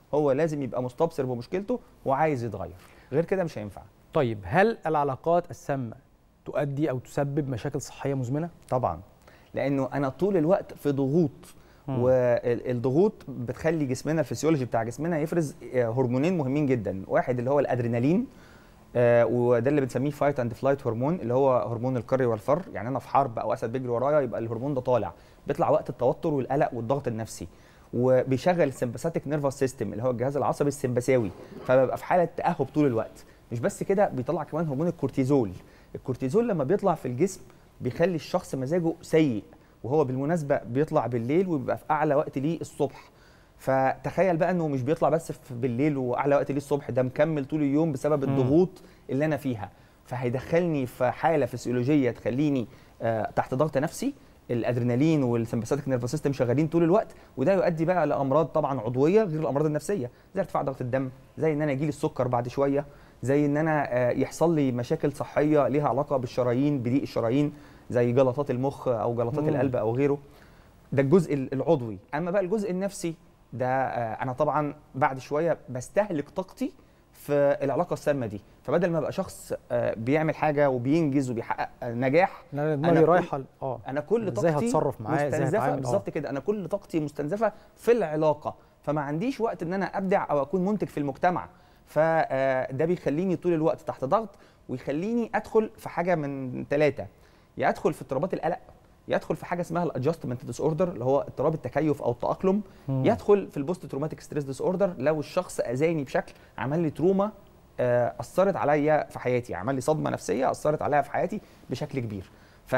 [SPEAKER 13] هو لازم يبقى مستبصر بمشكلته وعايز يتغير غير كده مش هينفع
[SPEAKER 7] طيب هل العلاقات السامه تؤدي او تسبب مشاكل صحيه مزمنه
[SPEAKER 13] طبعا لانه انا طول الوقت في ضغوط
[SPEAKER 7] مم.
[SPEAKER 13] والضغوط بتخلي جسمنا الفسيولوجي بتاع جسمنا يفرز آه، هرمونين مهمين جدا واحد اللي هو الادرينالين آه، وده اللي بنسميه فايت اند فلايت هرمون اللي هو هرمون القري والفر يعني انا في حرب او اسد بيجري ورايا يبقى الهرمون ده طالع بيطلع وقت التوتر والقلق والضغط النفسي وبيشغل السمباثيك نيرفس سيستم اللي هو الجهاز العصبي السمبثاوي فببقى في حاله تاهب طول الوقت مش بس كده بيطلع كمان هرمون الكورتيزول الكورتيزول لما بيطلع في الجسم بيخلي الشخص مزاجه سيء وهو بالمناسبه بيطلع بالليل وبيبقى في اعلى وقت ليه الصبح فتخيل بقى انه مش بيطلع بس في بالليل واعلى وقت ليه الصبح ده مكمل طول اليوم بسبب
[SPEAKER 7] مم.
[SPEAKER 13] الضغوط اللي انا فيها فهيدخلني في حاله فسيولوجيه تخليني آه تحت ضغط نفسي الادرينالين والسمباثيك نيرفس سيستم شغالين طول الوقت وده يؤدي بقى لامراض طبعا عضويه غير الامراض النفسيه زي ارتفاع ضغط الدم زي ان انا يجيلي السكر بعد شويه زي ان انا آه، يحصل لي مشاكل صحيه ليها علاقه بالشرايين بضيق الشرايين زي جلطات المخ او جلطات
[SPEAKER 7] مم.
[SPEAKER 13] القلب او غيره ده الجزء ال- العضوي اما بقى الجزء النفسي ده آه، انا طبعا بعد شويه بستهلك طاقتي في العلاقه السامه دي فبدل ما ابقى شخص آه، بيعمل حاجه وبينجز وبيحقق آه، نجاح
[SPEAKER 7] انا دماغي
[SPEAKER 13] كل-
[SPEAKER 7] رايحه ل- اه
[SPEAKER 13] انا كل
[SPEAKER 7] ازاي
[SPEAKER 13] طاقتي
[SPEAKER 7] هتصرف معاه ازاي
[SPEAKER 13] مستنزفه
[SPEAKER 7] هتعامل
[SPEAKER 13] بالظبط
[SPEAKER 7] آه.
[SPEAKER 13] كده انا كل طاقتي مستنزفه في العلاقه فما عنديش وقت ان انا ابدع او اكون منتج في المجتمع فده بيخليني طول الوقت تحت ضغط ويخليني ادخل في حاجه من ثلاثه يا ادخل في اضطرابات القلق يا ادخل في حاجه اسمها الادجستمنت ديس اوردر اللي هو اضطراب التكيف او التاقلم
[SPEAKER 7] مم.
[SPEAKER 13] يدخل في البوست تروماتيك ستريس ديس اوردر لو الشخص اذاني بشكل عمل لي تروما آه، اثرت عليا في حياتي عمل لي صدمه نفسيه اثرت عليا في حياتي بشكل كبير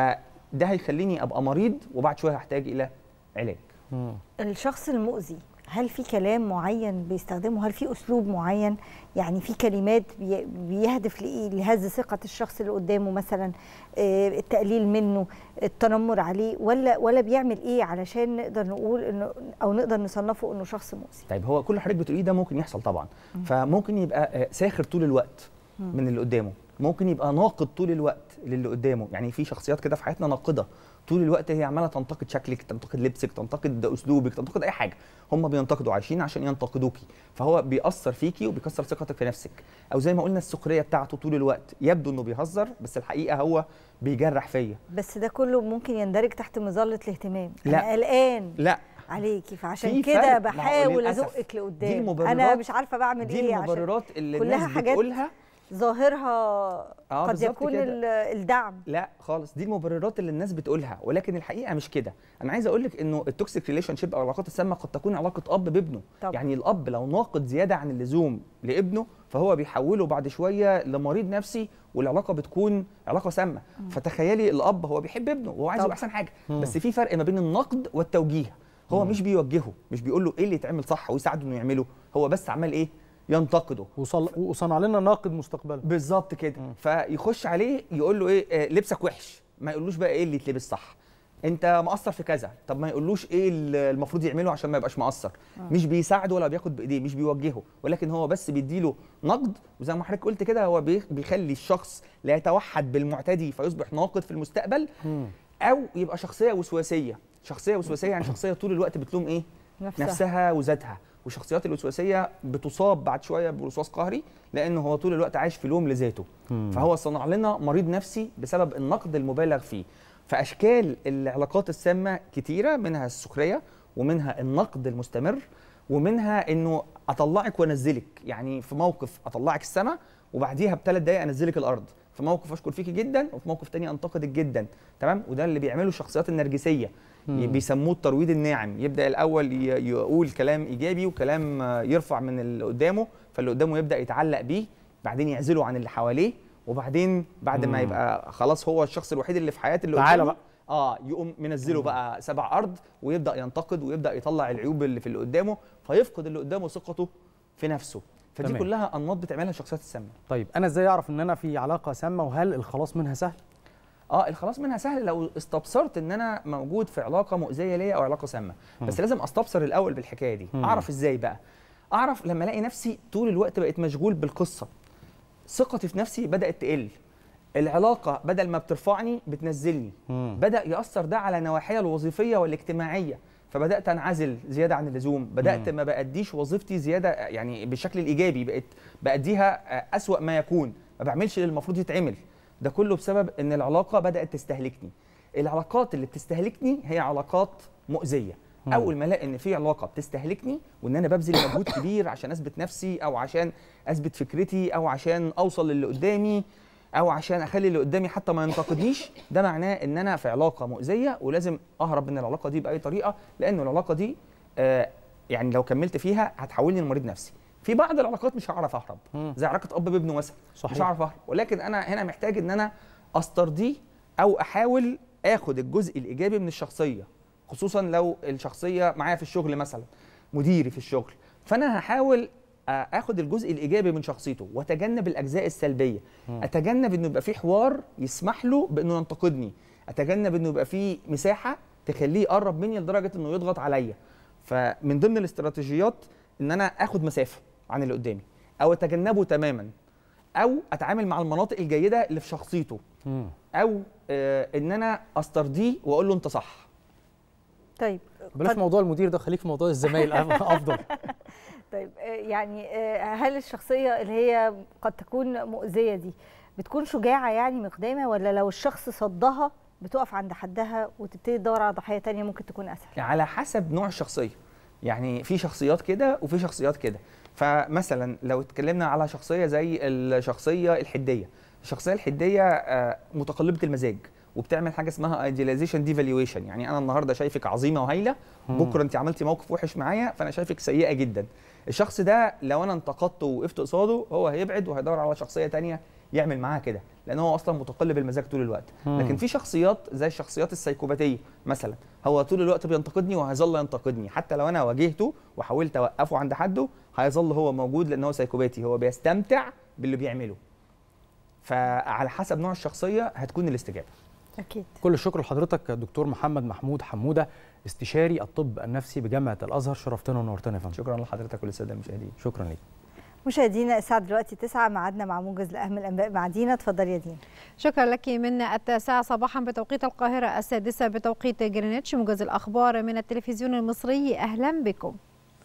[SPEAKER 13] فده هيخليني ابقى مريض وبعد شويه هحتاج الى علاج
[SPEAKER 7] مم.
[SPEAKER 6] الشخص المؤذي هل في كلام معين بيستخدمه هل في اسلوب معين يعني في كلمات بي- بيهدف لايه لهز ثقه الشخص اللي قدامه مثلا آه، التقليل منه التنمر عليه ولا ولا بيعمل ايه علشان نقدر نقول انه او نقدر نصنفه انه شخص مؤذي
[SPEAKER 13] طيب هو كل حضرتك بتقوليه ده ممكن يحصل طبعا فممكن يبقى آه، ساخر طول الوقت
[SPEAKER 6] مم.
[SPEAKER 13] من اللي قدامه ممكن يبقى ناقد طول الوقت للي قدامه يعني في شخصيات كده في حياتنا ناقده طول الوقت هي عماله تنتقد شكلك تنتقد لبسك تنتقد اسلوبك تنتقد اي حاجه هم بينتقدوا عايشين عشان ينتقدوكي فهو بيأثر فيكي وبيكسر ثقتك في نفسك او زي ما قلنا السخريه بتاعته طول الوقت يبدو انه بيهزر بس الحقيقه هو بيجرح فيا
[SPEAKER 6] بس ده كله ممكن يندرج تحت مظله الاهتمام
[SPEAKER 13] لا.
[SPEAKER 6] انا قلقان
[SPEAKER 13] لا
[SPEAKER 6] عليكي فعشان
[SPEAKER 13] في
[SPEAKER 6] كده
[SPEAKER 13] فرق. ما هو
[SPEAKER 6] بحاول
[SPEAKER 13] للأسف
[SPEAKER 6] ازقك
[SPEAKER 13] دي
[SPEAKER 6] لقدام
[SPEAKER 13] المبررات-
[SPEAKER 6] انا مش عارفه بعمل
[SPEAKER 13] دي
[SPEAKER 6] ايه عشان
[SPEAKER 13] المبررات اللي
[SPEAKER 6] كلها
[SPEAKER 13] الناس
[SPEAKER 6] حاجات
[SPEAKER 13] بتقولها
[SPEAKER 6] ظاهرها
[SPEAKER 13] آه،
[SPEAKER 6] قد
[SPEAKER 13] بالظبط
[SPEAKER 6] يكون
[SPEAKER 13] كده.
[SPEAKER 6] ال- الدعم
[SPEAKER 13] لا خالص دي المبررات اللي الناس بتقولها ولكن الحقيقه مش كده انا عايز اقول لك انه التوكسيك ريليشن شيب او العلاقات السامه قد تكون علاقه اب بابنه
[SPEAKER 6] طبعا.
[SPEAKER 13] يعني الاب لو ناقد زياده عن اللزوم لابنه فهو بيحوله بعد شويه لمريض نفسي والعلاقه بتكون علاقه سامه فتخيلي الاب هو بيحب ابنه وهو عايزه
[SPEAKER 6] طبعا.
[SPEAKER 13] احسن حاجه
[SPEAKER 7] مم.
[SPEAKER 13] بس في فرق ما بين النقد والتوجيه هو مش بيوجهه مش بيقول له ايه اللي يتعمل صح ويساعده انه يعمله هو بس عمال ايه ينتقده
[SPEAKER 7] وصل... وصنع لنا ناقد مستقبلا
[SPEAKER 13] بالظبط كده فيخش عليه يقول له ايه آه، لبسك وحش ما يقولوش بقى ايه اللي يتلبس صح انت مقصر في كذا طب ما يقولوش ايه اللي المفروض يعمله عشان ما يبقاش مقصر مش بيساعده ولا بياخد بايديه مش بيوجهه ولكن هو بس بيديله نقد وزي ما حضرتك قلت كده هو بي- بيخلي الشخص لا يتوحد بالمعتدي فيصبح ناقد في المستقبل
[SPEAKER 7] مم.
[SPEAKER 13] او يبقى شخصيه وسواسيه شخصيه وسواسيه يعني شخصيه طول الوقت بتلوم ايه
[SPEAKER 6] نفسها.
[SPEAKER 13] نفسها وذاتها والشخصيات الوسواسيه بتصاب بعد شويه بوسواس قهري لانه هو طول الوقت عايش في لوم لذاته
[SPEAKER 7] مم.
[SPEAKER 13] فهو صنع لنا مريض نفسي بسبب النقد المبالغ فيه فاشكال العلاقات السامه كتيره منها السخريه ومنها النقد المستمر ومنها انه اطلعك وانزلك يعني في موقف اطلعك السما وبعديها بثلاث دقائق انزلك الارض في موقف اشكر فيكي جدا وفي موقف تاني انتقدك جدا تمام وده اللي بيعمله الشخصيات النرجسيه
[SPEAKER 7] مم.
[SPEAKER 13] بيسموه الترويض الناعم يبدا الاول ي- يقول كلام ايجابي وكلام آه، يرفع من اللي قدامه فاللي قدامه يبدا يتعلق بيه بعدين يعزله عن اللي حواليه وبعدين بعد ما
[SPEAKER 7] مم.
[SPEAKER 13] يبقى خلاص هو الشخص الوحيد اللي في حياه اللي
[SPEAKER 7] تعالى
[SPEAKER 13] قدامه
[SPEAKER 7] بقى.
[SPEAKER 13] اه يقوم منزله بقى سبع ارض ويبدا ينتقد ويبدا يطلع العيوب اللي في اللي قدامه فيفقد اللي قدامه ثقته في نفسه فدي
[SPEAKER 7] تمام.
[SPEAKER 13] كلها انماط بتعملها الشخصيات السامه
[SPEAKER 7] طيب انا ازاي اعرف ان انا في علاقه سامه وهل الخلاص منها سهل
[SPEAKER 13] اه الخلاص منها سهل لو استبصرت ان انا موجود في علاقه مؤذيه ليا او علاقه سامه بس لازم استبصر الاول بالحكايه دي
[SPEAKER 7] مم.
[SPEAKER 13] اعرف ازاي بقى اعرف لما الاقي نفسي طول الوقت بقيت مشغول بالقصه ثقتي في نفسي بدات تقل العلاقه بدل ما بترفعني بتنزلني
[SPEAKER 7] مم.
[SPEAKER 13] بدا ياثر ده على نواحيها الوظيفيه والاجتماعيه فبدات انعزل زياده عن اللزوم بدات
[SPEAKER 7] مم.
[SPEAKER 13] ما باديش وظيفتي زياده يعني بالشكل الايجابي بقيت باديها آه، اسوا ما يكون ما بعملش اللي المفروض يتعمل ده كله بسبب ان العلاقه بدات تستهلكني العلاقات اللي بتستهلكني هي علاقات مؤذيه
[SPEAKER 7] مم.
[SPEAKER 13] اول ما الاقي ان في علاقه بتستهلكني وان انا ببذل مجهود كبير عشان اثبت نفسي او عشان اثبت فكرتي او عشان اوصل للي قدامي او عشان اخلي اللي قدامي حتى ما ينتقدنيش ده معناه ان انا في علاقه مؤذيه ولازم اهرب من العلاقه دي باي طريقه لان العلاقه دي آه يعني لو كملت فيها هتحولني لمريض نفسي في بعض العلاقات مش هعرف اهرب
[SPEAKER 7] مم.
[SPEAKER 13] زي علاقه اب بابنه مثلا
[SPEAKER 7] صحيح.
[SPEAKER 13] مش هعرف اهرب ولكن انا هنا محتاج ان انا استرضيه او احاول اخد الجزء الايجابي من الشخصيه خصوصا لو الشخصيه معايا في الشغل مثلا مديري في الشغل فانا هحاول آه، اخد الجزء الايجابي من شخصيته واتجنب الاجزاء السلبيه
[SPEAKER 7] مم.
[SPEAKER 13] اتجنب انه يبقى في حوار يسمح له بانه ينتقدني اتجنب انه يبقى في مساحه تخليه يقرب مني لدرجه انه يضغط عليا فمن ضمن الاستراتيجيات ان انا اخد مسافه عن اللي قدامي او اتجنبه تماما او اتعامل مع المناطق الجيده اللي في شخصيته
[SPEAKER 7] مم.
[SPEAKER 13] او آه ان انا استرضيه واقول له انت صح
[SPEAKER 6] طيب
[SPEAKER 7] بلاش موضوع المدير ده خليك في موضوع الزمايل افضل
[SPEAKER 6] طيب آه، يعني آه، هل الشخصية اللي هي قد تكون مؤذية دي بتكون شجاعة يعني مقدامة ولا لو الشخص صدها بتقف عند حدها وتبتدي تدور على ضحية تانية ممكن تكون أسهل
[SPEAKER 13] على حسب نوع الشخصيه يعني في شخصيات كده وفي شخصيات كده فمثلا لو اتكلمنا على شخصيه زي الشخصيه الحديه الشخصيه الحديه آه، متقلبه المزاج وبتعمل حاجه اسمها ايدياليزيشن ديفالويشن يعني انا النهارده شايفك عظيمه وهايله
[SPEAKER 7] مم.
[SPEAKER 13] بكره انت عملتي موقف وحش معايا فانا شايفك سيئه جدا الشخص ده لو انا انتقدته ووقفت قصاده هو هيبعد وهيدور على شخصيه تانية يعمل معاها كده لان هو اصلا متقلب المزاج طول الوقت
[SPEAKER 7] مم.
[SPEAKER 13] لكن في شخصيات زي الشخصيات السيكوباتيه مثلا هو طول الوقت بينتقدني وهيظل ينتقدني حتى لو انا واجهته وحاولت اوقفه عند حده هيظل هو موجود لان هو سيكوباتي هو بيستمتع باللي بيعمله فعلى حسب نوع الشخصيه هتكون الاستجابه
[SPEAKER 6] أكيد
[SPEAKER 7] كل الشكر لحضرتك دكتور محمد محمود حموده استشاري الطب النفسي بجامعه الازهر شرفتنا ونورتنا يا فندم
[SPEAKER 13] شكرا لحضرتك وللساده المشاهدين
[SPEAKER 7] شكرا ليك
[SPEAKER 6] مشاهدينا الساعة دلوقتي 9 ميعادنا مع موجز لأهم الأنباء مع دينا اتفضلي يا دينا
[SPEAKER 8] شكرا لك من التاسعة صباحا بتوقيت القاهرة السادسة بتوقيت جرينتش موجز الأخبار من التلفزيون المصري أهلا بكم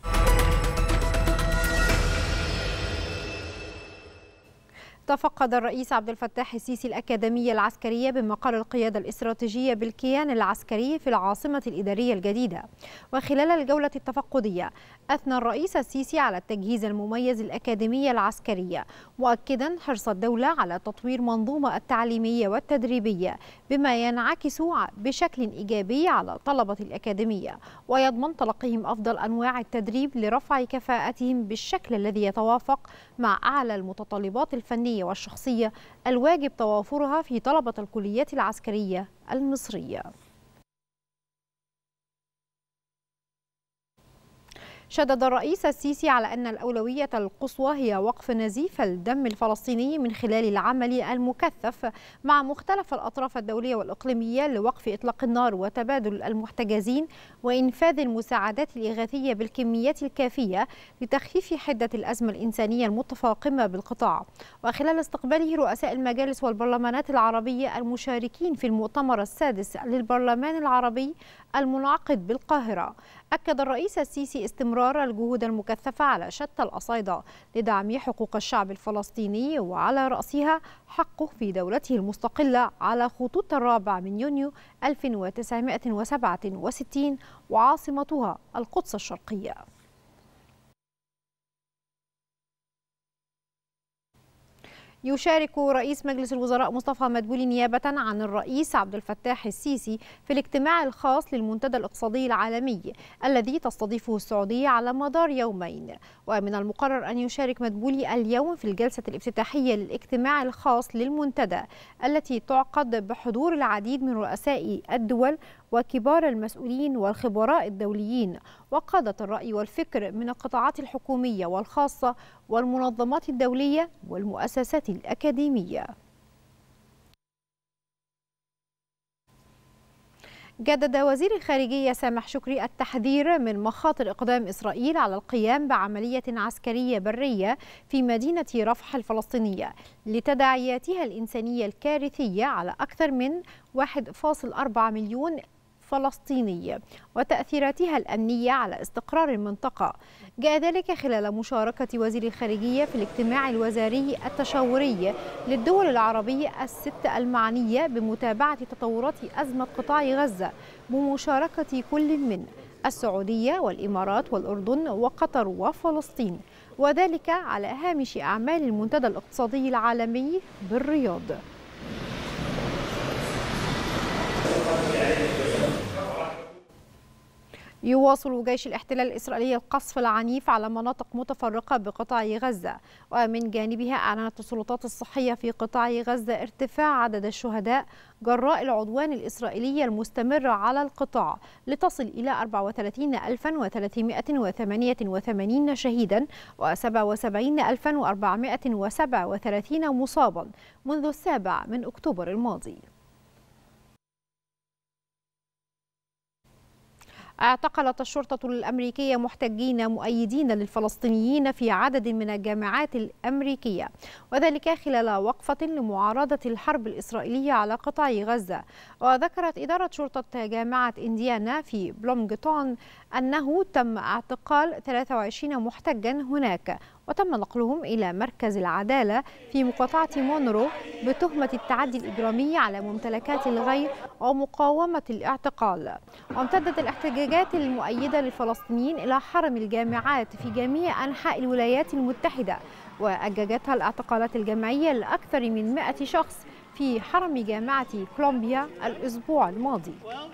[SPEAKER 8] تفقد الرئيس عبد الفتاح السيسي الأكاديمية العسكرية بمقر القيادة الاستراتيجية بالكيان العسكري في العاصمة الإدارية الجديدة وخلال الجولة التفقدية أثنى الرئيس السيسي على التجهيز المميز الأكاديمية العسكرية مؤكدا حرص الدولة على تطوير منظومة التعليمية والتدريبية بما ينعكس بشكل إيجابي على طلبة الأكاديمية ويضمن تلقيهم أفضل أنواع التدريب لرفع كفاءتهم بالشكل الذي يتوافق مع أعلى المتطلبات الفنية والشخصية الواجب توافرها في طلبة الكليات العسكرية المصرية شدد الرئيس السيسي على أن الأولوية القصوى هي وقف نزيف الدم الفلسطيني من خلال العمل المكثف مع مختلف الأطراف الدولية والإقليمية لوقف إطلاق النار وتبادل المحتجزين وإنفاذ المساعدات الإغاثية بالكميات الكافية لتخفيف حدة الأزمة الإنسانية المتفاقمة بالقطاع وخلال استقباله رؤساء المجالس والبرلمانات العربية المشاركين في المؤتمر السادس للبرلمان العربي المنعقد بالقاهرة أكد الرئيس السيسي استمرار الجهود المكثفة على شتى الأصعدة لدعم حقوق الشعب الفلسطيني وعلى رأسها حقه في دولته المستقلة على خطوط الرابع من يونيو 1967 وعاصمتها القدس الشرقية يشارك رئيس مجلس الوزراء مصطفى مدبولي نيابة عن الرئيس عبد الفتاح السيسي في الاجتماع الخاص للمنتدى الاقتصادي العالمي الذي تستضيفه السعودية على مدار يومين ومن المقرر أن يشارك مدبولي اليوم في الجلسة الافتتاحية للاجتماع الخاص للمنتدى التي تعقد بحضور العديد من رؤساء الدول وكبار المسؤولين والخبراء الدوليين وقادة الرأي والفكر من القطاعات الحكومية والخاصة والمنظمات الدولية والمؤسسات الأكاديمية جدد وزير الخارجية سامح شكري التحذير من مخاطر إقدام إسرائيل على القيام بعملية عسكرية برية في مدينة رفح الفلسطينية لتداعياتها الإنسانية الكارثية على أكثر من 1.4 مليون الفلسطيني وتأثيراتها الأمنية على استقرار المنطقة جاء ذلك خلال مشاركة وزير الخارجية في الاجتماع الوزاري التشاوري للدول العربية الست المعنية بمتابعة تطورات أزمة قطاع غزة بمشاركة كل من السعودية والإمارات والأردن وقطر وفلسطين وذلك على هامش أعمال المنتدى الاقتصادي العالمي بالرياض يواصل جيش الاحتلال الإسرائيلي القصف العنيف على مناطق متفرقة بقطاع غزة ومن جانبها أعلنت السلطات الصحية في قطاع غزة ارتفاع عدد الشهداء جراء العدوان الإسرائيلي المستمر على القطاع لتصل إلى 34388 شهيدا و77437 مصابا منذ السابع من أكتوبر الماضي اعتقلت الشرطة الأمريكية محتجين مؤيدين للفلسطينيين في عدد من الجامعات الأمريكية وذلك خلال وقفة لمعارضة الحرب الإسرائيلية على قطاع غزة وذكرت إدارة شرطة جامعة إنديانا في بلومغتون أنه تم اعتقال 23 محتجا هناك وتم نقلهم إلى مركز العدالة في مقاطعة مونرو بتهمة التعدي الإجرامي على ممتلكات الغير ومقاومة الاعتقال وامتدت الاحتجاجات المؤيدة للفلسطينيين إلى حرم الجامعات في جميع أنحاء الولايات المتحدة وأججتها الاعتقالات الجماعية لأكثر من 100 شخص في حرم جامعة كولومبيا الأسبوع الماضي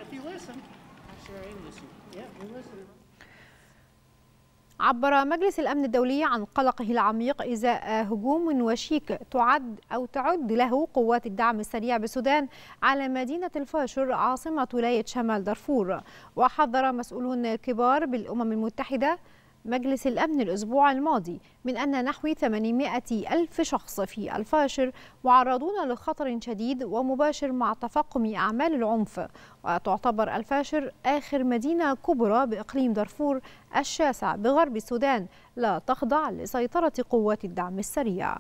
[SPEAKER 8] عبر مجلس الأمن الدولي عن قلقه العميق إزاء هجوم وشيك تعد أو تعد له قوات الدعم السريع بالسودان على مدينة الفاشر عاصمة ولاية شمال دارفور وحذر مسؤولون كبار بالأمم المتحدة مجلس الأمن الأسبوع الماضي من أن نحو 800 ألف شخص في الفاشر معرضون لخطر شديد ومباشر مع تفاقم أعمال العنف وتعتبر الفاشر آخر مدينة كبرى بإقليم دارفور الشاسع بغرب السودان لا تخضع لسيطرة قوات الدعم السريع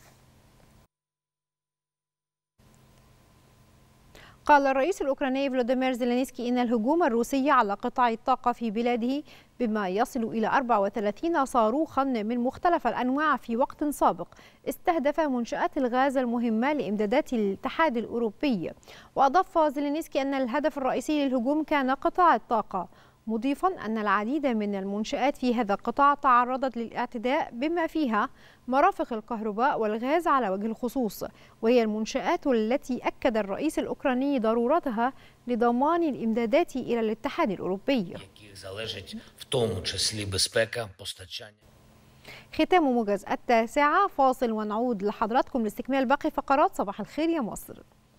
[SPEAKER 8] قال الرئيس الأوكراني فلوديمير زيلينسكي إن الهجوم الروسي على قطاع الطاقة في بلاده بما يصل إلى 34 صاروخا من مختلف الأنواع في وقت سابق استهدف منشآت الغاز المهمة لإمدادات الاتحاد الأوروبي وأضاف زيلينسكي أن الهدف الرئيسي للهجوم كان قطاع الطاقة مضيفا أن العديد من المنشآت في هذا القطاع تعرضت للاعتداء بما فيها مرافق الكهرباء والغاز على وجه الخصوص وهي المنشآت التي أكد الرئيس الأوكراني ضرورتها لضمان الإمدادات إلى الاتحاد الأوروبي
[SPEAKER 14] залежить в тому числі безпека постачання.
[SPEAKER 8] ختام موجز التاسعة فاصل ونعود لحضراتكم لاستكمال باقي فقرات صباح الخير يا مصر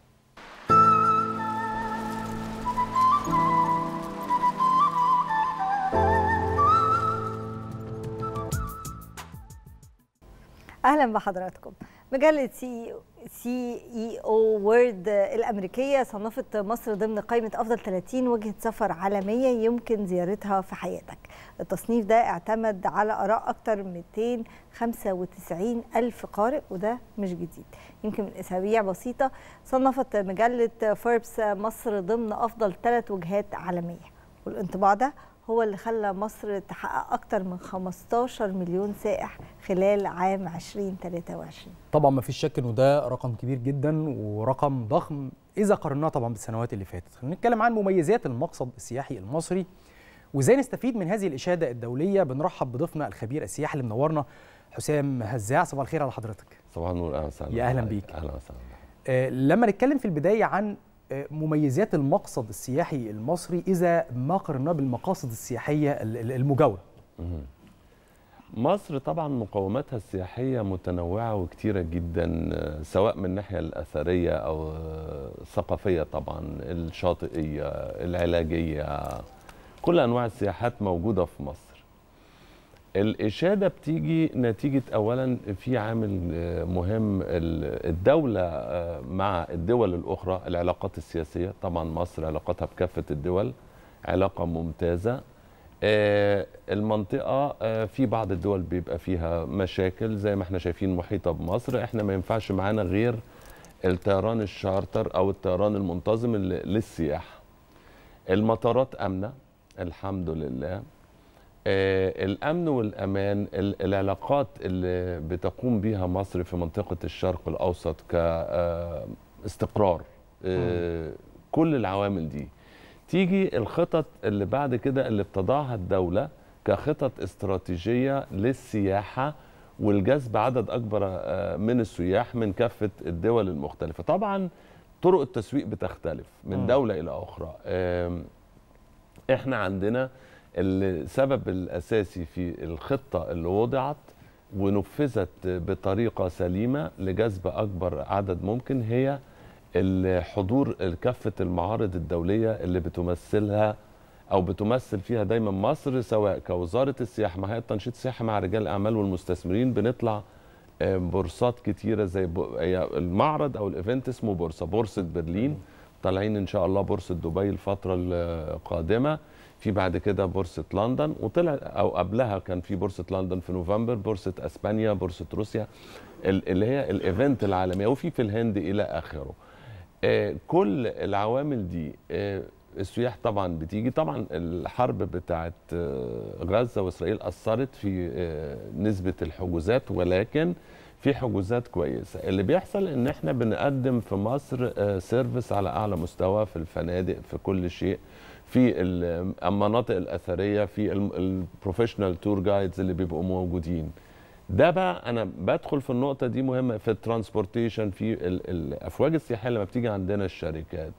[SPEAKER 6] اهلا بحضراتكم مجله سي سي اي او وورد الامريكيه صنفت مصر ضمن قائمه افضل 30 وجهه سفر عالميه يمكن زيارتها في حياتك التصنيف ده اعتمد على اراء اكثر من 295 الف قارئ وده مش جديد يمكن من اسابيع بسيطه صنفت مجله فوربس مصر ضمن افضل ثلاث وجهات عالميه والانطباع ده هو اللي خلى مصر تحقق أكتر من 15 مليون سائح خلال عام 2023
[SPEAKER 7] طبعا ما فيش شك انه ده رقم كبير جدا ورقم ضخم اذا قارناه طبعا بالسنوات اللي فاتت خلينا نتكلم عن مميزات المقصد السياحي المصري وازاي نستفيد من هذه الاشاده الدوليه بنرحب بضيفنا الخبير السياحي اللي منورنا حسام هزاع صباح الخير على حضرتك
[SPEAKER 15] صباح النور اهلا وسهلا
[SPEAKER 7] يا اهلا بيك
[SPEAKER 15] اهلا وسهلا
[SPEAKER 7] آه لما نتكلم في البدايه عن مميزات المقصد السياحي المصري اذا ما قارناه بالمقاصد السياحيه المجاوره
[SPEAKER 15] مصر طبعا مقوماتها السياحيه متنوعه وكتيره جدا سواء من الناحيه الاثريه او الثقافيه طبعا الشاطئيه العلاجيه كل انواع السياحات موجوده في مصر الإشادة بتيجي نتيجة أولا في عامل مهم الدولة مع الدول الأخرى العلاقات السياسية طبعا مصر علاقاتها بكافة الدول علاقة ممتازة المنطقة في بعض الدول بيبقى فيها مشاكل زي ما احنا شايفين محيطة بمصر احنا ما ينفعش معانا غير الطيران الشارتر أو الطيران المنتظم للسياحة المطارات امنه الحمد لله آه، الامن والامان ال- العلاقات اللي بتقوم بها مصر في منطقه الشرق الاوسط كاستقرار كل العوامل دي تيجي الخطط اللي بعد كده اللي بتضعها الدوله كخطط استراتيجيه للسياحه والجذب عدد اكبر آه، من السياح من كافه الدول المختلفه طبعا طرق التسويق بتختلف من
[SPEAKER 16] مم.
[SPEAKER 15] دوله الى اخرى آم، احنا عندنا السبب الاساسي في الخطه اللي وضعت ونفذت بطريقه سليمه لجذب اكبر عدد ممكن هي الحضور كافه المعارض الدوليه اللي بتمثلها او بتمثل فيها دايما مصر سواء كوزاره السياحه مع هيئه تنشيط السياحه مع رجال الاعمال والمستثمرين بنطلع آه، بورصات كتيره زي ب... هي المعرض او الايفنت اسمه بورصه بورصه برلين طالعين ان شاء الله بورصه دبي الفتره القادمه في بعد كده بورصه لندن وطلع او قبلها كان في بورصه لندن في نوفمبر بورصه اسبانيا بورصه روسيا ال- اللي هي الايفنت العالميه وفي في الهند الى اخره آه، كل العوامل دي آه، السياح طبعا بتيجي طبعا الحرب بتاعت آه، غزه واسرائيل اثرت في آه، نسبه الحجوزات ولكن في حجوزات كويسه اللي بيحصل ان احنا بنقدم في مصر آه، سيرفيس على اعلى مستوى في الفنادق في كل شيء في ال- المناطق الاثريه في البروفيشنال تور جايدز اللي بيبقوا موجودين ده بقى انا بدخل في النقطه دي مهمه في الترانسبورتيشن في ال- الافواج السياحيه لما بتيجي عندنا الشركات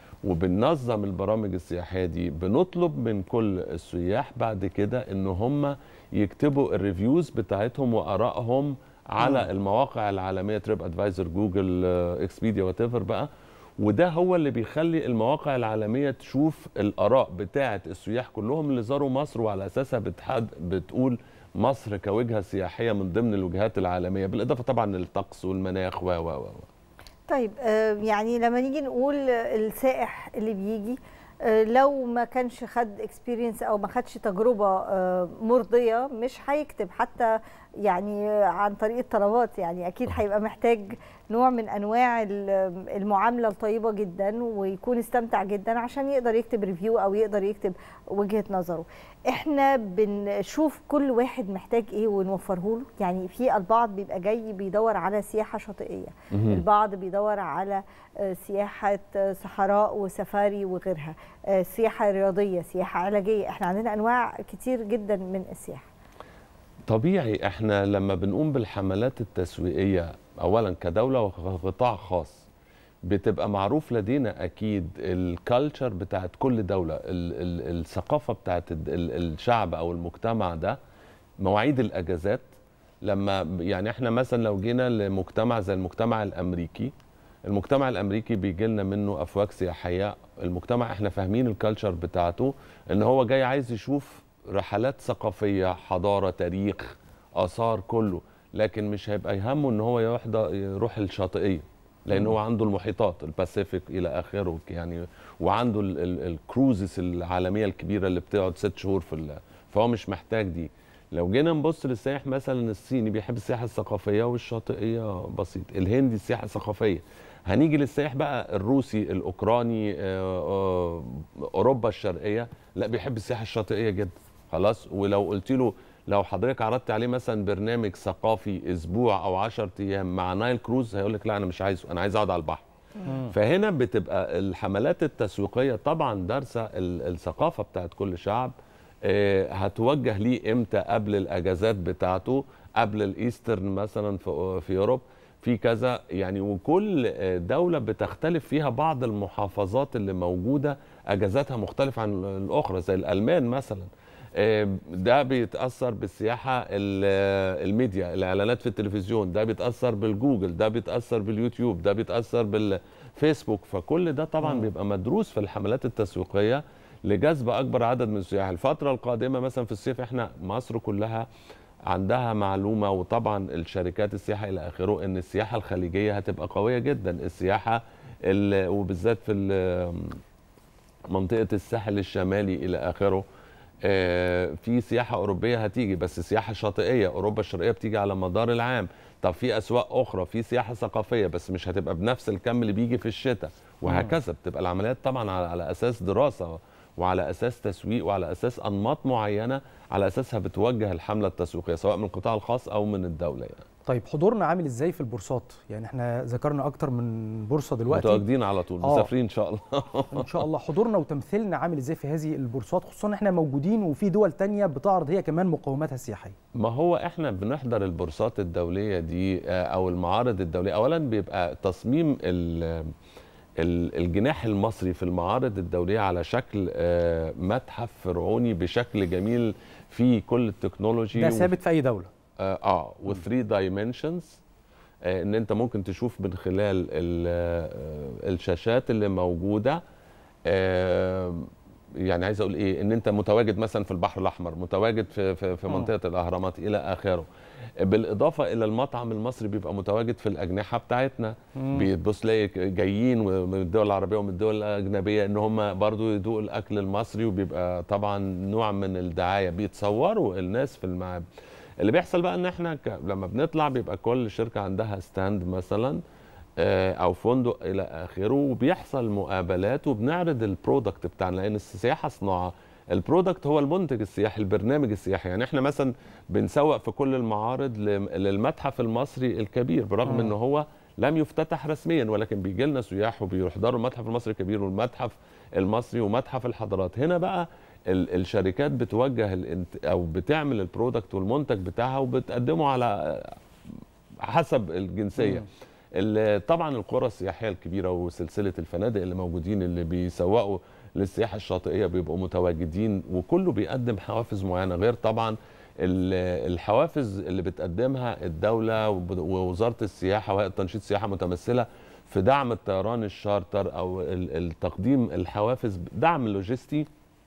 [SPEAKER 15] وبننظم البرامج السياحيه دي بنطلب من كل السياح بعد كده ان هم يكتبوا الريفيوز بتاعتهم وارائهم على
[SPEAKER 16] مم.
[SPEAKER 15] المواقع العالميه تريب ادفايزر جوجل آه، اكسبيديا وات بقى وده هو اللي بيخلي المواقع العالميه تشوف الاراء بتاعه السياح كلهم اللي زاروا مصر وعلى اساسها بتحد بتقول مصر كوجهه سياحيه من ضمن الوجهات العالميه بالاضافه طبعا للطقس والمناخ و و و
[SPEAKER 6] طيب آه، يعني لما نيجي نقول السائح اللي بيجي آه، لو ما كانش خد اكسبيرينس او ما خدش تجربه آه، مرضيه مش هيكتب حتى يعني آه، عن طريق الطلبات يعني اكيد هيبقى محتاج نوع من انواع ال- المعامله الطيبه جدا ويكون استمتع جدا عشان يقدر يكتب ريفيو او يقدر يكتب وجهه نظره احنا بنشوف كل واحد محتاج ايه ونوفره له يعني في البعض بيبقى جاي بيدور على سياحه شاطئيه
[SPEAKER 16] مهم.
[SPEAKER 6] البعض بيدور على آه، سياحه آه، صحراء وسفاري وغيرها آه، سياحه رياضيه سياحه علاجيه احنا عندنا انواع كتير جدا من السياحه
[SPEAKER 15] طبيعي احنا لما بنقوم بالحملات التسويقيه اولا كدوله وقطاع خاص بتبقى معروف لدينا اكيد الكالتشر بتاعت كل دوله ال ال الثقافه بتاعت ال ال الشعب او المجتمع ده مواعيد الاجازات لما ب- يعني احنا مثلا لو جينا لمجتمع زي المجتمع الامريكي المجتمع الامريكي بيجي لنا منه افواج سياحيه المجتمع احنا فاهمين الكالتشر بتاعته ان هو جاي عايز يشوف رحلات ثقافيه حضاره تاريخ اثار كله لكن مش هيبقى يهمه ان هو يحضر يروح الشاطئيه لان هو عنده المحيطات الباسيفيك الى اخره يعني وعنده ال- ال- الكروزز العالميه الكبيره اللي بتقعد ست شهور في ال- فهو مش محتاج دي لو جينا نبص للسائح مثلا الصيني بيحب السياحه الثقافيه والشاطئيه بسيط الهندي السياحه الثقافيه هنيجي للسائح بقى الروسي الاوكراني آه، آه، اوروبا الشرقيه لا بيحب السياحه الشاطئيه جدا خلاص ولو قلت له لو حضرتك عرضت عليه مثلا برنامج ثقافي اسبوع او 10 ايام مع نايل كروز هيقول لك لا انا مش عايزه انا عايز اقعد على البحر فهنا بتبقى الحملات التسويقيه طبعا دارسه ال- الثقافه بتاعت كل شعب آه، هتوجه ليه امتى قبل الاجازات بتاعته قبل الايسترن مثلا في في اوروبا في كذا يعني وكل آه، دوله بتختلف فيها بعض المحافظات اللي موجوده اجازاتها مختلفه عن الاخرى زي الالمان مثلا آه، ده بيتاثر بالسياحه ال- آه، الميديا الاعلانات في التلفزيون ده بيتاثر بالجوجل ده بيتاثر باليوتيوب ده بيتاثر بالفيسبوك فكل ده طبعا
[SPEAKER 16] مم.
[SPEAKER 15] بيبقى مدروس في الحملات التسويقيه لجذب اكبر عدد من السياح الفتره القادمه مثلا في الصيف احنا مصر كلها عندها معلومه وطبعا الشركات السياحه الى اخره ان السياحه الخليجيه هتبقى قويه جدا السياحه ال- وبالذات في ال- منطقه الساحل الشمالي الى اخره آه، في سياحه اوروبيه هتيجي بس سياحه شاطئيه اوروبا الشرقيه بتيجي على مدار العام طب في اسواق اخرى في سياحه ثقافيه بس مش هتبقى بنفس الكم اللي بيجي في الشتاء وهكذا بتبقى العمليات طبعا على, على اساس دراسه وعلى اساس تسويق وعلى اساس انماط معينه على اساسها بتوجه الحمله التسويقيه سواء من القطاع الخاص او من الدوله يعني
[SPEAKER 7] طيب حضورنا عامل ازاي في البورصات يعني احنا ذكرنا اكتر من بورصه دلوقتي
[SPEAKER 15] متواجدين على طول
[SPEAKER 7] آه.
[SPEAKER 15] مسافرين ان شاء الله
[SPEAKER 7] ان شاء الله حضورنا وتمثيلنا عامل ازاي في هذه البورصات خصوصا ان احنا موجودين وفي دول تانية بتعرض هي كمان مقوماتها السياحيه
[SPEAKER 15] ما هو احنا بنحضر البورصات الدوليه دي آه، او المعارض الدوليه اولا بيبقى تصميم ال- ال- الجناح المصري في المعارض الدوليه على شكل آه، متحف فرعوني بشكل جميل فيه كل التكنولوجي
[SPEAKER 7] ده
[SPEAKER 15] و-
[SPEAKER 7] ثابت في اي دوله
[SPEAKER 15] اه, آه و3 دايمنشنز آه ان انت ممكن تشوف من خلال ال- آه، الشاشات اللي موجوده آه يعني عايز اقول ايه ان انت متواجد مثلا في البحر الاحمر متواجد في في, في
[SPEAKER 7] مم.
[SPEAKER 15] منطقه الاهرامات الى اخره بالاضافه الى المطعم المصري بيبقى متواجد في الاجنحه بتاعتنا
[SPEAKER 7] مم.
[SPEAKER 15] بتبص تلاقي جايين من الدول العربيه ومن الدول الاجنبيه ان هم برضو يدوقوا الاكل المصري وبيبقى طبعا نوع من الدعايه بيتصوروا الناس في المعابد اللي بيحصل بقى ان احنا ك... لما بنطلع بيبقى كل شركه عندها ستاند مثلا آه، او فندق الى اخره وبيحصل مقابلات وبنعرض البرودكت بتاعنا لان السياحه صناعه البرودكت هو المنتج السياحي البرنامج السياحي يعني احنا مثلا بنسوق في كل المعارض لم- للمتحف المصري الكبير برغم
[SPEAKER 7] مم.
[SPEAKER 15] ان هو لم يفتتح رسميا ولكن بيجي لنا سياح وبيحضروا المتحف المصري الكبير والمتحف المصري ومتحف الحضارات هنا بقى ال- الشركات بتوجه الانت او بتعمل البرودكت والمنتج بتاعها وبتقدمه على حسب الجنسيه
[SPEAKER 7] مم.
[SPEAKER 15] ال- طبعا القرى السياحيه الكبيره وسلسله الفنادق اللي موجودين اللي بيسوقوا للسياحه الشاطئيه بيبقوا متواجدين وكله بيقدم حوافز معينه غير طبعا ال- الحوافز اللي بتقدمها الدوله وب- ووزاره السياحه وهيئه تنشيط السياحه متمثله في دعم الطيران الشارتر او ال- التقديم الحوافز دعم لوجستي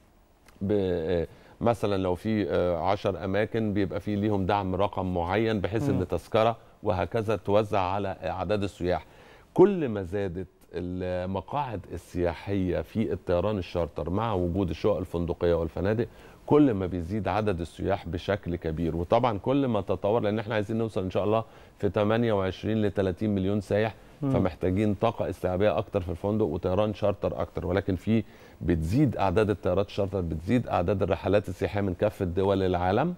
[SPEAKER 15] ب- مثلا لو في آه، عشر اماكن بيبقى في ليهم دعم رقم معين بحيث
[SPEAKER 7] مم.
[SPEAKER 15] ان تذكره وهكذا توزع على اعداد السياح كل ما زادت المقاعد السياحيه في الطيران الشارتر مع وجود الشقق الفندقيه والفنادق كل ما بيزيد عدد السياح بشكل كبير وطبعا كل ما تطور لان احنا عايزين نوصل ان شاء الله في 28 ل 30 مليون سايح
[SPEAKER 7] مم.
[SPEAKER 15] فمحتاجين طاقه استيعابيه اكتر في الفندق وطيران شارتر اكتر ولكن في بتزيد اعداد الطيارات الشارتر بتزيد اعداد الرحلات السياحيه من كافه دول العالم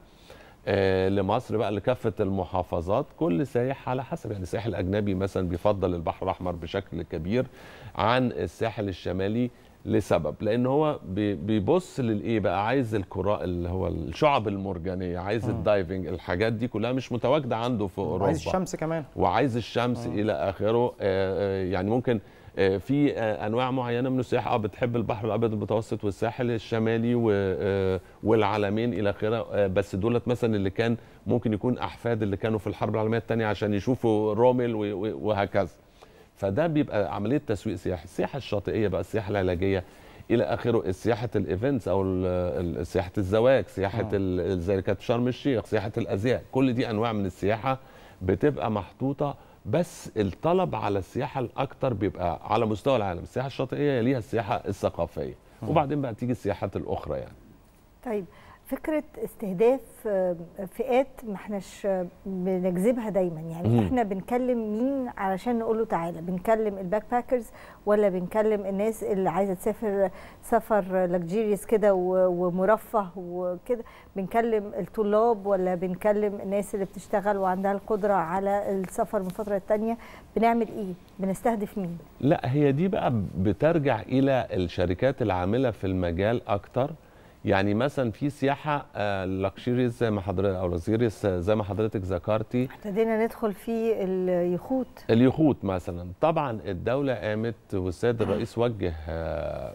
[SPEAKER 15] آه، لمصر بقى لكافه المحافظات كل سائح على حسب يعني الساحل الاجنبي مثلا بيفضل البحر الاحمر بشكل كبير عن الساحل الشمالي لسبب لان هو بي- بيبص للايه بقى عايز الكراء اللي هو الشعب المرجانيه عايز
[SPEAKER 7] مم.
[SPEAKER 15] الدايفنج الحاجات دي كلها مش متواجده عنده في اوروبا
[SPEAKER 7] عايز الشمس كمان
[SPEAKER 15] وعايز الشمس الى اخره آه، آه، يعني ممكن آه، في آه، انواع معينه من السياحه اه بتحب البحر الابيض المتوسط والساحل الشمالي و- آه، والعلمين الى اخره آه، بس دولت مثلا اللي كان ممكن يكون احفاد اللي كانوا في الحرب العالميه الثانيه عشان يشوفوا رومل و- و- وهكذا فده بيبقى عمليه تسويق سياحي السياحه الشاطئيه بقى السياحه العلاجيه الى اخره سياحه الايفنتس او ال- ال- سياحه الزواج سياحه
[SPEAKER 7] آه.
[SPEAKER 15] ال- زي اللي كانت في شرم الشيخ سياحه الازياء كل دي انواع من السياحه بتبقى محطوطه بس الطلب على السياحه الاكتر بيبقى على مستوى العالم السياحه الشاطئيه يليها السياحه الثقافيه وبعدين بقى تيجي السياحات الاخرى يعني
[SPEAKER 6] طيب فكرة استهداف آه، فئات ما احناش آه، بنجذبها دايما يعني
[SPEAKER 15] مم.
[SPEAKER 6] احنا بنكلم مين علشان نقول له تعالى بنكلم الباك باكرز ولا بنكلم الناس اللي عايزة تسافر سفر لكجيريس كده و- ومرفه وكده بنكلم الطلاب ولا بنكلم الناس اللي بتشتغل وعندها القدرة على السفر من فترة تانية بنعمل ايه بنستهدف مين
[SPEAKER 15] لا هي دي بقى بترجع الى الشركات العامله في المجال اكتر يعني مثلا في سياحه لكشيريز زي ما حضرتك او لكزيريس زي ما حضرتك ذكرتي
[SPEAKER 6] ابتدينا ندخل في اليخوت
[SPEAKER 15] اليخوت مثلا طبعا الدولة قامت والسيد الرئيس وجه آه،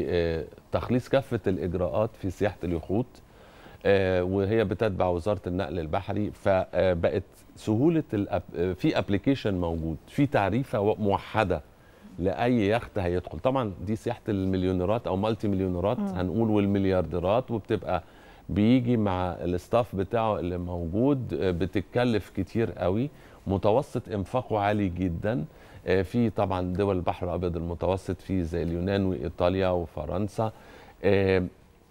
[SPEAKER 15] بتخليص كافة الإجراءات في سياحة اليخوت آه، وهي بتتبع وزارة النقل البحري فبقت سهولة الأب- آه، في ابلكيشن موجود في تعريفة موحدة لأي يخت هيدخل طبعا دي سياحة المليونيرات أو مالتي مليونيرات
[SPEAKER 7] مم.
[SPEAKER 15] هنقول والمليارديرات وبتبقى بيجي مع الاستاف بتاعه اللي موجود آه، بتتكلف كتير قوي متوسط انفاقه عالي جدا آه، في طبعا دول البحر الابيض المتوسط في زي اليونان وايطاليا وفرنسا آه،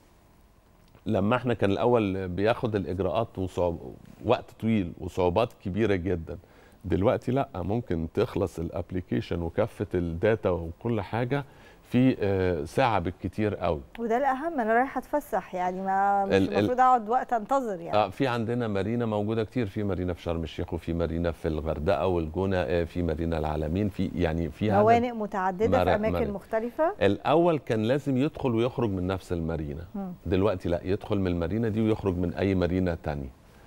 [SPEAKER 15] لما احنا كان الاول بياخد الاجراءات وصعب وقت طويل وصعوبات كبيره جدا دلوقتي لا ممكن تخلص الابلكيشن وكافه الداتا وكل حاجه في آه، ساعه بالكتير قوي
[SPEAKER 6] وده الاهم انا رايحه اتفسح يعني ما مش
[SPEAKER 15] ال- ال-
[SPEAKER 6] المفروض اقعد وقت انتظر يعني
[SPEAKER 15] آه في عندنا مارينا موجوده كتير في مارينا في شرم الشيخ وفي مارينا في الغردقه والجونه آه، في مارينا العالمين في يعني في عدد-
[SPEAKER 6] موانئ متعدده في
[SPEAKER 15] مرا-
[SPEAKER 6] اماكن
[SPEAKER 15] مرا-
[SPEAKER 6] مختلفه
[SPEAKER 15] الاول كان لازم يدخل ويخرج من نفس المارينا
[SPEAKER 6] مم.
[SPEAKER 15] دلوقتي لا يدخل من المارينا دي ويخرج من اي مارينا تانية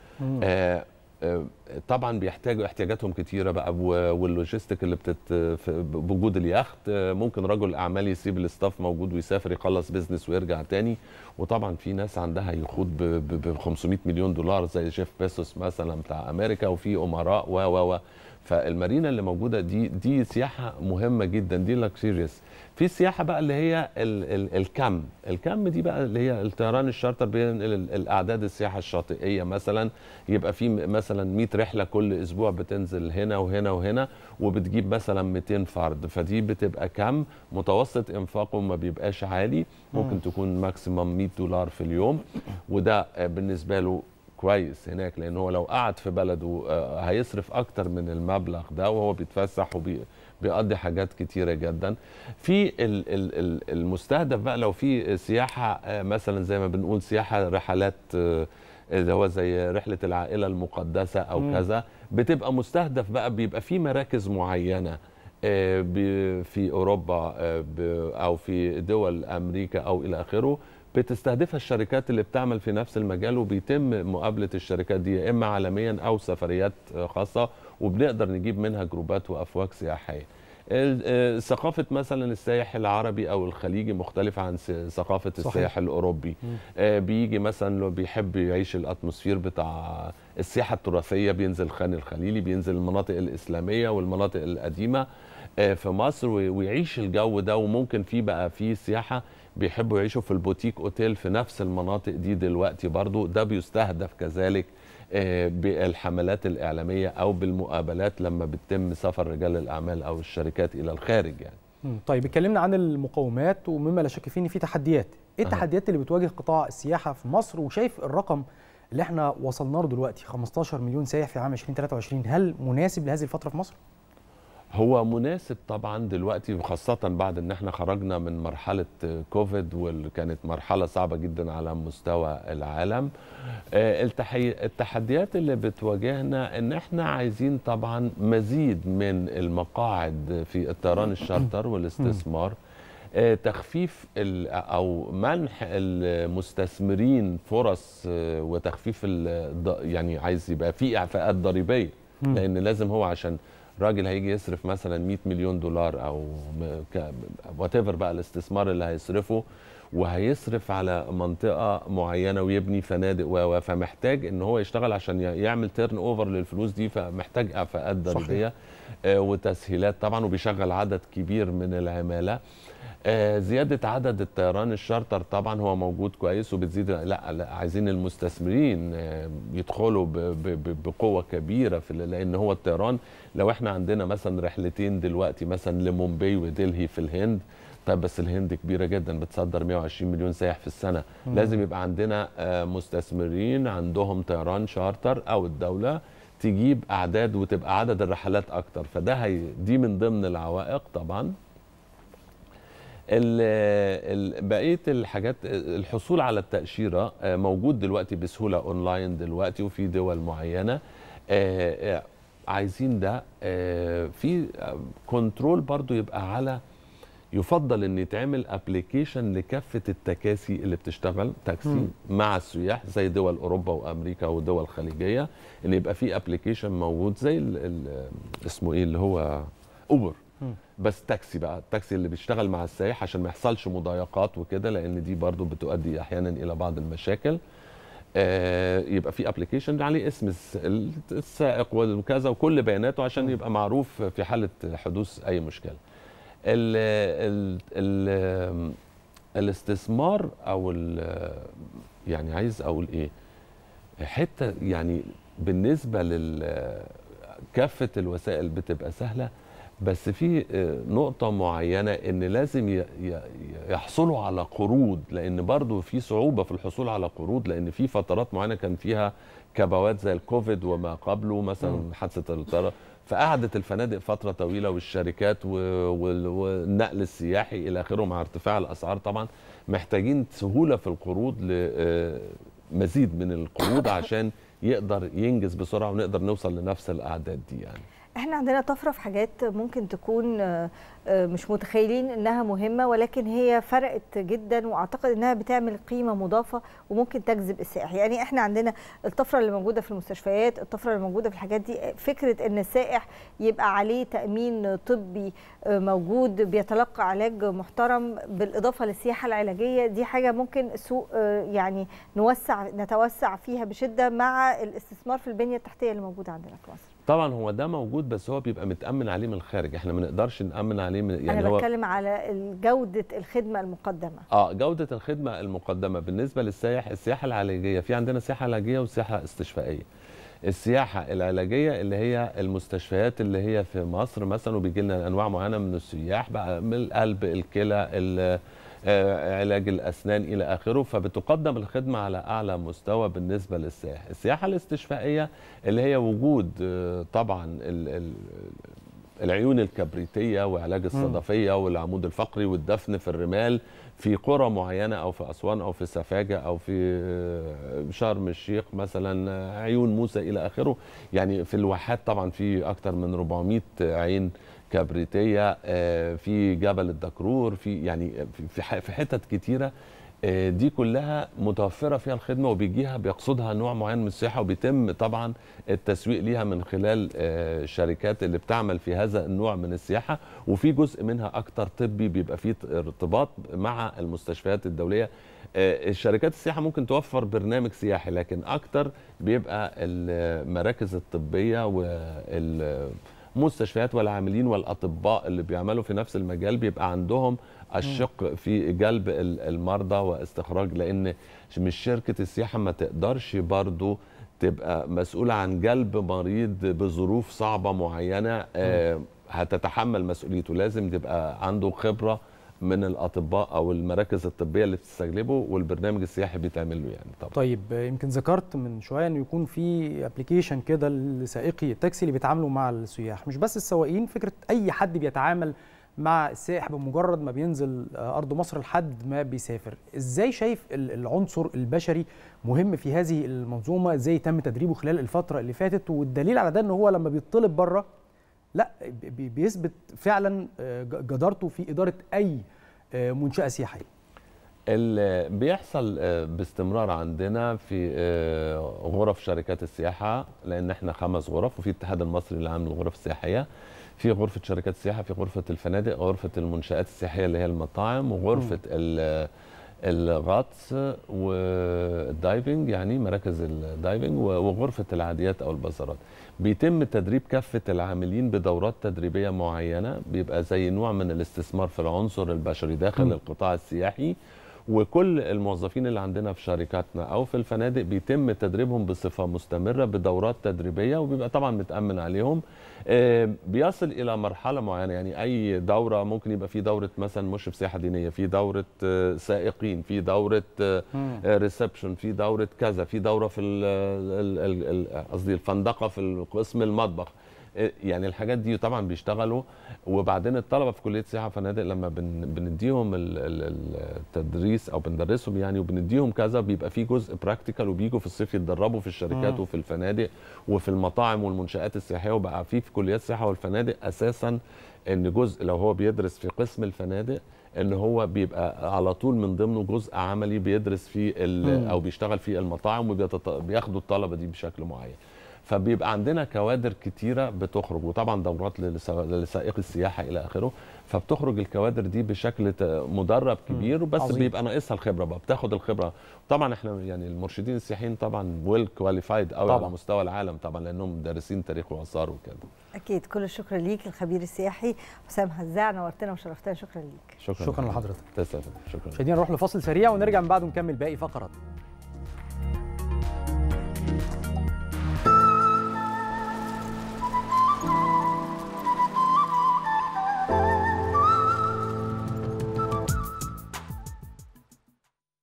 [SPEAKER 15] آه آه، طبعا بيحتاجوا احتياجاتهم كتيره بقى و- واللوجيستيك اللي بتت في- بوجود اليخت آه، ممكن رجل اعمال يسيب الاستاف موجود ويسافر يخلص بيزنس ويرجع تاني وطبعا في ناس عندها يخوض ب- ب ب 500 مليون دولار زي جيف بيسوس مثلا بتاع امريكا وفي امراء و و و فالمارينا اللي موجوده دي دي سياحه مهمه جدا دي لكسيريوس في سياحه بقى اللي هي ال ال الكم الكم دي بقى اللي هي الطيران الشارتر بين ال- الاعداد السياحه الشاطئيه مثلا يبقى في م- مثلا 100 رحله كل اسبوع بتنزل هنا وهنا وهنا وبتجيب مثلا 200 فرد فدي بتبقى كم متوسط انفاقه ما بيبقاش عالي ممكن
[SPEAKER 16] مم.
[SPEAKER 15] تكون ماكسيمم 100 دولار في اليوم وده آه، بالنسبه له كويس هناك لان هو لو قعد في بلده آه، هيصرف اكتر من المبلغ ده وهو بيتفسح وبيقضي حاجات كتيره جدا في ال- ال- ال- المستهدف بقى لو في سياحه آه، مثلا زي ما بنقول سياحه رحلات آه، اللي هو زي رحله العائله المقدسه او
[SPEAKER 16] مم.
[SPEAKER 15] كذا بتبقى مستهدف بقى بيبقى في مراكز معينه آه، ب- في اوروبا آه، ب- او في دول امريكا او الى اخره بتستهدفها الشركات اللي بتعمل في نفس المجال وبيتم مقابله الشركات دي يا اما عالميا او سفريات آه، خاصه وبنقدر نجيب منها جروبات وافواج سياحيه. ال- آه، ثقافه مثلا السائح العربي او الخليجي مختلفه عن س- ثقافه
[SPEAKER 16] صحيح.
[SPEAKER 15] السائح الاوروبي.
[SPEAKER 16] مم.
[SPEAKER 15] آه، بيجي مثلا لو بيحب يعيش الاتموسفير بتاع السياحه التراثيه بينزل خان الخليلي بينزل المناطق الاسلاميه والمناطق القديمه آه، في مصر وي- ويعيش الجو ده وممكن في بقى في سياحه بيحبوا يعيشوا في البوتيك اوتيل في نفس المناطق دي دلوقتي برضو ده بيستهدف كذلك آه، بالحملات الاعلاميه او بالمقابلات لما بتتم سفر رجال الاعمال او الشركات الى الخارج يعني
[SPEAKER 7] مم. طيب اتكلمنا عن المقومات ومما لا شك فيه ان في تحديات ايه
[SPEAKER 15] أها.
[SPEAKER 7] التحديات اللي بتواجه قطاع السياحه في مصر وشايف الرقم اللي احنا وصلنا له دلوقتي 15 مليون سائح في عام 2023 هل مناسب لهذه الفتره في مصر
[SPEAKER 15] هو مناسب طبعا دلوقتي وخاصة بعد ان احنا خرجنا من مرحلة كوفيد واللي كانت مرحلة صعبة جدا على مستوى العالم آه، التحي... التحديات اللي بتواجهنا ان احنا عايزين طبعا مزيد من المقاعد في الطيران الشارتر والاستثمار آه، تخفيف ال- او منح المستثمرين فرص آه، وتخفيف الض- يعني عايز يبقى في اعفاءات ضريبيه
[SPEAKER 16] مم.
[SPEAKER 15] لان لازم هو عشان راجل هيجي يصرف مثلا 100 مليون دولار او وات بقى الاستثمار اللي هيصرفه وهيصرف على منطقه معينه ويبني فنادق و و- فمحتاج ان هو يشتغل عشان ي- يعمل تيرن اوفر للفلوس دي فمحتاج اعفاءات ضريبيه آه، وتسهيلات طبعا وبيشغل عدد كبير من العماله آه، زياده عدد الطيران الشارتر طبعا هو موجود كويس وبتزيد لا, لا عايزين المستثمرين آه، يدخلوا ب- ب- ب- بقوه كبيره في ال- لان هو الطيران لو احنا عندنا مثلا رحلتين دلوقتي مثلا لمومباي ودلهي في الهند طيب بس الهند كبيره جدا بتصدر 120 مليون سائح في السنه
[SPEAKER 16] مم.
[SPEAKER 15] لازم يبقى عندنا آه، مستثمرين عندهم طيران شارتر او الدوله تجيب اعداد وتبقى عدد الرحلات اكتر فده هي دي من ضمن العوائق طبعا ال- ال- بقيه الحاجات الحصول على التاشيره آه، موجود دلوقتي بسهوله اونلاين دلوقتي وفي دول معينه آه، آه، عايزين ده آه، في كنترول برضو يبقى على يفضل ان يتعمل ابلكيشن لكافه التكاسي اللي بتشتغل تاكسي
[SPEAKER 16] مم.
[SPEAKER 15] مع السياح زي دول اوروبا وامريكا ودول خليجيه ان يبقى في ابلكيشن موجود زي ال ال اسمه ايه اللي هو اوبر
[SPEAKER 16] مم.
[SPEAKER 15] بس تاكسي بقى التاكسي اللي بيشتغل مع السائح عشان ما يحصلش مضايقات وكده لان دي برضو بتؤدي احيانا الى بعض المشاكل آه، يبقى في ابلكيشن عليه اسم الس- السائق وكذا وكل بياناته عشان يبقى معروف في حاله حدوث اي مشكله ال ال ال الاستثمار او ال- يعني عايز اقول ايه حته يعني بالنسبه لل كافه الوسائل بتبقى سهله بس في آه، نقطة معينة إن لازم ي- ي- يحصلوا على قروض لأن برضو في صعوبة في الحصول على قروض لأن في فترات معينة كان فيها كبوات زي الكوفيد وما قبله مثلا
[SPEAKER 16] مم.
[SPEAKER 15] حادثة الطيارة فقعدت الفنادق فترة طويلة والشركات و- وال- والنقل السياحي إلى آخره مع ارتفاع الأسعار طبعا محتاجين سهولة في القروض لمزيد من القروض عشان يقدر ينجز بسرعة ونقدر نوصل لنفس الأعداد دي يعني
[SPEAKER 6] احنا عندنا طفره في حاجات ممكن تكون آه، آه، مش متخيلين انها مهمه ولكن هي فرقت جدا واعتقد انها بتعمل قيمه مضافه وممكن تجذب السائح يعني احنا عندنا الطفره اللي موجوده في المستشفيات الطفره اللي موجوده في الحاجات دي فكره ان السائح يبقى عليه تامين طبي آه، موجود بيتلقى علاج محترم بالاضافه للسياحه العلاجيه دي حاجه ممكن السوق آه، يعني نوسع نتوسع فيها بشده مع الاستثمار في البنيه التحتيه اللي موجوده عندنا في مصر
[SPEAKER 15] طبعا هو ده موجود بس هو بيبقى متأمن عليه من الخارج احنا ما نقدرش نأمن عليه من يعني
[SPEAKER 6] انا
[SPEAKER 15] هو
[SPEAKER 6] بتكلم على جوده الخدمه المقدمه
[SPEAKER 15] اه جودة الخدمة المقدمة بالنسبة للسائح السياحة العلاجية في عندنا سياحة علاجية وسياحة استشفائية السياحة العلاجية اللي هي المستشفيات اللي هي في مصر مثلا وبيجي لنا أنواع معينة من السياح بقى من القلب الكلى ال- آه، علاج الأسنان إلى آخره فبتقدم الخدمة على أعلى مستوى بالنسبة للسائح السياحة الاستشفائية اللي هي وجود آه، طبعا ال- ال- العيون الكبريتيه وعلاج الصدفيه والعمود الفقري والدفن في الرمال في قرى معينه او في اسوان او في سفاجه او في آه، شرم الشيخ مثلا آه، عيون موسى الى اخره يعني في الواحات طبعا في اكثر من 400 عين كبريتيه آه، في جبل الدكرور في يعني في- في ح- في حتت كتيره آه، دي كلها متوفره فيها الخدمه وبيجيها بيقصدها نوع معين من السياحه وبيتم طبعا التسويق ليها من خلال آه، الشركات اللي بتعمل في هذا النوع من السياحه وفي جزء منها اكتر طبي بيبقى فيه ارتباط مع المستشفيات الدوليه آه، الشركات السياحه ممكن توفر برنامج سياحي لكن اكتر بيبقى المراكز الطبيه والمستشفيات والعاملين والاطباء اللي بيعملوا في نفس المجال بيبقى عندهم الشق في جلب ال- المرضى واستخراج لان مش شركه السياحه ما تقدرش برضو تبقى مسؤوله عن جلب مريض بظروف صعبه معينه آه، هتتحمل مسؤوليته لازم تبقى عنده خبره من الاطباء او المراكز الطبيه اللي بتستجلبه والبرنامج السياحي بيتعمل له يعني طبعا
[SPEAKER 7] طيب آه، يمكن ذكرت من شويه انه يكون في ابلكيشن كده لسائقي التاكسي اللي بيتعاملوا مع السياح مش بس السواقين فكره اي حد بيتعامل مع السائح بمجرد ما بينزل آه، ارض مصر لحد ما بيسافر ازاي شايف ال- العنصر البشري مهم في هذه المنظومه ازاي تم تدريبه خلال الفتره اللي فاتت والدليل على ده ان هو لما بيطلب بره لا بي- بيثبت فعلا آه، ج- جدارته في اداره اي آه، منشاه سياحيه
[SPEAKER 15] اللي بيحصل آه، باستمرار عندنا في آه، غرف شركات السياحه لان احنا خمس غرف وفي الاتحاد المصري اللي عامل الغرف السياحيه في غرفه شركات السياحه في غرفه الفنادق غرفه المنشات السياحيه اللي هي المطاعم وغرفه ال- الغطس والدايفنج يعني مراكز الدايفنج و- وغرفه العاديات او البازارات بيتم تدريب كافه العاملين بدورات تدريبيه معينه بيبقى زي نوع من الاستثمار في العنصر البشري داخل
[SPEAKER 16] مم.
[SPEAKER 15] القطاع السياحي وكل الموظفين اللي عندنا في شركاتنا او في الفنادق بيتم تدريبهم بصفه مستمره بدورات تدريبيه وبيبقى طبعا متامن عليهم آه، بيصل الى مرحله معينه يعني اي دوره ممكن يبقى في دوره مثلا مشرف سياحه دينيه في دوره آه، سائقين في دوره ريسبشن في دوره كذا في دوره في ال- ال- ال- ال- قصدي الفندقه في قسم المطبخ آه، يعني الحاجات دي طبعا بيشتغلوا وبعدين الطلبه في كليه سياحه وفنادق لما بن بنديهم ال- ال- التدريس او بندرسهم يعني وبنديهم كذا بيبقى في جزء براكتيكال وبيجوا في الصيف يتدربوا في الشركات
[SPEAKER 16] مم.
[SPEAKER 15] وفي الفنادق وفي المطاعم والمنشات السياحيه وبقى في في كليات السياحه والفنادق اساسا ان جزء لو هو بيدرس في قسم الفنادق ان هو بيبقى على طول من ضمنه جزء عملي بيدرس فيه ال-
[SPEAKER 16] مم.
[SPEAKER 15] او بيشتغل في المطاعم وبياخدوا الطلبه دي بشكل معين فبيبقى عندنا كوادر كتيره بتخرج وطبعا دورات للسوا- لسائق السياحه الى اخره فبتخرج الكوادر دي بشكل ت- مدرب كبير بس
[SPEAKER 7] عظيم.
[SPEAKER 15] بيبقى ناقصها الخبره بقى بتاخد الخبره طبعا احنا يعني المرشدين السياحيين طبعا ويل كواليفايد قوي على
[SPEAKER 7] طبعا.
[SPEAKER 15] مستوى العالم طبعا لانهم دارسين تاريخ واثار وكده
[SPEAKER 6] اكيد كل الشكر ليك الخبير السياحي حسام هزاع نورتنا وشرفتنا شكرا ليك
[SPEAKER 15] شكرا
[SPEAKER 7] شكراً لحضرتك.
[SPEAKER 15] تسلم شكرا
[SPEAKER 7] مشاهدينا نروح لفاصل سريع ونرجع من بعده نكمل باقي فقرات